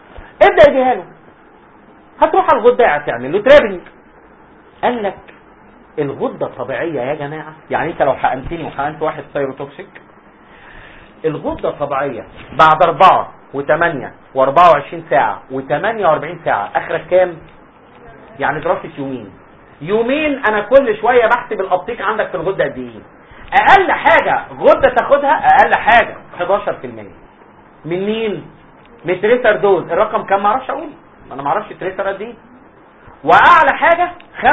S2: ابدا اديها له هتروح على الغده تعمل له ترابنج قال لك الغده الطبيعيه يا جماعه يعني انت لو حقنتني وحقنت واحد سيروتوكسيك الغده الطبيعيه بعد 4 و8 و24 ساعه و48 ساعه اخرك كام يعني دراسه يومين يومين انا كل شويه بحسب الابطيك عندك في الغده قد ايه اقل حاجه غده تاخدها اقل حاجه 11% من مين من تريسر دوز الرقم كام ما اعرفش اقول انا ما اعرفش تريسر قد ايه واعلى حاجه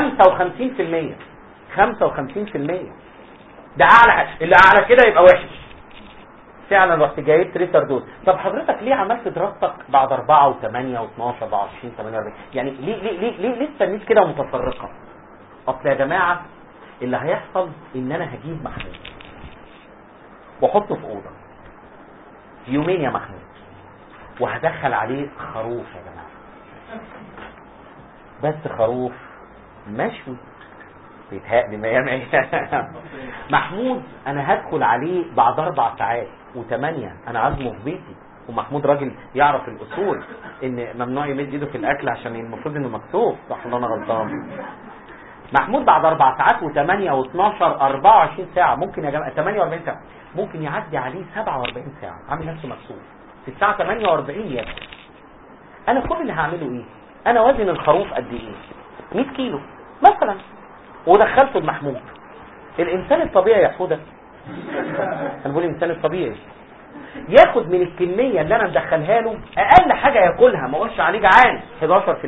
S2: 55% 55% ده اعلى حاجه اللي اعلى كده يبقى وحش فعلا رحت جايب تريسر دوز طب حضرتك ليه عملت دراستك بعد 4 و8 و12 24 48 يعني ليه ليه ليه ليه, ليه استنيت كده متفرقه اصل يا جماعه اللي هيحصل ان انا هجيب محمود واحطه في اوضه يومين يا محمود وهدخل عليه خروف يا جماعه بس خروف مشوي بيتهيألي ما يعمل محمود انا هدخل عليه بعد اربع ساعات وثمانية انا عازمه في بيتي ومحمود راجل يعرف الاصول ان ممنوع يمد ايده في الاكل عشان المفروض انه مكسوف صح ولا انا غلطان محمود بعد اربع ساعات و8 و12 24 ساعه ممكن يا جماعه 48 ساعه ممكن يعدي عليه 47 ساعه عامل نفسه مكسوف في الساعه 48 ياكل انا كل اللي هعمله ايه انا وزن الخروف قد ايه 100 كيلو مثلا ودخلته لمحمود الانسان الطبيعي يا حوده انا بقول الانسان الطبيعي ياخد من الكميه اللي انا مدخلها له اقل حاجه ياكلها ما اقولش عليه جعان 11%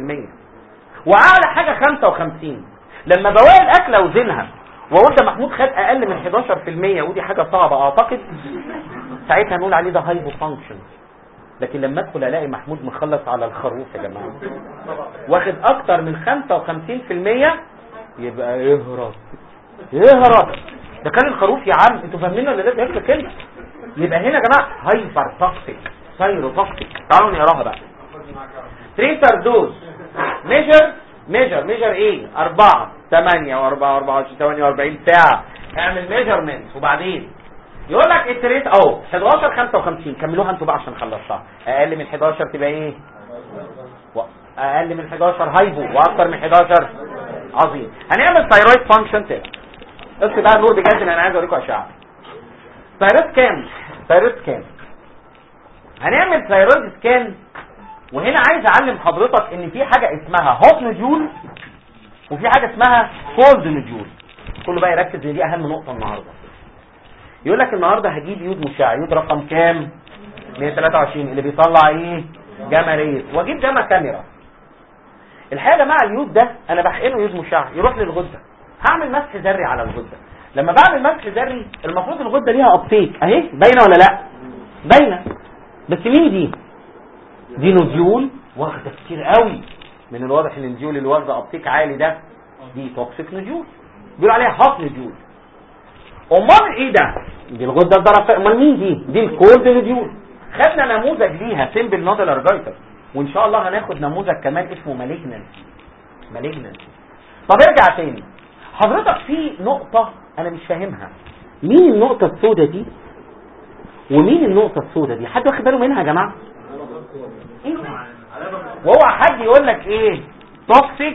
S2: واعلى حاجه 55 لما بواقي الاكل اوزنها واقول ده محمود خد اقل من 11% ودي حاجه صعبه اعتقد ساعتها نقول عليه ده هايبو فانكشن لكن لما ادخل الاقي محمود مخلص على الخروف يا جماعه واخد اكتر من 55% يبقى يهرب يهرب ده كان الخروف يا عم انتوا فاهمين ولا لا ده كلمه يبقى هنا يا جماعه هايبر توكسيك سايرو توكسيك تعالوا نقراها بقى تريتر دوز ميجر ميجر ميجر ايه 4 8 و4 24 48 ساعه اعمل ميجرمنت وبعدين يقول لك التريت اهو 11 55 كملوها انتوا بقى عشان خلصتها اقل من 11 تبقى ايه و- اقل من 11 هايبو واكتر من 11 عظيم هنعمل ثايرويد فانكشن تيست بس بقى نور بجد إن انا عايز اوريكم اشعه ثايرويد سكان ثايرويد سكان هنعمل ثايرويد سكان وهنا عايز اعلم حضرتك ان في حاجه اسمها هوت نوديول وفي حاجه اسمها كولد نوديول كله بقى يركز ان دي اهم نقطه النهارده يقول لك النهارده هجيب يود مشع يود رقم كام 123 اللي بيطلع ايه جاما ريز واجيب جاما كاميرا الحقيقه مع اليود ده انا بحقنه يود مشع يروح للغده هعمل مسح ذري على الغده لما بعمل مسح ذري المفروض الغده ليها ابتيك اهي باينه ولا لا باينه بس مين دي دي نوديول واخده كتير قوي من الواضح ان النوديول اللي واخده ابتيك عالي ده دي توكسيك نوديول بيقولوا عليها هاف نوديول امال ايه ده دي الغده الدرقيه امال مين دي دي الكولد نوديول خدنا نموذج ليها سيمبل نودل ارجايتر وان شاء الله هناخد نموذج كمان اسمه مالجنانسي مالجنانسي طب ارجع تاني حضرتك في نقطة انا مش فاهمها مين النقطة السوداء دي ومين النقطة السوداء دي حد واخد باله منها يا جماعة إيه؟ وهو حد يقول لك ايه توكسيك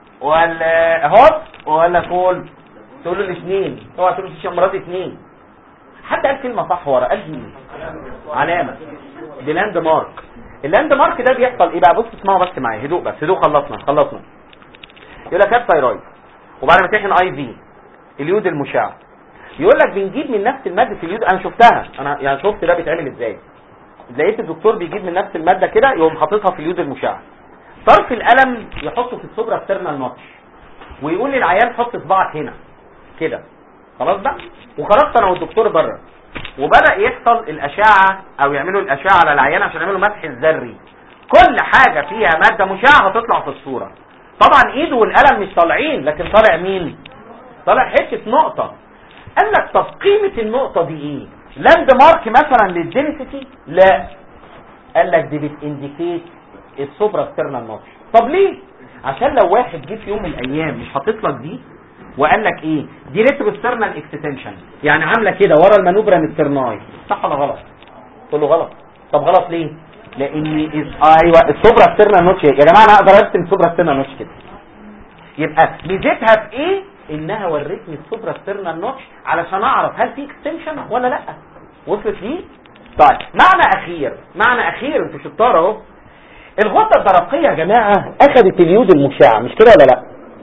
S2: ولا هوت ولا كول تقول له الاثنين اوعى تقول في مرات اثنين حد قال كلمه صح ورا قال دي علامه دي لاند مارك اللاند مارك ده بيحصل ايه بقى بص اسمعوا بس معايا هدوء بس هدوء خلصنا خلصنا يقول لك هات ثايرويد وبعد ما تحقن اي في اليود المشع يقول لك بنجيب من نفس الماده اليود انا شفتها انا يعني شفت ده بيتعمل ازاي لقيت الدكتور بيجيب من نفس الماده كده يقوم حاططها في اليود المشع طرف القلم يحطه في السوبرا ستيرنال نوتش ويقول للعيان حط صباعك هنا كده خلاص بقى وخرجت انا والدكتور بره وبدا يحصل الاشعه او يعملوا الاشعه على العيان عشان يعملوا مسح الذري كل حاجه فيها ماده مشعه هتطلع في الصوره طبعا ايده والقلم مش طالعين لكن طالع مين طالع حته نقطه قال لك طب قيمه النقطه دي ايه لاند مارك مثلا للدنسيتي لا قال لك دي بتانديكيت السوبرا ستيرنال نوتش طب ليه عشان لو واحد جه في يوم من الايام مش حاطط لك دي وقال لك ايه دي ريتروسترنال اكستنشن يعني عامله كده ورا المانوبرا الترناي صح ولا غلط تقول له غلط طب غلط ليه لان إز- ايوه السوبرا سترنال نوتش يا جماعه انا اقدر ارسم سوبرا سترنال نوتش كده يبقى ميزتها في ايه انها ورتني السوبرا ستيرنال نوتش علشان اعرف هل في اكستنشن ولا لا وصلت لي طيب معنى اخير معنى اخير انتوا شطار اهو الغده الدرقيه يا جماعه اخذت اليود المشعه مش كده ولا لا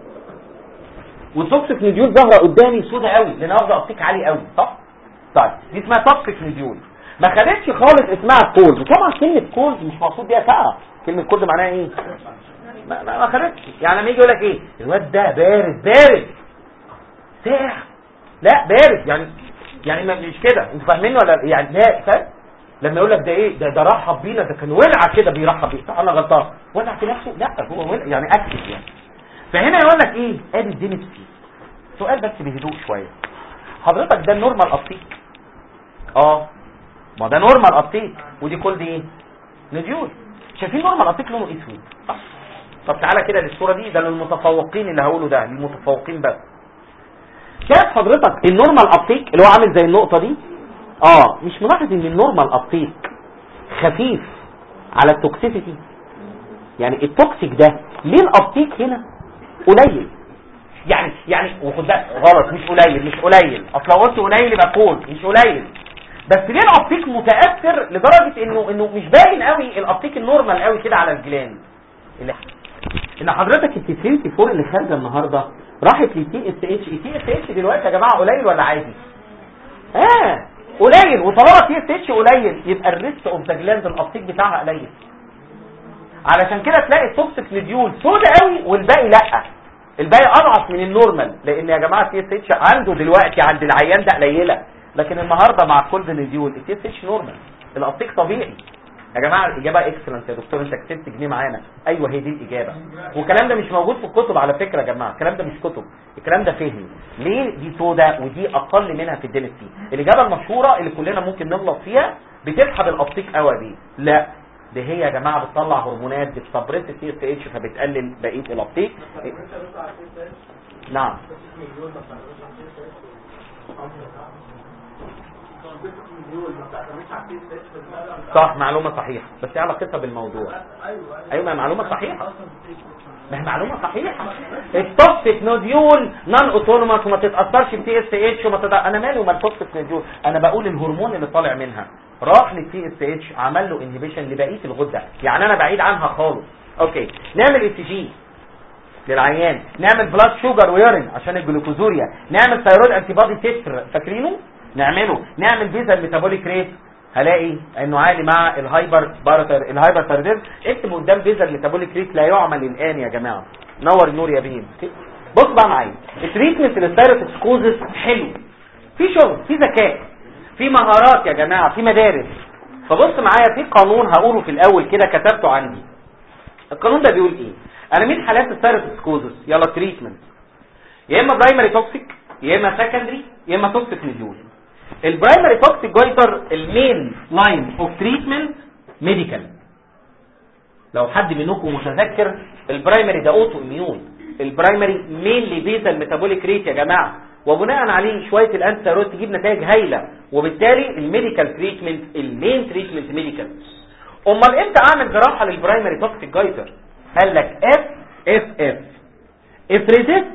S2: والتوكسيك نديول ظاهره قدامي سودة قوي لان واخده ابتيك عالي قوي صح طيب دي اسمها توكسيك نديول ما خدتش خالص اسمها كولز طبعا كلمه كولز مش مقصود بيها ساعه كلمه كولز معناها ايه ما, ما, ما خدتش يعني لما يجي يقول لك ايه الواد ده بارد بارد ساعه لا بارد يعني يعني ما مش كده انتوا فاهمين ولا يعني لا فاهم لما يقول لك ده ايه ده ده رحب بينا ده كان ولع كده بيرحب بيه صح انا غلطان ولع في نفسه لا هو ولع يعني اكتف يعني فهنا يقول لك ايه ادي الدينستي سؤال بس بهدوء شويه حضرتك ده النورمال ابتيك اه ما ده نورمال ابتيك ودي كل دي ايه نديول شايفين نورمال ابتيك لونه اسود صح طب تعالى كده للصوره دي ده للمتفوقين اللي هقوله ده للمتفوقين بس شايف حضرتك النورمال ابتيك اللي هو عامل زي النقطه دي اه مش ملاحظ ان النورمال ابتيك خفيف على التوكسيسيتي يعني التوكسيك ده ليه الابتيك هنا قليل يعني يعني وخد بالك غلط مش قليل مش قليل اصل لو قلت قليل يبقى كول مش قليل بس ليه الابتيك متاثر لدرجه انه انه مش باين قوي الابتيك النورمال قوي كده على الجلان اللي ان حضرتك التي 4 اللي خارجه النهارده راحت لتي اس اتش التي اس اتش دلوقتي يا جماعه قليل ولا عادي اه قليل وطالما تي اس اتش قليل يبقى الريست اوف ذا جلاند الابتيك بتاعها قليل علشان كده تلاقي التوكسيك نديول سودا قوي والباقي لا الباقي اضعف من النورمال لان يا جماعه التي اس اتش عنده دلوقتي عند العيان ده قليله لكن النهارده مع كل نديول التي اس اتش نورمال الابتيك طبيعي يا جماعه الاجابه اكسلنت يا دكتور انت كسبت جنيه معانا ايوه هي دي الاجابه والكلام ده مش موجود في الكتب على فكره يا جماعه الكلام ده مش كتب الكلام ده فهم ليه دي سودا ودي اقل منها في الدنسي الاجابه المشهوره اللي كلنا ممكن نغلط فيها بتسحب الابتيك قوي دي لا دي هي يا جماعه بتطلع هرمونات بتسبريس التي اس اتش فبتقلل بقيه الابتيك نعم صح معلومة صحيحة بس ايه علاقتها بالموضوع ايوه ما معلومة صحيحة ما هي معلومة صحيحة التوكسيك نوديول نون اوتونوماس وما تتاثرش بتي اس اتش وما تد... انا مالي وما التوكسيك نوديول انا بقول الهرمون اللي طالع منها راح للتي اس اتش عمل له انهبيشن لبقيه الغده يعني انا بعيد عنها خالص اوكي نعمل اي جي للعيان نعمل بلاد شوجر ويورين عشان الجلوكوزوريا نعمل ثايرويد انتي بادي تتر فاكرينه نعمله نعمل بيزا ميتابوليك ريت هلاقي انه عالي مع الهايبر بارتر الهايبر ثايرويدزم اكتب قدام بيزا الميتابوليك ريت لا يعمل الان يا جماعه نور النور يا بين بص بقى معايا التريتمنت للثايروتوكسكوزس حلو في شغل في ذكاء في مهارات يا جماعه في مدارس فبص معايا في قانون هقوله في الاول كده كتبته عندي القانون ده بيقول ايه انا مين حالات الثايروتوكسكوزس يلا تريتمنت يا اما برايمري توكسيك يا اما سكندري يا اما توكسيك نيديول البرايمري توكسيك جويتر المين لاين اوف تريتمنت ميديكال لو حد منكم متذكر البرايمري ده اوتو اميون البرايمري مينلي بيزا ميتابوليك ريت يا جماعه وبناء عليه شويه الانتي ثايرويد تجيب نتائج هايله وبالتالي الميديكال تريتمنت المين تريتمنت ميديكال امال امتى اعمل جراحه للبرايمري توكسيك جويتر قال لك اف اف اف اف ريزيست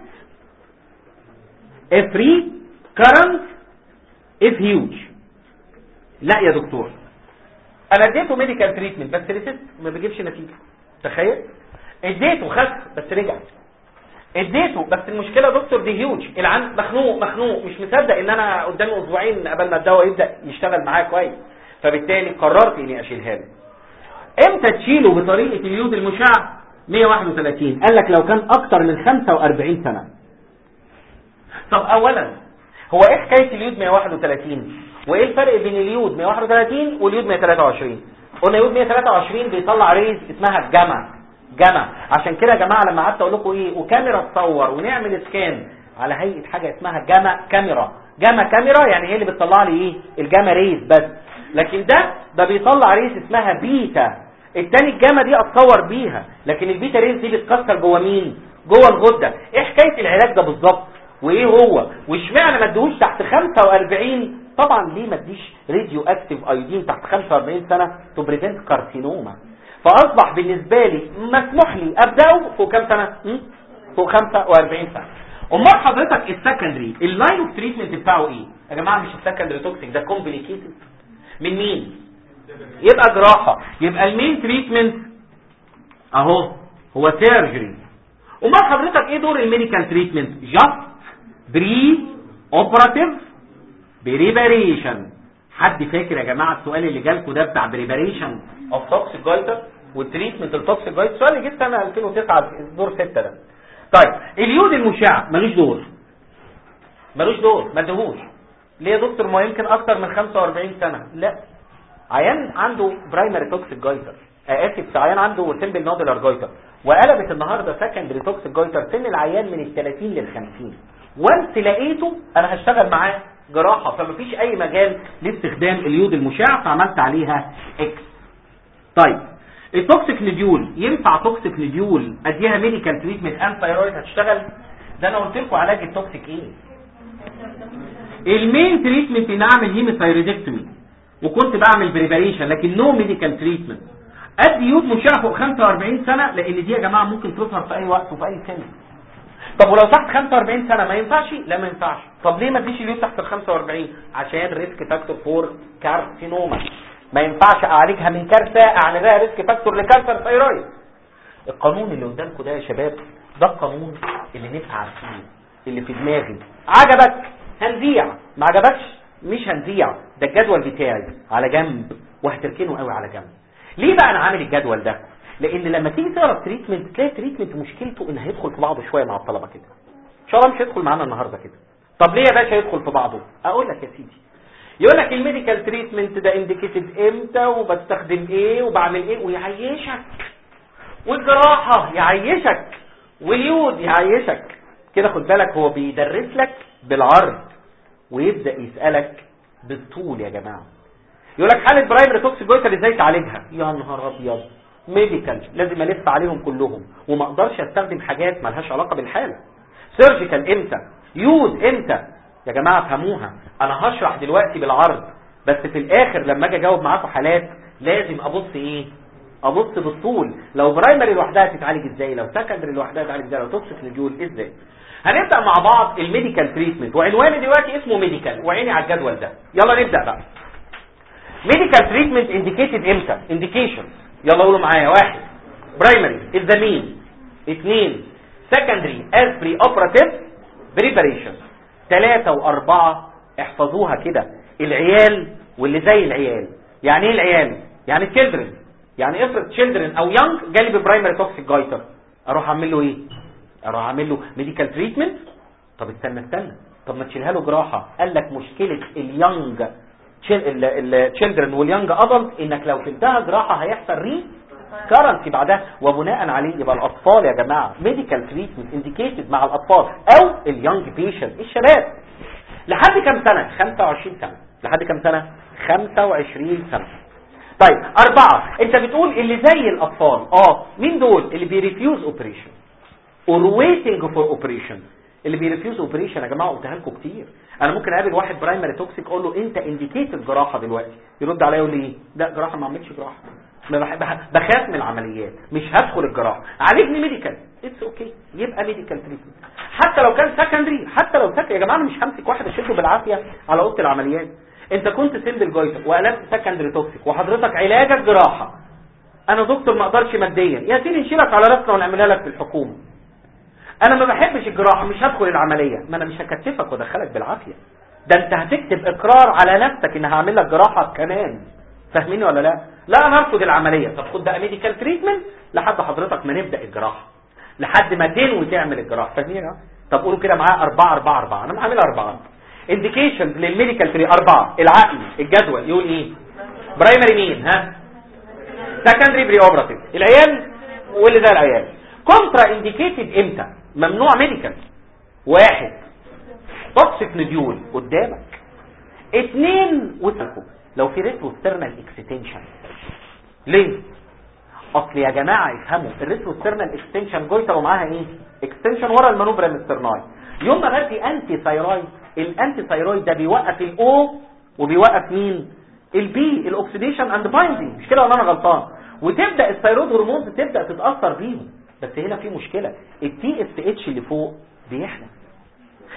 S2: اف فري كرنت اف هيوج لا يا دكتور انا اديته ميديكال تريتمنت بس ريسيست ما بيجيبش نتيجه تخيل اديته خف بس رجع اديته بس المشكله يا دكتور دي هيوج العن مخنوق مخنوق مش مصدق ان انا قدامي اسبوعين قبل ما الدواء يبدا يشتغل معايا كويس فبالتالي قررت اني اشيلها له امتى تشيله بطريقه اليود المشع 131 قال لك لو كان اكتر من 45 سنه طب اولا هو ايه حكايه اليود 131 وايه الفرق بين اليود 131 واليود 123 قلنا يود 123 بيطلع ريز اسمها الجاما جاما عشان كده يا جماعه لما قعدت اقول لكم ايه وكاميرا تصور ونعمل سكان على هيئه حاجه اسمها جاما كاميرا جاما كاميرا يعني هي اللي بتطلع لي ايه الجاما ريز بس لكن ده ده بيطلع ريز اسمها بيتا التاني الجاما دي اتصور بيها لكن البيتا ريز دي بتكسر جوه مين جوه الغده ايه حكايه العلاج ده بالظبط وايه هو واشمعنى ما اديهوش تحت 45 طبعا ليه ما اديش راديو اكتيف ايودين تحت 45 سنه تو بريفنت كارسينوما فاصبح بالنسبه لي مسموح لي ابداه فوق كام سنه م? فوق 45 سنه امال حضرتك السكندري اللاين اوف تريتمنت بتاعه ايه يا جماعه مش السكندري توكسيك ده كومبليكيتد من مين يبقى جراحه يبقى المين تريتمنت اهو هو سيرجري امال حضرتك ايه دور الميديكال تريتمنت جاست بري اوبراتيف بريباريشن حد فاكر يا جماعه السؤال اللي جالكوا ده بتاع بريباريشن اوف توكسيك جايتر والتريتمنت التوكسيك جايتر السؤال اللي جه سنه 2009 دور 6 ده طيب اليود المشع ملوش دور ملوش دور ما ادهوش ليه يا دكتور ما يمكن اكتر من 45 سنه لا عيان عنده برايمري توكسيك جايتر اسف عيان عنده سمبل نودلر جايتر وقلبت النهارده سكندري توكسيك جايتر سن العيان من ال 30 لل 50 وانس لقيته انا هشتغل معاه جراحه فمفيش اي مجال لاستخدام اليود المشع فعملت عليها اكس طيب التوكسيك نديول ينفع توكسيك نديول اديها ميديكال تريتمنت ان ثايرويد هتشتغل ده انا قلت لكم علاج التوكسيك ايه المين تريتمنت ان اعمل هيموثايرويدكتومي وكنت بعمل بريباريشن لكن نو ميديكال تريتمنت ادي يود مشع فوق 45 سنه لان دي يا جماعه ممكن تظهر في اي وقت وفي اي سن طب ولو تحت 45 سنه ما ينفعش لا ما ينفعش طب ليه ما اديش اليود تحت ال 45 عشان ريسك فاكتور فور كارسينوما ما ينفعش اعالجها من كارثه اعمل لها ريسك فاكتور لكانسر ثايرويد القانون اللي قدامكم ده يا شباب ده القانون اللي نبقى عارفينه اللي في دماغي عجبك هنذيع ما عجبكش مش هنذيع ده الجدول بتاعي على جنب وهتركنه قوي على جنب ليه بقى انا عامل الجدول ده لان لما تيجي تقرا التريتمنت تلاقي التريتمنت مشكلته ان هيدخل في بعضه شويه مع الطلبه كده ان شاء الله مش هيدخل معانا النهارده كده طب ليه يا باشا يدخل في بعضه اقول لك يا سيدي يقول لك الميديكال تريتمنت ده انديكيتد امتى وبستخدم ايه وبعمل ايه ويعيشك والجراحه يعيشك واليود يعيشك كده خد بالك هو بيدرس لك بالعرض ويبدا يسالك بالطول يا جماعه يقول لك حاله برايمري توكسيك جويتر ازاي تعالجها يا نهار ابيض ميديكال لازم الف عليهم كلهم وما اقدرش استخدم حاجات مالهاش علاقه بالحاله سيرجيكال امتى يود امتى يا جماعه فهموها انا هشرح دلوقتي بالعرض بس في الاخر لما اجي اجاوب معاكم حالات لازم ابص ايه ابص بالطول لو برايمري لوحدها تتعالج ازاي لو سكندري لوحدها تتعالج ازاي لو توكسيك نجول ازاي هنبدا مع بعض الميديكال تريتمنت وعنواني دلوقتي اسمه ميديكال وعيني على الجدول ده يلا نبدا بقى ميديكال تريتمنت انديكيتد امتى انديكيشن يلا قولوا معايا واحد برايمري از مين اثنين سكندري از بري اوبراتيف بريباريشن ثلاثة واربعة احفظوها كده العيال واللي زي العيال يعني ايه العيال يعني تشيلدرن يعني افرض تشيلدرن او يونج جالي ببرايمري توكسيك جايتر اروح اعمل له ايه اروح اعمل له ميديكال تريتمنت طب استنى استنى طب ما تشيلها له جراحه قال لك مشكله اليونج التشيلدرن واليونج ادلت انك لو شلتها جراحه هيحصل ري كرنسي بعدها وبناء عليه يبقى الاطفال يا جماعه ميديكال تريتمنت انديكيتد مع الاطفال او اليونج بيشنت الشباب لحد كام سنه 25 سنه لحد كام سنه 25 سنه طيب أربعة أنت بتقول اللي زي الأطفال آه مين دول اللي بيريفيوز اوبريشن اور ويتنج فور اوبريشن اللي بيريفيوز اوبريشن يا جماعه قلتها لكم كتير انا ممكن اقابل واحد برايمري توكسيك اقول له انت انديكيتد جراحه دلوقتي يرد عليا يقول لي ايه لا جراحه ما اعملش جراحه ما بحب بخاف من العمليات مش هدخل الجراحه عالجني ميديكال اتس اوكي يبقى ميديكال تريتمنت حتى لو كان سكندري حتى لو سكندري يا جماعه انا مش همسك واحد اشده بالعافيه على اوضه العمليات انت كنت سندل جايتر وقلبت سكندري توكسيك وحضرتك علاجك جراحه انا دكتور ما اقدرش ماديا يا سيدي نشيلك على راسنا ونعملها لك في الحكومه انا ما بحبش الجراحه مش هدخل العمليه ما انا مش هكتفك وادخلك بالعافيه ده انت هتكتب اقرار على نفسك ان هعمل لك جراحه كمان فاهميني ولا لا لا انا هرفض العمليه طب خد بقى ميديكال تريتمنت لحد حضرتك ما نبدا الجراحه لحد ما تنوي تعمل الجراحه فاهمين يا طب قولوا كده معايا 4 4 4 انا عامل 4 انديكيشنز للميديكال تري أربعة العقل الجدول يقول ايه برايمري مين ها سكندري بري اوبراتيف العيال واللي ده العيال كونترا انديكيتد امتى ممنوع ميديكال واحد توكسيك نديول قدامك اتنين وتركوا لو في ريتروسترنال اكستنشن ليه اصل يا جماعه افهموا الريتروسترنال اكستنشن جويتر ومعاها ايه اكستنشن ورا المانوبرا الاسترناي يوم ما بدي انتي ثايرويد الانتي ثايرويد ده بيوقف الاو وبيوقف مين البي الاكسيديشن اند بايندينج مش كده ولا انا غلطان وتبدا الثايرويد هرمونز تبدا تتاثر بيهم بس هنا في مشكله التي اس اتش اللي فوق بيحلى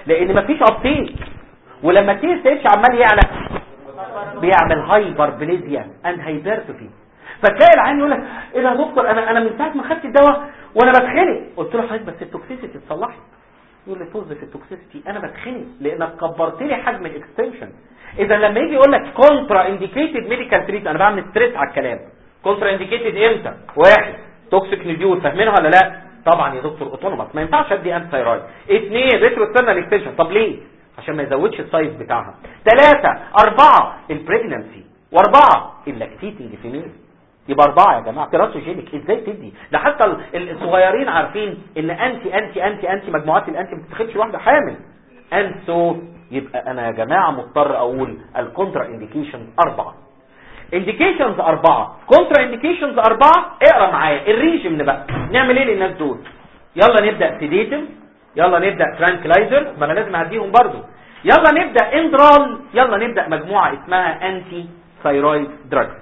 S2: لان مفيش ابتيك ولما تي اس اتش عمال يعلى بيعمل هايبر بليزيا اند هايبرتوفي فتلاقي العين يقول لك ايه ده يا دكتور انا انا من ساعه ما خدت الدواء وانا بتخنق قلت له حضرتك بس التوكسيسيتي اتصلحت يقول لي طز في التوكسيسيتي انا بتخنق لانك كبرت لي حجم الاكستنشن اذا لما يجي يقول لك كونترا انديكيتد ميديكال تريت انا بعمل ستريس على الكلام كونترا انديكيتد امتى واحد توكسيك نيديول فاهمينها ولا لا طبعا يا دكتور اوتونوماس ما ينفعش ادي انتي ثايرويد اثنين ريترو ستيرنال اكستنشن طب ليه عشان ما يزودش السايز بتاعها ثلاثة أربعة البريجنانسي وأربعة اللاكتيتنج فيميل يبقى أربعة يا جماعة تيراتوجينيك إزاي تدي ده حتى ال- الصغيرين عارفين إن أنتي أنتي أنتي أنتي مجموعات الأنتي ما بتتاخدش واحدة حامل أنسو يبقى أنا يا جماعة مضطر أقول الكونترا إنديكيشن أربعة انديكيشنز أربعة كونترا انديكيشنز أربعة اقرا معايا الريجيم بقى نعمل ايه للناس دول يلا نبدأ سيديتم يلا نبدأ ترانكلايزر ما انا لازم اعديهم برضو يلا نبدأ اندرال يلا نبدأ مجموعة اسمها انتي ثايرويد دراجز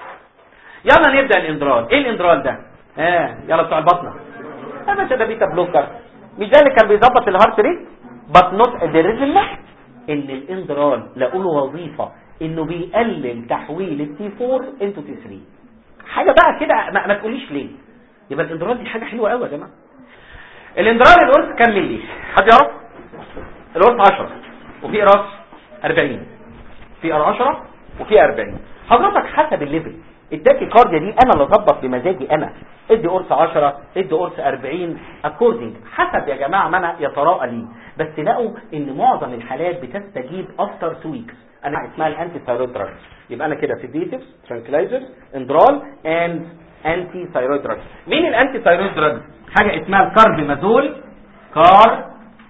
S2: يلا نبدأ الاندرال ايه الاندرال ده اه يلا بتوع البطنة يا باشا ده بيتا بلوكر مش ده اللي كان بيظبط الهارت ريت بس نوت الريزم ان الاندرال لقوا له وظيفة انه بيقلل تحويل التي 4 انتو تي 3 حاجة بقى كده ما, ما تقوليش ليه يبقى الاندرال دي حاجة حلوة قوي يا جماعة الاندرال القرص كام ملي حد يعرف القرص 10 وفي قراص 40 في قرص 10 وفي 40 حضرتك حسب الليفل التاكي كارديا دي انا اللي اظبط بمزاجي انا ادي قرص 10 ادي قرص 40 اكوردنج حسب يا جماعه ما انا يتراءى لي بس لقوا ان معظم الحالات بتستجيب افتر 2 ويكس انا اسمها الانتي ثايرويد دراج يبقى انا كده سيديتيفز ترانكلايزرز اندرال اند انتي ثايرويد دراج مين الانتي ثايرويد دراج حاجه اسمها الكاربيمازول كار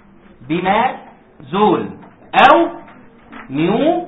S2: بيمازول او نيو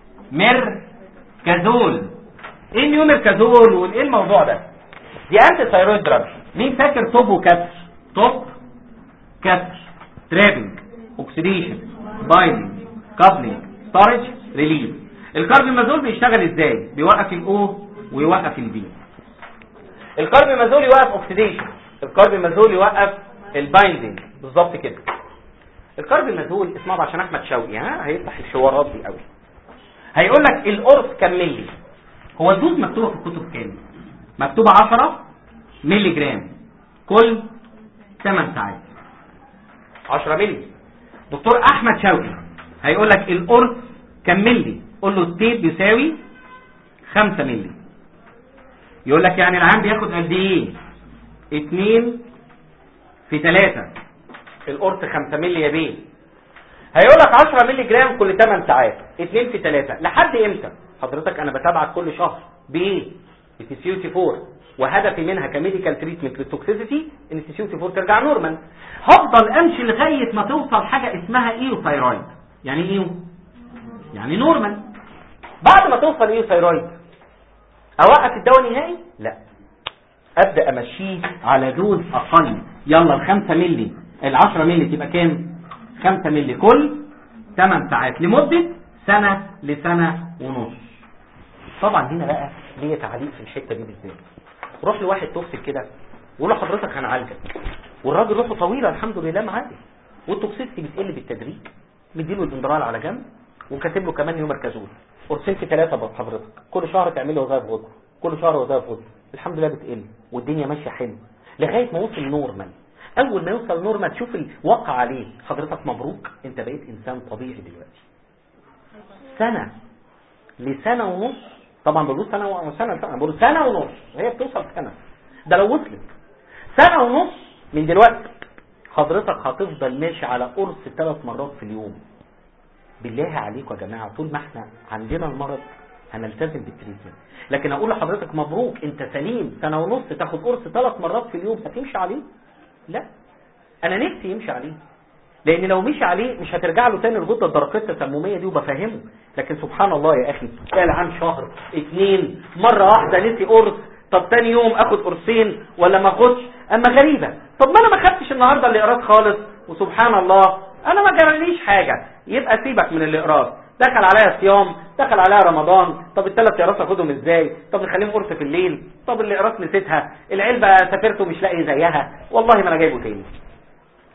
S2: ميركازول ايه نيو ميركازول وايه الموضوع ده دي انتي ثايرويد دراج مين فاكر توب وكسر توب كسر ترابنج اوكسيديشن بايندنج كابلنج ستورج ريليز الكاربيمازول بيشتغل ازاي بيوقف الاو ويوقف البي الكاربيمازول يوقف اوكسيديشن الكاربيمازول يوقف البايندنج بالظبط كده الكاربيمازول اسمعوا عشان احمد شوقي ها هيفتح الحوارات دي قوي هيقول لك القرص كام ملي هو الدوز مكتوبه في الكتب كام مكتوبه 10 ملي جرام كل 8 ساعات 10 ملي دكتور احمد شوقي هيقول لك القرص كام ملي قول له التيب يساوي 5 ملي يقول لك يعني العام بياخد قد ايه 2 في 3 القرص 5 ملي يا بيه هيقول لك 10 ملي جرام كل 8 ساعات 2 في 3 لحد امتى حضرتك انا بتابعك كل شهر بايه بتسيوتي 4 وهدفي منها كميديكال تريتمنت للتوكسيسيتي ان التسيوتي 4 ترجع نورمال هفضل امشي لغايه ما توصل حاجه اسمها ايو ثايرويد يعني ايه ايو يعني نورمال بعد ما توصل ايو ثايرويد اوقف الدواء نهائي لا ابدا امشيه على دوز اقل يلا ال 5 مللي ال 10 مللي تبقى كام 5 مللي كل 8 ساعات لمده سنه لسنه ونص طبعا هنا بقى ليا تعليق في الحته دي بالذات روح لواحد توكسيك كده وقول له حضرتك هنعالجك والراجل روحه طويله الحمد لله معاه والتوكسيستي بتقل بالتدريج مديله الاندرال على جنب وكاتب له كمان يومركازول قرصين في ثلاثه بقى حضرتك كل شهر تعمل له وظائف غدة كل شهر وظائف غدة الحمد لله بتقل والدنيا ماشيه حلو لغايه ما وصل نورمال اول ما يوصل نورمال تشوف الواقع عليه حضرتك مبروك انت بقيت انسان طبيعي دلوقتي سنه لسنه ونص طبعا بقول سنه وسنه سنه بقول سنه ونص هي بتوصل سنه ده لو وصلت سنه ونص من دلوقتي حضرتك هتفضل ماشي على قرص ثلاث مرات في اليوم بالله عليكم يا جماعه طول ما احنا عندنا المرض هنلتزم بالتريتمنت لكن اقول لحضرتك مبروك انت سليم سنه ونص تاخد قرص ثلاث مرات في اليوم هتمشي عليه لا انا نفسي يمشي عليه لان لو مشي عليه مش هترجع له تاني الغده الدرقيه التسمميه دي وبفهمه لكن سبحان الله يا اخي قال عن شهر اتنين مره واحده نسي قرص طب تاني يوم اخد قرصين ولا ما اخدش اما غريبه طب ما انا ما خدتش النهارده الاقراص خالص وسبحان الله انا ما جراليش حاجه يبقى سيبك من الاقراص دخل عليا صيام دخل عليا رمضان طب الثلاث اقراص اخدهم ازاي طب نخليهم قرص في الليل طب الاقراص نسيتها العلبه سافرت ومش لاقي زيها والله ما انا جايبه تاني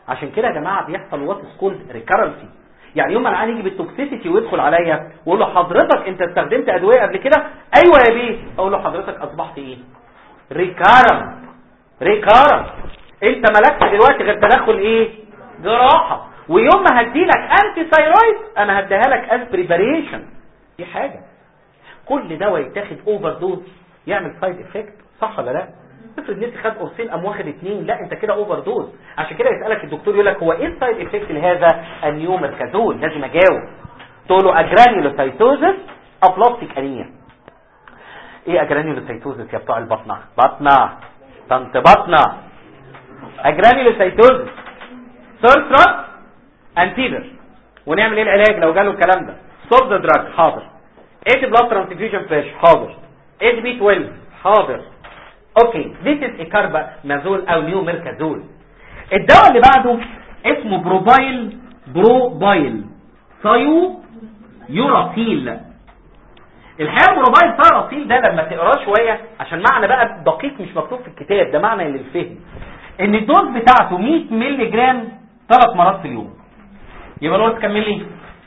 S2: عشان كده يا جماعه بيحصل وات سكولد ريكارنسي يعني يوم ما العيان يجي بالتوكسيسيتي ويدخل عليا واقول له حضرتك انت استخدمت ادويه قبل كده ايوه يا بيه اقول له حضرتك اصبحت ايه ريكارنت ريكارنت انت مالكش دلوقتي غير تدخل ايه جراحه ويوم ما هديلك انتي ثايرويد انا هديها لك از بريباريشن دي حاجه كل دواء يتاخد اوفر دوز يعمل سايد افكت صح ولا لا افرض نفسي خد قرصين قام واخد اثنين لا انت كده اوفر دوز عشان كده يسالك الدكتور يقول لك هو ايه السايد افكت لهذا النيومركازول لازم اجاوب تقول له اجرانيولوسايتوزس ابلاستيك انيميا ايه اجرانيولوسايتوزس يا بتوع البطنه بطنه طنط بطنه اجرانيولوسايتوزس سورثرا انتيفر ونعمل ايه العلاج لو جاله الكلام ده ستوب ذا دراج حاضر ايه بلاد ترانسفيوجن فلاش حاضر ايه بي 12 حاضر اوكي ذيس از اكاربا مازول او نيو ميركازول الدواء اللي بعده اسمه بروبايل بروبايل ثايو يوراسيل الحقيقه بروبايل ثايوراسيل ده لما تقراه شويه عشان معنى بقى دقيق مش مكتوب في الكتاب ده معنى للفهم ان الدوز بتاعته 100 مللي جرام ثلاث مرات في اليوم يبقى القرص كام مللي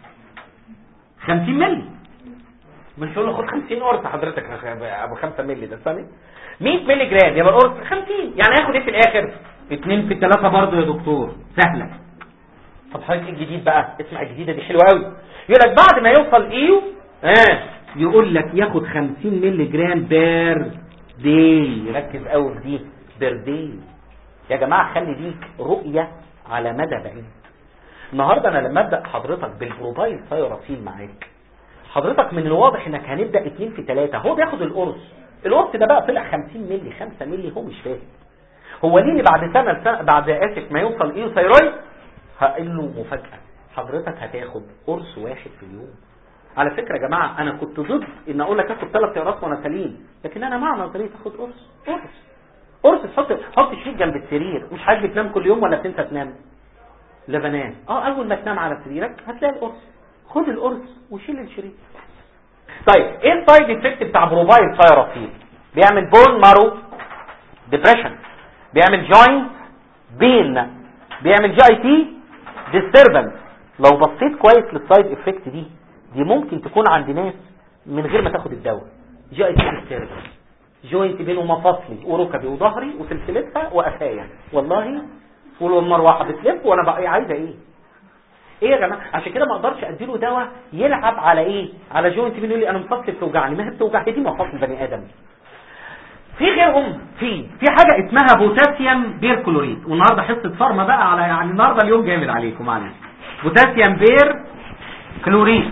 S2: 50 مللي مش هقول له خد 50 قرص حضرتك ابو 5 مللي ده ثاني 100 مللي جرام يبقى القرص 50 يعني هياخد ايه في الاخر 2 في 3 برضه يا دكتور سهله طب حضرتك ايه الجديد بقى اسمع الجديده دي حلوه قوي يقول لك بعد ما يوصل ايو اه يقول لك ياخد 50 مللي جرام بير داي ركز قوي في دي بير داي يا جماعه خلي ليك رؤيه على مدى بعيد النهارده انا لما ابدا حضرتك بالبروبايل ثايوراسيل معاك حضرتك من الواضح انك هنبدا 2 في 3 هو بياخد القرص القرص ده بقى طلع 50 مللي 5 مللي هو مش فاهم هو ليه اللي بعد سنه سنة بعد اسف ما يوصل ايه ثايرويد هقول له مفاجاه حضرتك هتاخد قرص واحد في اليوم على فكره يا جماعه انا كنت ضد ان اقول لك اخد ثلاث اقراص وانا سليم لكن انا مع نظريه اخد قرص قرص قرص تحط حط شريط جنب السرير مش عايز تنام كل يوم ولا بتنسى تنام لا بنام اه اول ما تنام على سريرك هتلاقي القرص خد القرص وشيل الشريط طيب ايه السايد افكت بتاع بروبايل ثايرافيل بيعمل بون مارو ديبريشن بيعمل جوينت بين بيعمل جي اي تي ديستربنس لو بصيت كويس للسايد افكت دي دي ممكن تكون عند ناس من غير ما تاخد الدواء جي اي تي ديستربنس جوينت بين مفاصلي وركبي وظهري وسلسلتها وقفايا والله والمروحه بتلف وانا بقى عايزه ايه ايه يا جماعه عشان كده ما اقدرش اديله دواء يلعب على ايه على جوينت بين يقول لي انا مفاصلي بتوجعني ما هي بتوجع هي دي مفاصل بني ادم في غيرهم في في حاجه اسمها بوتاسيوم بيركلوريت والنهارده حصه فارما بقى على يعني النهارده اليوم جامد عليكم معلش بوتاسيوم بير كلوريت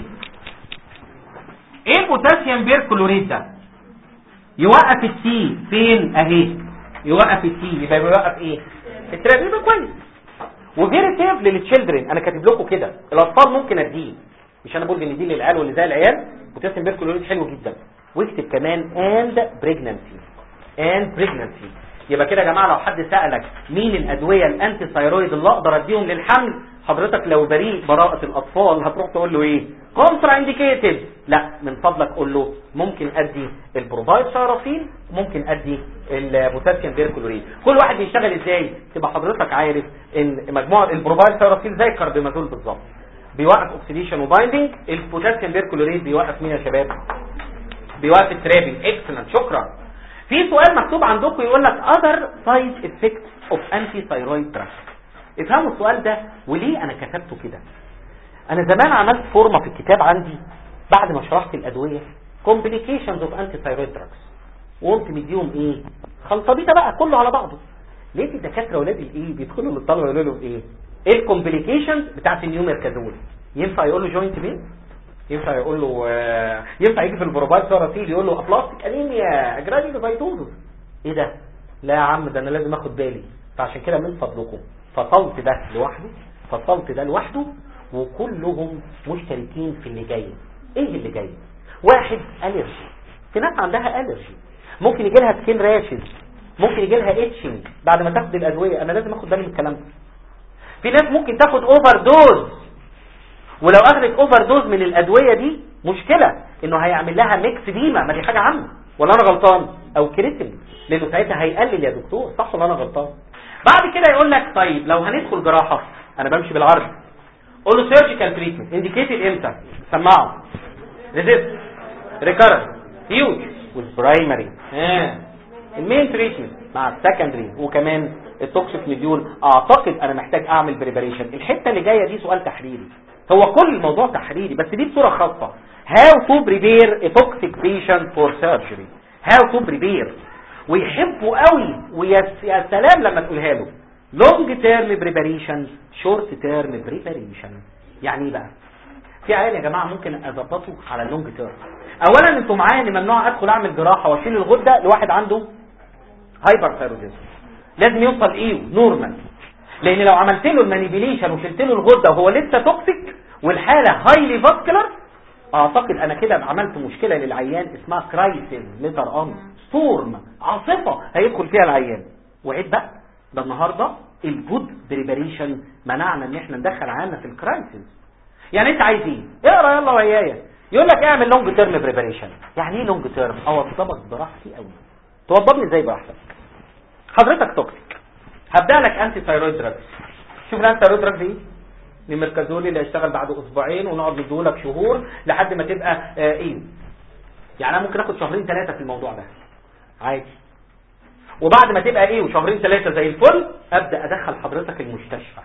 S2: ايه البوتاسيوم بير كلوريت ده يوقف السي فين اهي يوقف السي يبقى بيوقف ايه التراب يبقى كويس وفيري سيف للتشيلدرن انا كاتب لكم كده الاطفال ممكن اديه مش انا بقول ان دي للعيال واللي زي العيال بوتاسيوم بير كلوريت حلو جدا واكتب كمان اند بريجنانسي اند بريجنانسي يبقى كده يا جماعه لو حد سالك مين الادويه الانتي ثايرويد اللي اقدر اديهم للحمل حضرتك لو بريء براءه الاطفال هتروح تقول له ايه كونترا انديكيتد لا من فضلك قول له ممكن ادي البروفايد ثيرافين ممكن ادي البوتاسيوم بيركلوريد كل واحد بيشتغل ازاي تبقى حضرتك عارف ان مجموعه البروفايد ثيرافين زي الكارديمازول بالظبط بيوقف اوكسيديشن وبايندينج البوتاسيوم بيركلوريد بيوقف مين يا شباب بيوقف الترابنج اكسلنت شكرا في سؤال مكتوب عندكم يقول لك other side effects of anti-thyroid drugs افهموا السؤال ده وليه انا كتبته كده انا زمان عملت فورمه في الكتاب عندي بعد ما شرحت الادويه complications of anti-thyroid drugs وقمت مديهم ايه خلطبيطه بقى كله على بعضه لقيت الدكاتره ولاد الايه بيدخلوا للطلبه يقولوا لهم ايه ايه الكومبليكيشنز بتاعت النيوميركازول ينفع يقول له جوينت بين ينفع يقول له آه، ينفع يجي في البروبايل ثيرابي يقول له ابلاستيك انيميا جراديولوفايتوزس ايه ده لا يا عم ده انا لازم اخد بالي فعشان كده من فضلكم فصلت ده لوحده فصلت ده لوحده وكلهم مشتركين في اللي جاي ايه اللي جاي واحد الرجي في ناس عندها الرجي ممكن يجي لها سكين راشز ممكن يجي لها اتشنج بعد ما تاخد الادويه انا لازم اخد بالي من الكلام ده في ناس ممكن تاخد اوفر دوز ولو اخذت اوفر دوز من الادويه دي مشكله انه هيعمل لها ميكس ديما ما دي حاجه عامه ولا انا غلطان او كريتين لانه ساعتها هيقلل يا دكتور صح ولا انا غلطان بعد كده يقول لك طيب لو هندخل جراحه انا بمشي بالعرض قول له سيرجيكال تريتمنت انديكيتد امتى سمعه ريزيست ريكارنت هيوج والبرايمري ها المين تريتمنت مع السكندري وكمان التوكسيك مديول اعتقد انا محتاج اعمل بريباريشن الحته اللي جايه دي سؤال تحريري هو كل الموضوع تحريري بس دي بصوره خاصه how to prepare a toxic patient for surgery how to prepare ويحبوا قوي ويا يا سلام لما تقولها له long term preparation short term preparation يعني ايه بقى في عيال يا جماعه ممكن اظبطه على اللونج تيرم اولا انتوا معايا ان ممنوع ادخل اعمل جراحه واشيل الغده لواحد عنده هايبر ثايرويدزم لازم يوصل ايه نورمال لان لو عملت له المانيبيليشن وشلت له الغده وهو لسه توكسيك والحاله هايلي فاسكولار اعتقد انا كده عملت مشكله للعيان اسمها كرايسيس ليتر ان ستورم عاصفه هيدخل فيها العيان وعيد بقى ده النهارده الجود بريباريشن منعنا ان احنا ندخل عيالنا في الكرايسيس يعني انت عايز ايه اقرا يلا ويايا يقول لك اعمل لونج تيرم بريباريشن يعني ايه لونج تيرم اوضبك براحتي قوي توضبني ازاي براحتك حضرتك توكسيك هبدا لك انتي ثايرويد دراجز شوف الانتي ثايرويد دراجز ايه الميركازولي اللي هيشتغل بعد اسبوعين ونقعد نديهولك شهور لحد ما تبقى آه ايه يعني انا ممكن اخد شهرين ثلاثه في الموضوع ده عادي وبعد ما تبقى ايه وشهرين ثلاثه زي الفل ابدا ادخل حضرتك المستشفى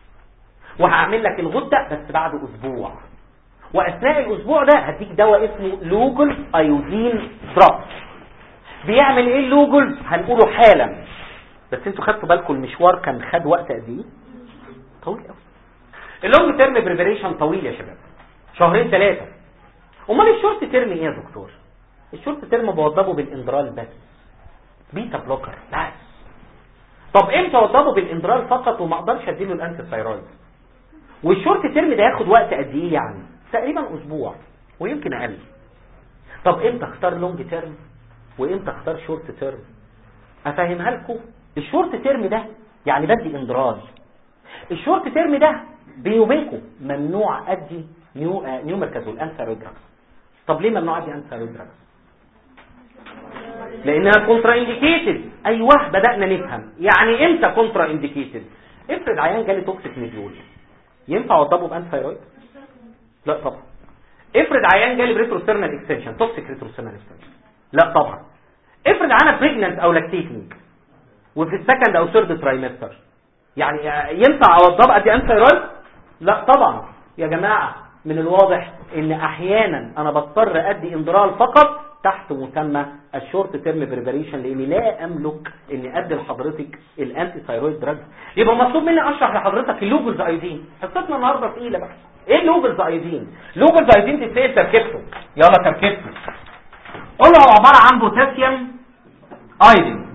S2: وهعمل لك الغده بس بعد اسبوع واثناء الاسبوع ده هديك دواء اسمه لوجل ايودين دروب بيعمل ايه اللوجل هنقوله حالا بس انتوا خدتوا بالكم المشوار كان خد وقت قد ايه طويل قوي اللونج تيرم بريبريشن طويل يا شباب شهرين ثلاثه امال الشورت تيرم ايه يا دكتور الشورت تيرم بوضبه بالاندرال بس بيتا بلوكر بس طب امتى اوضبه بالاندرال فقط وما اقدرش اديله الانتي ثايرويد والشورت تيرم ده ياخد وقت قد ايه يعني تقريبا اسبوع ويمكن اقل طب امتى اختار لونج تيرم وامتى اختار شورت تيرم افهمها لكم الشورت تيرم ده يعني بدي اندراج الشورت تيرم ده بيني وبينكم ممنوع ادي نيو آه نيو مركزول انثيرويد طب ليه ممنوع ادي انثيرويد لانها كونترا انديكيتد ايوه بدانا نفهم يعني امتى كونترا انديكيتد افرض عيان جالي توكسيك ميديول ينفع اوضبه بانثيرويد لا طبعا افرض عيان جالي بريتروسترنال اكستنشن توكسيك ريتروسترنال اكستنشن لا طبعا افرض انا بريجننت او لاكتيتنج وفي السكند او ثيرد ترايمستر يعني ينفع اوضب ادي انثيرويد لا طبعا يا جماعه من الواضح ان احيانا انا بضطر ادي اندرال فقط تحت مسمى الشورت تيرم بريباريشن لاني لا املك اني ادي لحضرتك الانتي ثايرويد دراج يبقى مطلوب مني اشرح لحضرتك اللوجلز ايودين حصتنا النهارده تقيله بقى ايه اللوجلز ايودين لوجلز ايودين تتسال تركيبته يلا تركيبته قول له هو عباره عن بوتاسيوم ايودين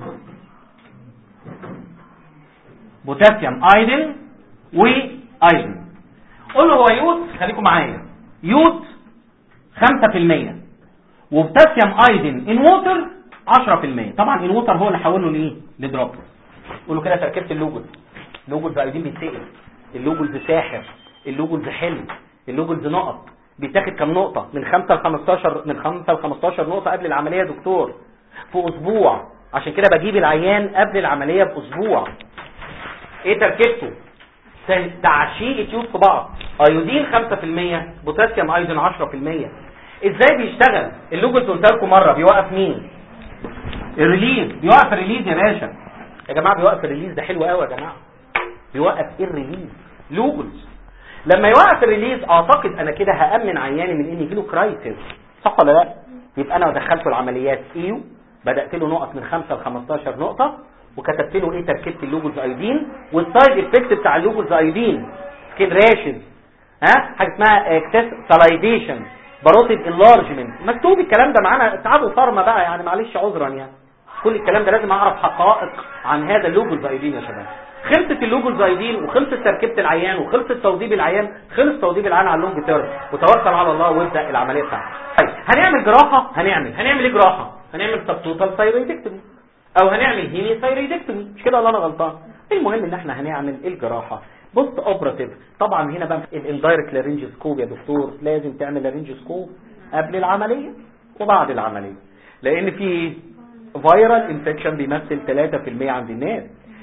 S2: بوتاسيوم ايودين وايودين قول له هو يود خليكم معايا يود 5% وبوتاسيوم ايودين ان ووتر 10% طبعا ان ووتر هو اللي حوله لايه لدروب قول له كده تركيبه اللوجل اللوجلز ايودين بيتسال اللوجلز ساحر اللوجلز حلو اللوجلز نقط بيتاخد كام نقطة من 5 ل 15 من 5 ل 15 نقطة قبل العملية يا دكتور في اسبوع عشان كده بجيب العيان قبل العملية باسبوع ايه تركيبته تعشيق تيوب في بعض ايودين 5% بوتاسيوم ايودين 10% ازاي بيشتغل اللوجلز قلت لكم مره بيوقف مين الريليز بيوقف الريليز يا باشا يا جماعه بيوقف الريليز ده حلو قوي يا جماعه بيوقف ايه الريليز لوجلز لما يوقف الريليز اعتقد انا كده هامن عياني من ان يجيله كرايسيس صح ولا لا يبقى انا دخلته العمليات ايو بدات له نقط من 5 ل 15 نقطه وكتبت له ايه تركيبه اللوجلز ايودين والسايد افكت بتاع اللوجلز ايودين سكين راشز ها حاجه اسمها اكسس سلايديشن باروتيد انلارجمنت مكتوب الكلام ده معانا تعبوا صارمه بقى يعني معلش عذرا يعني كل الكلام ده لازم اعرف حقائق عن هذا اللوجلز ايودين يا شباب خلصت اللوجلز ايودين وخلصت تركيبه العيان وخلصت توضيب العيان خلص توضيب العيان على اللونج تيرم وتوكل على الله وابدا العمليه بتاعتك طيب هنعمل جراحه هنعمل هنعمل ايه جراحه هنعمل سبتوتال ثايرويدكتومي او هنعمل هيمي ثايرويدكتومي مش كده ولا انا غلطان المهم ان احنا هنعمل الجراحه بوست اوبراتيف طبعا هنا بقى الاندايركت لارنجسكوب يا دكتور لازم تعمل لارنجسكوب قبل العمليه وبعد العمليه لان في فيرال انفكشن بيمثل 3% عند الناس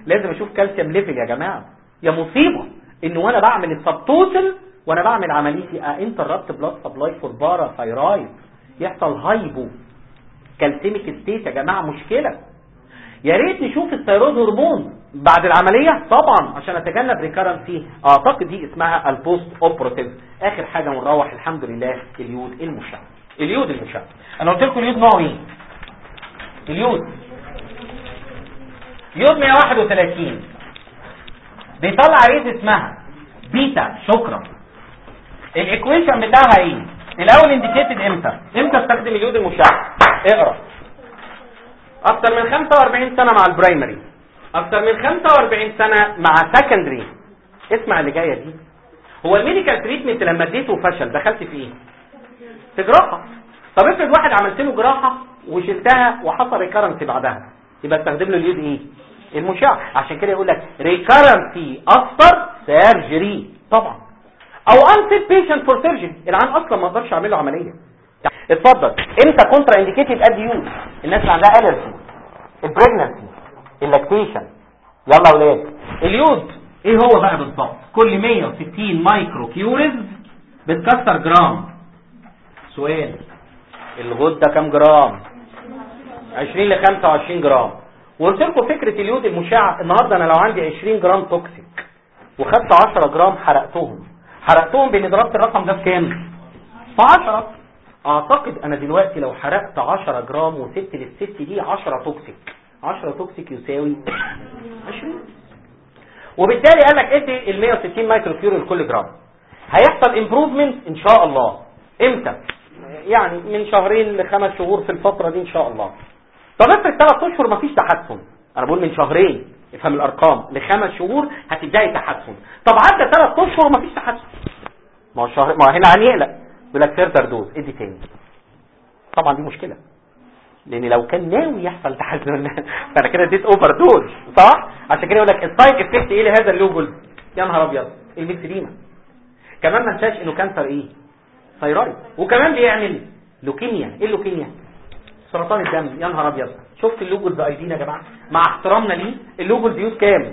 S2: لازم اشوف كالسيوم ليفل يا جماعه يا مصيبه ان وانا بعمل السبتوتل وانا بعمل عمليتي انتربت بلاد سبلاي فور بارا ثايرويد يحصل هايبو كالسيميك ستيت يا جماعه مشكله يا ريت نشوف الثيرويد هرمون بعد العمليه طبعا عشان اتجنب ريكارنسي اعتقد دي اسمها البوست اوبراتيف اخر حاجه ونروح الحمد لله اليود المشع اليود المشع انا قلت لكم اليود نوعه ايه اليود يود 131 بيطلع ريت اسمها بيتا شكرا الايكويشن بتاعها ايه الاول انديكيتد امتى امتى استخدم اليود المشع اقرا اكتر من 45 سنه مع البرايمري اكتر من 45 سنه مع سكندري اسمع اللي جايه دي هو الميديكال تريتمنت لما اديته فشل دخلت في ايه في جراحه طب افرض واحد عملت له جراحه وشلتها وحصل ريكارنسي بعدها يبقى استخدم له اليود ايه المشع عشان كده يقول لك ريكارنسي افتر سيرجري طبعا او انسيت بيشنت فور سيرجري العيان اصلا ما اقدرش اعمل له عمليه اتفضل امتى كونترا انديكيتد اد يوز الناس اللي عندها الرجي البريجنسي اللاكتيشن يلا يا اولاد اليود ايه هو بقى بالظبط كل 160 مايكرو كيوريز بتكسر جرام سؤال الغده كام جرام 20 ل 25 جرام وقلت لكم فكره اليود المشع النهارده انا لو عندي 20 جرام توكسيك وخدت 10 جرام حرقتهم حرقتهم بان ضربت الرقم ده بكام في 10 اعتقد انا دلوقتي لو حرقت 10 جرام وسبت للست دي 10 توكسيك 10 توكسيك يساوي 20 وبالتالي قال لك ادي ال 160 مايكرو كيوري لكل جرام هيحصل امبروفمنت ان شاء الله امتى يعني من شهرين لخمس شهور في الفتره دي ان شاء الله طب افرض ثلاث اشهر مفيش تحسن انا بقول من شهرين افهم الارقام لخمس شهور هتبداي تحسن طب عدى ثلاث اشهر ومفيش تحسن ما هو شهر ما هو هنا هنقلق يقول لك فيرتر دوز ادي تاني طبعا دي مشكله لان لو كان ناوي يحصل تحسن فانا كده اديت اوفر دوز صح عشان كده يقول لك السايد افكت ايه لهذا اللوبل يا نهار ابيض الميكسيديما كمان ما انساش انه كانسر ايه ثايرويد وكمان بيعمل لوكيميا ايه اللوكيميا سرطان الدم يا نهار ابيض شفت اللوجل بايدينا يا جماعه مع احترامنا ليه اللوجل بيود كام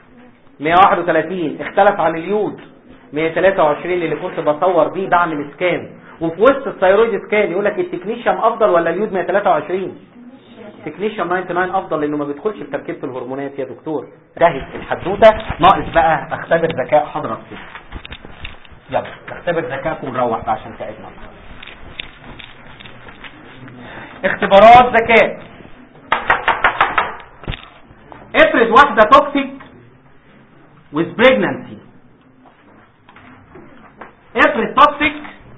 S2: 131 اختلف عن اليود 123 اللي كنت بصور بيه بعمل سكان وفي وسط الثيرويد سكان يقول لك التكنيشيوم افضل ولا اليود 123 التكنيشيوم 99 افضل لانه ما بيدخلش في تركيبه الهرمونات يا دكتور ده الحدوته ناقص بقى اختبر ذكاء حضرتك يلا اختبر ذكائكم نروح بقى عشان تعبنا اختبارات ذكاء افرض واحدة توكسيك with pregnancy افرض توكسيك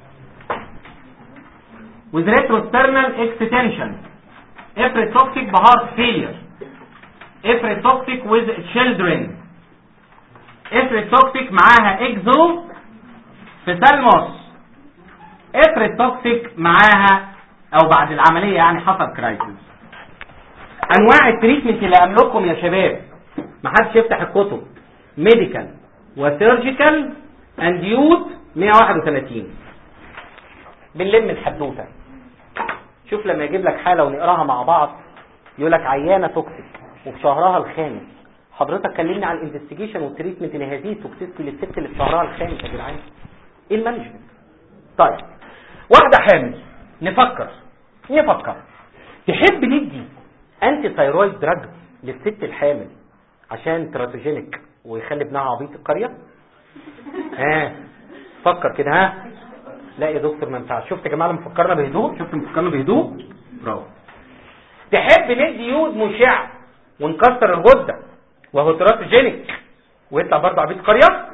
S2: with retrosternal extension افرض توكسيك بهارت فيلير افرض توكسيك with children افرض توكسيك معاها اكزو في سلموس افرض توكسيك معاها او بعد العملية يعني حصل كرايسيس انواع التريتمنت اللي املكم يا شباب ما حدش يفتح الكتب ميديكال وسيرجيكال اند يوت 131 بنلم الحدوته شوف لما يجيب لك حاله ونقراها مع بعض يقول لك عيانه توكسيك وفي شهرها الخامس حضرتك كلمني عن الانفستيجيشن والتريتمنت لهذه التوكسيستي للست اللي في شهرها الخامس يا جدعان ايه المانجمنت طيب واحده حامل نفكر نفكر تحب ندي انتي ثايرويد دراج للست الحامل عشان تراتوجينيك ويخلي ابنها عبيط القريه ها فكر كده ها لا يا دكتور ما ينفعش شفت يا جماعه لما فكرنا بهدوء شفت لما فكرنا بهدوء برافو تحب ندي يود مشع ونكسر الغده وهو تراتوجينيك ويطلع برضه عبيط القريه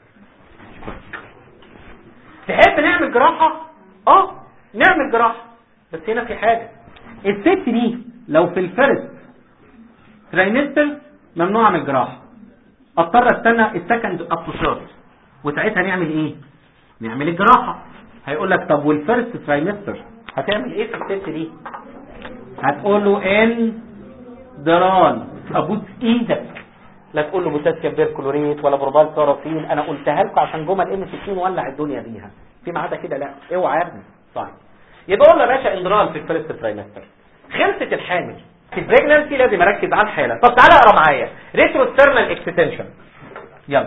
S2: تحب نعمل جراحه اه نعمل جراحه بس هنا في حاجه الست دي لو في الفيرست ترايمستر ممنوع اعمل جراحه اضطر استنى السكند اب وساعتها نعمل ايه نعمل الجراحه هيقول لك طب والفيرست ترايمستر هتعمل ايه في الست دي هتقول له ان دران ابوس ايدك لا تقول له بوتاسيوم بيركلوريت ولا بروبال سارافين انا قلتها لكم عشان جمل ام 60 ولع الدنيا بيها في عاده كده لا اوعى يا ابني طيب يبقى قلنا يا باشا اندرال في الفيرست ترايمستر خلصت الحامل في البريجنانسي لازم اركز على الحاله طب تعالى اقرا معايا ريتروسترنال اكستنشن يلا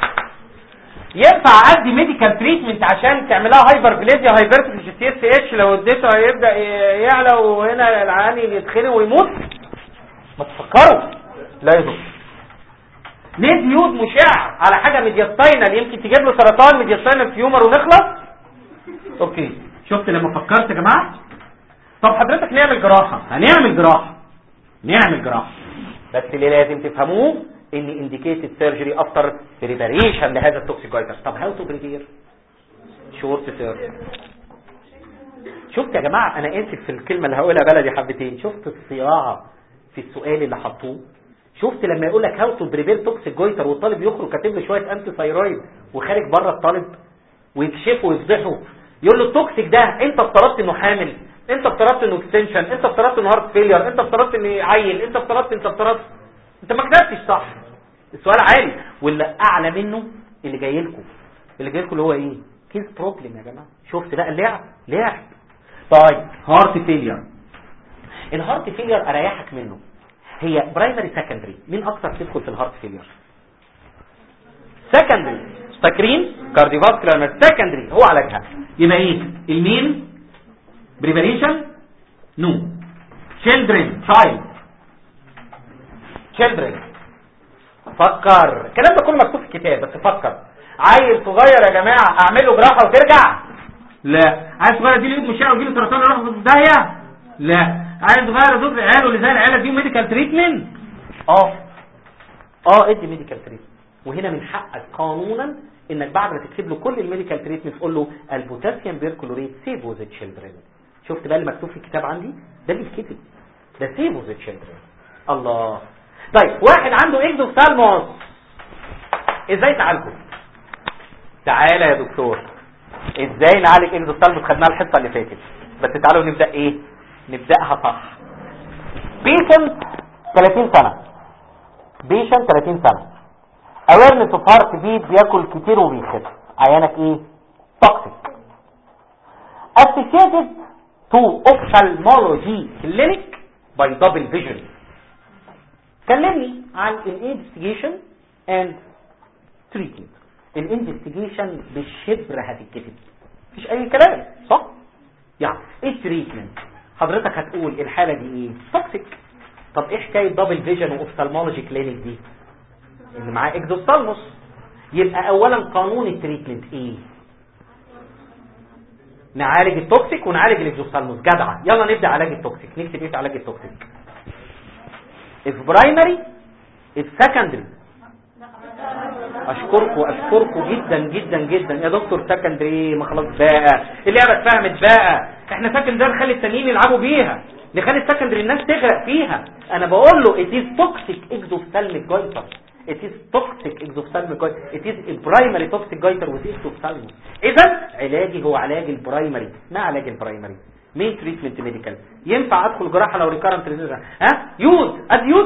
S2: ينفع ادي ميديكال تريتمنت عشان تعملها هايبر بليزيا هايبرتروفي سي اس اتش لو اديته هيبدا يعلى وهنا العيان يتخنق ويموت ما تفكروا لا يضر ليه ديود مشع على حاجه ميدياستاينال يمكن تجيب له سرطان ميدياستاينال تيومر ونخلص اوكي شفت لما فكرت يا جماعه طب حضرتك نعمل جراحه هنعمل جراحه نعمل جراحه بس اللي لازم تفهموه ان انديكيتد سيرجري افتر بريباريشن لهذا التوكسيكويتر طب هاو تو بريبير شورت سيرجري شفت يا جماعه انا اسف في الكلمه اللي هقولها بلدي حبتين شفت الصياعه في السؤال اللي حطوه شفت لما يقول لك هاو تو بريبير توكسيك جويتر والطالب يخرج كاتب له شويه انتي ثايرويد وخارج بره الطالب ويكشفه ويفضحه يقول له التوكسيك ده انت افترضت انه حامل انت افترضت انه اكستنشن انت افترضت انه هارت فيلير انت افترضت انه عيل انت افترضت انت افترضت انت ما كتبتش صح السؤال عالي واللي اعلى منه اللي جاي لكم اللي جاي لكم اللي هو ايه كيس بروبلم يا جماعه شفت بقى اللعب لعب طيب هارت فيلير الهارت فيلير اريحك منه هي برايمري سكندري مين اكتر تدخل في الهارت فيلير سكندري فاكرين كارديوفاسكولار سكندري هو علاجها يبقى ايه المين بريباريشن نو children child children فكر الكلام ده كله مكتوب في الكتاب بس فكر عيل صغير يا جماعه اعمل له جراحه وترجع لا عيل صغير دي له مشاعر ويجي له سرطان يروح في داهيه لا عيل صغير يدوب عياله اللي زي العيله دي ميديكال تريتمنت اه اه ادي ميديكال تريتمنت وهنا من حقك قانونا انك بعد ما تكتب له كل الميديكال تريتمنت تقول له البوتاسيوم بيركلوريت سيفو ذا تشيلدرن شفت بقى اللي مكتوب في الكتاب عندي ده اللي الكتب ده سيفو ذا تشيلدرن الله طيب واحد عنده اكزوفثالموس ازاي تعالجه تعالى يا دكتور ازاي نعالج اكزوفثالموس خدناها الحصه اللي فاتت بس تعالوا نبدا ايه نبداها صح بيشنت 30 سنه بيشنت 30 سنه awareness of heart beat بياكل كتير وبيخف عيانك ايه toxic associated to ophthalmology clinic by double vision كلمني عن الانفستيجيشن اند تريتمنت الانفستيجيشن بالشبر هتتكتب مفيش اي كلام صح يعني ايه التريتمنت حضرتك هتقول الحاله دي ايه توكسيك طب ايه حكايه دبل فيجن واوفثالمولوجي كلينيك دي اللي معاه اكزوستالموس يبقى اولا قانون التريتمنت ايه نعالج التوكسيك ونعالج الاكزوستالموس جدعه يلا نبدا علاج التوكسيك نكتب ايه في علاج التوكسيك if primary if secondary اشكركم اشكركم جدا جدا جدا يا دكتور سكندري ما خلاص بقى اللعبه اتفهمت بقى احنا سكندري نخلي التانيين يلعبوا بيها نخلي السكندري الناس تغرق فيها انا بقول له it is toxic exophthalmic goiter it is toxic exophthalmic goiter it is a primary toxic goiter with exophthalmos اذا علاجي هو علاج البرايمري ما علاج البرايمري مين تريتمنت ميديكال ينفع ادخل جراحه لو ريكارنت ها يوز اديوز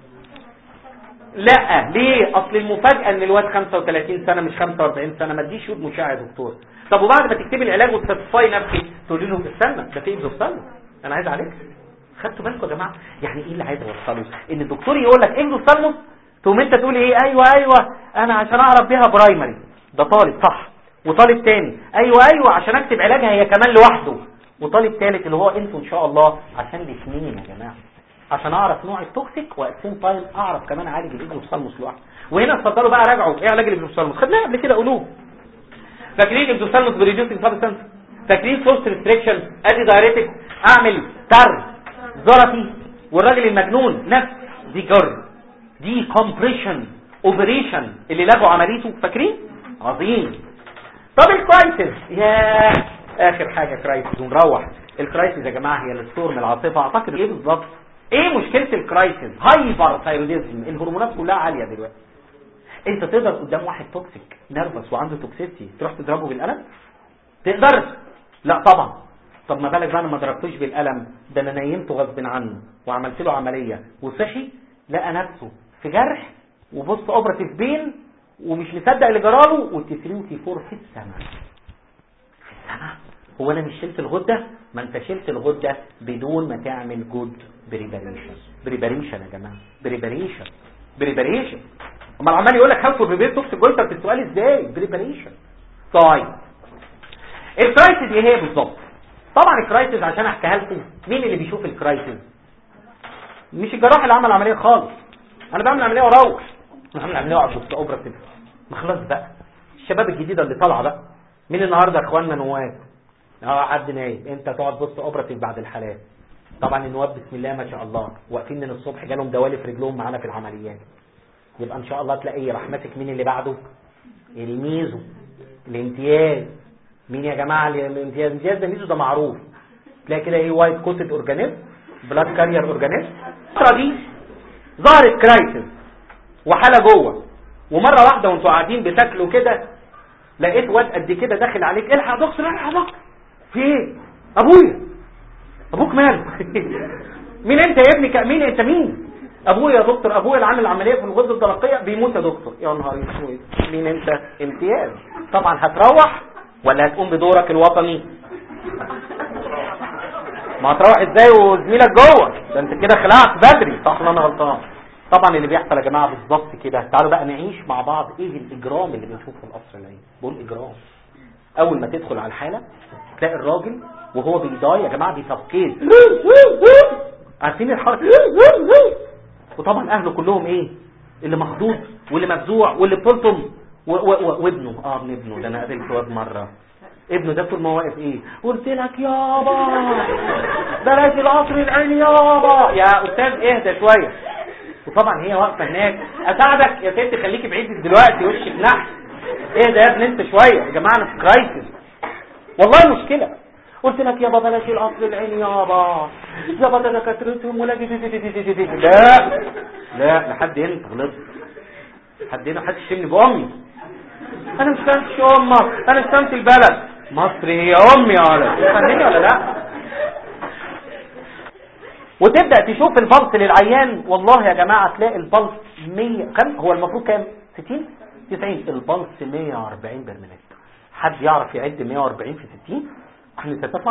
S2: لا ليه اصل المفاجاه ان الواد 35 سنه مش 45 سنه ما اديش يود مشاع يا دكتور طب وبعد ما تكتبي العلاج وتساتسفاي نفسك تقولي له استنى ده في اكزوستالموس انا عايز عليك خدتوا بالكم يا جماعه يعني ايه اللي عايز اوصله ان الدكتور يقول لك اكزوستالموس تقوم انت تقول ايه ايوه ايوه انا عشان اعرف بيها برايمري ده طالب صح وطالب تاني ايوه ايوه عشان اكتب علاجها هي كمان لوحده وطالب ثالث اللي هو انتوا ان شاء الله عشان الاثنين يا جماعه عشان اعرف نوع التوكسيك واتسين تايم اعرف كمان اعالج الاكزوثالموس لوحده وهنا اتفضلوا بقى راجعوا ايه علاج الاكزوثالموس خدناه قبل كده قولوه فاكرين الاكزوثالموس بريديوسنج سبستانس فاكرين سورس ريستريكشن ادي دايريتك اعمل تر زرفي والراجل المجنون نفس دي جر دي كومبريشن اوبريشن اللي لغوا عمليته فاكرين عظيم طب الكرايسيس ياه اخر حاجه كرايسيس ونروح الكرايسيس يا جماعه هي الستورم العاصفه اعتقد ايه بالظبط ايه مشكله الكرايسيس هايبر ثايروديزم الهرمونات كلها عاليه دلوقتي انت تقدر قدام واحد توكسيك نيرفس وعنده توكسيتي تروح تضربه بالقلم تقدر لا طبعا طب ما بالك بقى انا ما ضربتوش بالقلم ده انا نيمته غصب عنه وعملت له عمليه وصحي لقى نفسه في جرح وبص اوبراتيف بين ومش مصدق اللي جراله والتي 3 وتي 4 في السماء في السماء هو انا مش شلت الغده ما انت شلت الغده بدون ما تعمل جود بريباريشن بريباريشن يا جماعه بريباريشن بريباريشن امال عمال يقول لك هاو تو بريبير توكسيك جويتر في السؤال ازاي بريباريشن طيب الكرايسيس ايه هي بالظبط طبعا الكرايسيس عشان احكيها لكم مين اللي بيشوف الكرايسيس مش الجراح اللي عمل عمليه خالص انا بعمل عمليه واروح انا بعمل عمليه واقعد في اوبراتيف ما خلاص بقى الشباب الجديده اللي طالعه بقى مين النهارده يا اخواننا نواب اه حد نايم انت تقعد بص اوبراتيف بعد الحالات طبعا النواب بسم الله ما شاء الله واقفين من الصبح جالهم دوالي في رجلهم معانا في العمليات يبقى ان شاء الله تلاقي رحمتك مين اللي بعده الميزو الامتياز مين يا جماعه الامتياز الامتياز ده ميزو ده معروف تلاقي كده ايه وايت كوتد اورجانيزم بلاد كارير اورجانيزم الفتره دي ظهرت كرايسيس وحاله جوه ومره واحده وانتوا قاعدين بتاكلوا كده لقيت واد قد كده داخل عليك الحق يا دكتور الحق يا دكتور في ايه ابويا ابوك ماله مين انت يا ابني مين انت مين ابويا يا دكتور ابويا اللي عامل عمليه في الغده الدرقيه بيموت يا دكتور يا نهار اسود مين انت امتياز طبعا هتروح ولا هتقوم بدورك الوطني ما هتروح ازاي وزميلك جوه ده انت كده خلعت بدري صح ولا انا غلطان طبعا اللي بيحصل يا جماعه بالظبط كده تعالوا بقى نعيش مع بعض ايه الاجرام اللي بنشوفه في القصر العيني بقول اجرام اول ما تدخل على الحاله تلاقي الراجل وهو بيضاي يا جماعه بيتفكير عارفين الحركه وطبعا اهله كلهم ايه اللي مخضوض واللي مفزوع واللي بتلطم وابنه اه ابن ابنه ده انا قابلت واد مره ابنه ده طول ما واقف ايه قلت لك يابا بلاش القصر العيني يابا يا استاذ اهدى شويه وطبعا هي واقفه هناك اساعدك يا ست خليكي بعيد دلوقتي وشك نحت اهدى يا ابني انت شويه يا جماعه انا في كرايسيس والله مشكله قلت لك يابا بلاش القصر العيني يابا يابا ده دكاترتهم ولا دي دي دي دي دي دي دي لا لا لحد هنا انت غلطت لحد هنا محدش يشمني بامي انا مش فهمتش امك انا مش فهمت البلد مصر هي امي يا ولد فاهمني ولا لا وتبدا تشوف البلس للعيان والله يا جماعه تلاقي البلس 100 كم هو المفروض كام 60 90 البلس 140 برميلات حد يعرف يعد 140 في 60 احنا تتفق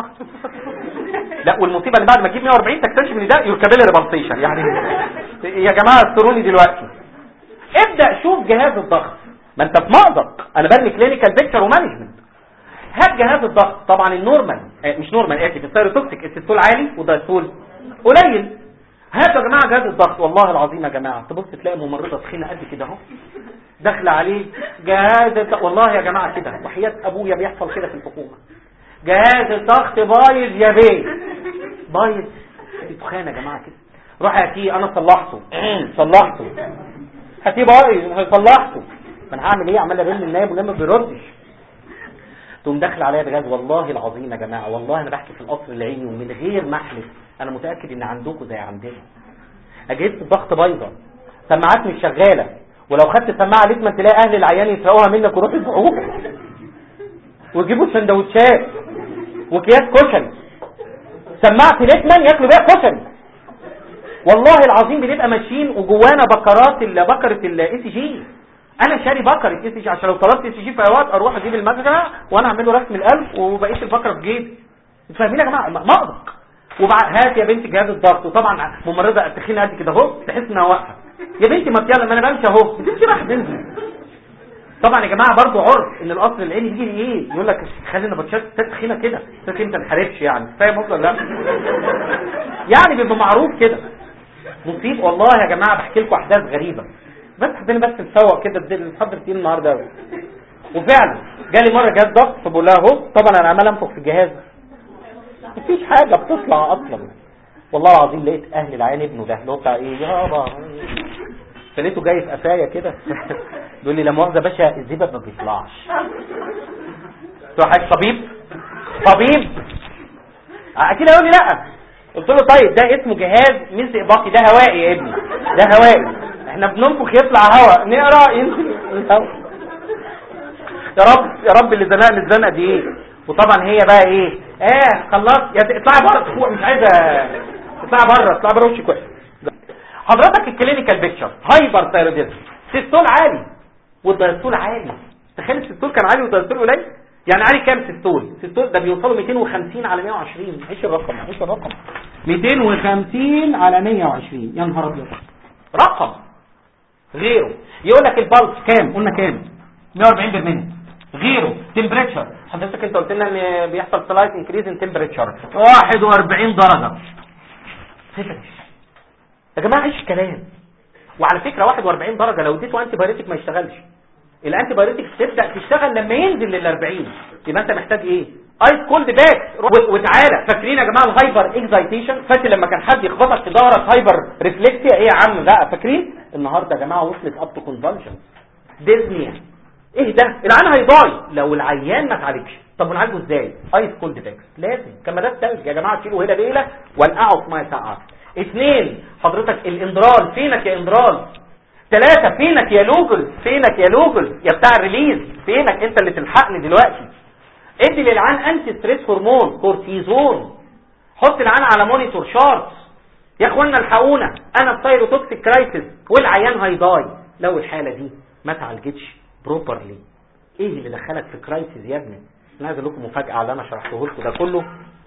S2: لا والمصيبه اللي بعد ما تجيب 140 تكتشف ان ده يوركابيلري بالسيشن يعني يا جماعه استروني دلوقتي ابدا شوف جهاز الضغط ما انت في مأزق انا برمي كلينيكال بيكتشر ومانجمنت هات جهاز الضغط طبعا النورمال اه مش نورمال اسف السيروتوكسيك السيستول عالي والدايستول قليل هاتوا يا جماعه جهاز الضغط والله العظيم يا جماعه تبص تلاقي ممرضه تخينه قد كده اهو داخله عليه جهاز الضغط والله يا جماعه كده وحياه ابويا بيحصل كده في الحكومه جهاز الضغط بايظ يا بيه بايظ تخانه يا جماعه كده روح هاتيه انا صلحته صلحته هاتيه بايظ صلحته ما انا هعمل ايه عمال ارن النايب والنايب ما بيردش تقوم داخل عليا بجد والله العظيم يا جماعه والله انا بحكي في القصر العيني ومن غير ما احلف انا متاكد ان عندكم زي عندنا اجهزه الضغط بايظه سماعات مش شغاله ولو خدت سماعه ليتمان تلاقي اهل العيان يسرقوها منك ويروحوا يبيعوها ويجيبوا سندوتشات واكياس كشري سماعه ليتمان ياكلوا بيها كشري والله العظيم بنبقى ماشيين وجوانا بكرات بكره الاي سي جي انا شاري بكره اي سي جي عشان لو طلبت اي سي جي في اي وقت اروح اجيب المكنه وانا اعمل له رسم القلب وبقيه البكره في جيبي فاهمين يا جماعه مقدق وبعد هات يا بنتي جهاز الضغط وطبعا ممرضه تخينه قد كده اهو تحس انها واقفه يا بنتي ما يلا ما انا بمشي اهو بتمشي راح تنزل طبعا يا جماعه برضو عرف ان القصر العيني يجي ايه يقول لك خلي نبطشات تخينه كده فاكر انت انحرفش يعني فاهم اصلا لا يعني بيبقى معروف كده مصيب والله يا جماعه بحكي لكم احداث غريبه بس حبينا بس نسوق كده نحضر فيه النهارده قوي وفعلا جالي مره جهاز ضغط فبقول لها اهو طبعا انا عمال انفخ في الجهاز مفيش حاجه بتطلع اصلا والله العظيم لقيت اهل العيان ابنه ده اللي هو بتاع ايه يابا فلقيته جاي في قفايا كده بيقول لي لا مؤاخذه باشا الزبد ما بيطلعش قلت له حضرتك طبيب طبيب اكيد هيقول لي لا قلت له طيب ده اسمه جهاز ملء باقي ده هوائي يا ابني ده هوائي احنا بننفخ يطلع هواء نقرا ينزل الهواء يا رب يا رب اللي زنقني الزنقه دي ايه وطبعا هي بقى ايه اه خلاص يا اطلعي بره مش عايزه اطلعي بره اطلعي بره وشي كويس حضرتك الكلينيكال بيكتشر هايبر ثايرويدزم سيستول عالي والدايستول عالي تخيل السيستول كان عالي والدايستول قليل يعني علي كام سيستول سيستول ده بيوصلوا 250 على 120 عيش الرقم عيش الرقم 250 على 120 يا نهار ابيض رقم غيره يقول لك البلس كام قلنا كام 140 بالمية غيره تمبريتشر حضرتك انت قلت لنا ان بيحصل سلايت انكريز ان تمبريتشر 41 درجه تفرش يا جماعه عيش كلام وعلى فكره 41 درجه لو اديته انتي بايوتيك ما يشتغلش الانتي بايوتيك تبدا تشتغل لما ينزل لل 40 يبقى انت محتاج ايه ايس كولد باك وتعالى فاكرين يا جماعه الهايبر اكزايتيشن فاكر لما كان حد يخبطك في ظهرك هايبر ريفلكسيا ايه يا عم لا فاكرين النهارده يا جماعه وصلت اب تو كونفالجن ديزني ايه ده العيان هيضاي لو العيان ما اتعالجش طب ونعالجه ازاي ايس كولد باكس لازم كما ده التلج يا جماعه تشيلوا هنا بيله ونقعه في ميه ساقعه اثنين حضرتك الاندرال فينك يا اندرال ثلاثة فينك يا لوجل فينك يا لوجل يا بتاع الريليز فينك انت اللي تلحقني دلوقتي ادي للعيان انتي ستريس هرمون كورتيزون حط العيان على مونيتور شارتس يا اخوانا الحقونا انا في سايروتوكسيك كرايسيس والعيان هيضاي لو الحاله دي ما اتعالجتش بروبرلي ايه اللي دخلك في كرايسيس يا ابني انا عايز اقول لكم مفاجاه على اللي انا شرحته لكم ده كله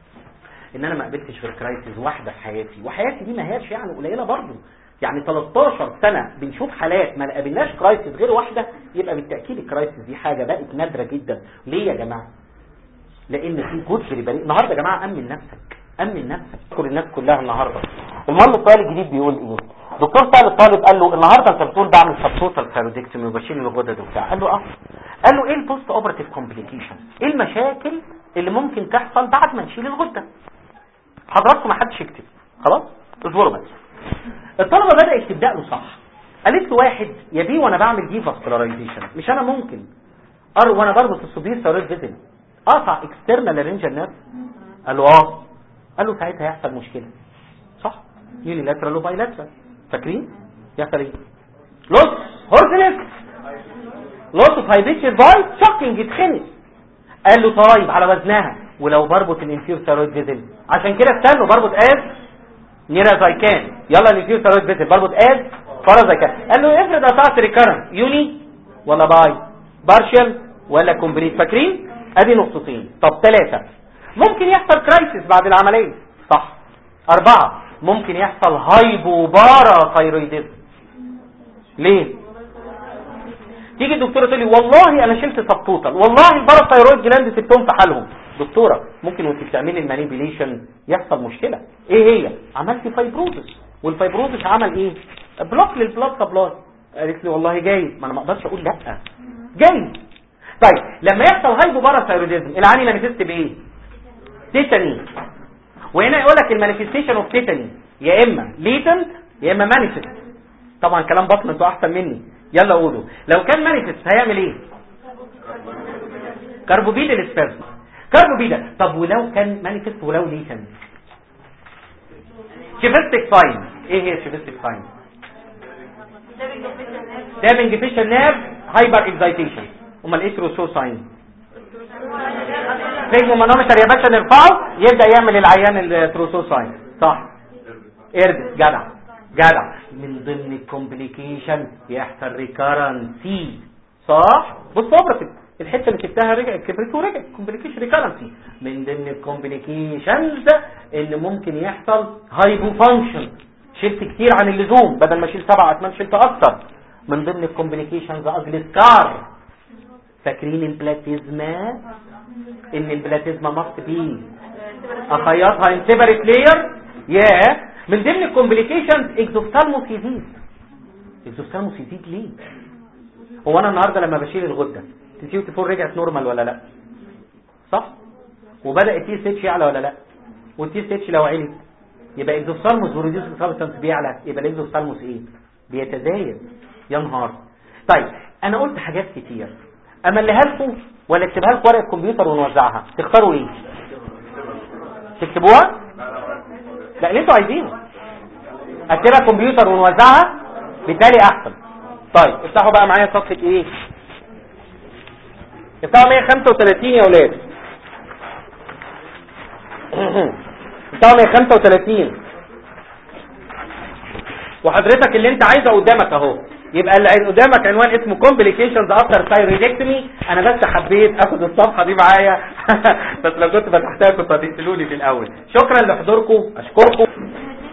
S2: ان انا ما قابلتش غير كرايسيس واحده في حياتي وحياتي دي ما هياش يعني قليله برضه يعني 13 سنة بنشوف حالات ما قابلناش كرايسيس غير واحدة يبقى بالتأكيد الكرايسيس دي حاجة بقت نادرة جدا ليه يا جماعة لان في جود في بريء النهارده يا جماعة امن نفسك امن نفسك كل الناس كلها النهاردة المهم السؤال الجديد بيقول ايه دكتور سأل الطالب قال له النهارده انت بتقول بعمل سبتوتال ثيرودكتومي وبشيل الغدد وبتاع قال له اه قال له ايه البوست اوبراتيف كومبليكيشن ايه المشاكل اللي ممكن تحصل بعد ما نشيل الغده حضراتكم ما حدش يكتب خلاص اصبروا بس الطلبه بدات تبدا له صح قالت له واحد يا بيه وانا بعمل دي فاسكولاريزيشن مش انا ممكن ار وانا بربط السوبير ثيرويد فيزل اقطع اكسترنال رينجر نيرف قال له اه قال له ساعتها هيحصل مشكله صح يوني لاترال وباي لاترال فاكرين يحصل ايه لوس هورسنس لوس اوف هايبيتشر باي شوكينج اتخنق قال له طيب على وزنها ولو بربط الانفير ثيرويد فيزل عشان كده استنوا بربط از نيرا زايكان يلا الانفير ثيرويد فيزل بربط از فرا زايكان قال له افرض قطعت ريكارنت يوني ولا باي بارشل ولا كومبليت فاكرين ادي نقطتين طب ثلاثة ممكن يحصل كرايسيس بعد العملية صح أربعة ممكن يحصل هايبوبارا ثايرويدزم ليه تيجي الدكتوره تقول لي والله انا شلت سبتوتال والله الباراثايرويد جلاند سبتهم في حالهم دكتوره ممكن وانت بتعملي المانيبيليشن يحصل مشكله ايه هي عملت فايبروزس والفايبروزس عمل ايه بلوك للبلاد سبلاي قالت لي والله جاي ما انا ما اقدرش اقول لا جاي طيب لما يحصل هايبوباراثايرويدزم العاني مانيفست بايه تيتاني وهنا يقول لك المانيفستيشن اوف تيتاني يا اما ليتنت يا اما مانيفست طبعا كلام بطن انتوا احسن مني يلا قولوا لو كان مانيفست هيعمل ايه كربوبيد الاسبرم كربوبيدا طب ولو كان مانيفست ولو ليتنت شيفستيك ساين ايه هي شيفستيك ساين دامنج فيشن نيرف هايبر اكزايتيشن امال ايه تروسو ساين رجمه مانومتر يا باشا نرفعه يبدا يعمل العيان التروسو ساين صح ارد جدع جدع من ضمن الكومبليكيشن يحصل ريكارنسي صح بص اوبرتيف الحته اللي سبتها رجعت كبرت ورجعت كومبليكيشن ريكارنسي من ضمن الكومبليكيشنز ان ممكن يحصل هايبو فانكشن شلت كتير عن اللزوم بدل ما اشيل سبعة اتمنى شلت اكتر من ضمن الكومبليكيشنز اجل سكار فاكرين البلاتيزما ان البلاتيزما ماست بي اخيطها ان سيبريت لاير يا من ضمن الكومبليكيشنز اكزوفتالموس يزيد اكزوفتالموس يزيد ليه هو انا النهارده لما بشيل الغده تي سي تي رجعت نورمال ولا لا صح وبدا التي اس اتش يعلى ولا لا والتي اس اتش لو عالي يبقى اكزوفتالموس وريديوس سبستانس بيعلى يبقى الاكزوفتالموس ايه بيتزايد يا نهار طيب انا قلت حاجات كتير امليها لكم ولا اكتبها لكم ورقه كمبيوتر ونوزعها تختاروا ايه تكتبوها لا اللي انتوا عايزينه اكتبها كمبيوتر ونوزعها بالتالي احسن طيب افتحوا بقى معايا صفحه ايه افتحوا 135 يا اولاد افتحوا 135 وحضرتك اللي انت عايزه قدامك اهو يبقى اللي قدامك عنوان اسمه complications after thyroidectomy انا بس حبيت اخد الصفحه دي معايا بس لو كنت فتحتها كنت هتقتلوني في الاول شكرا لحضوركم اشكركم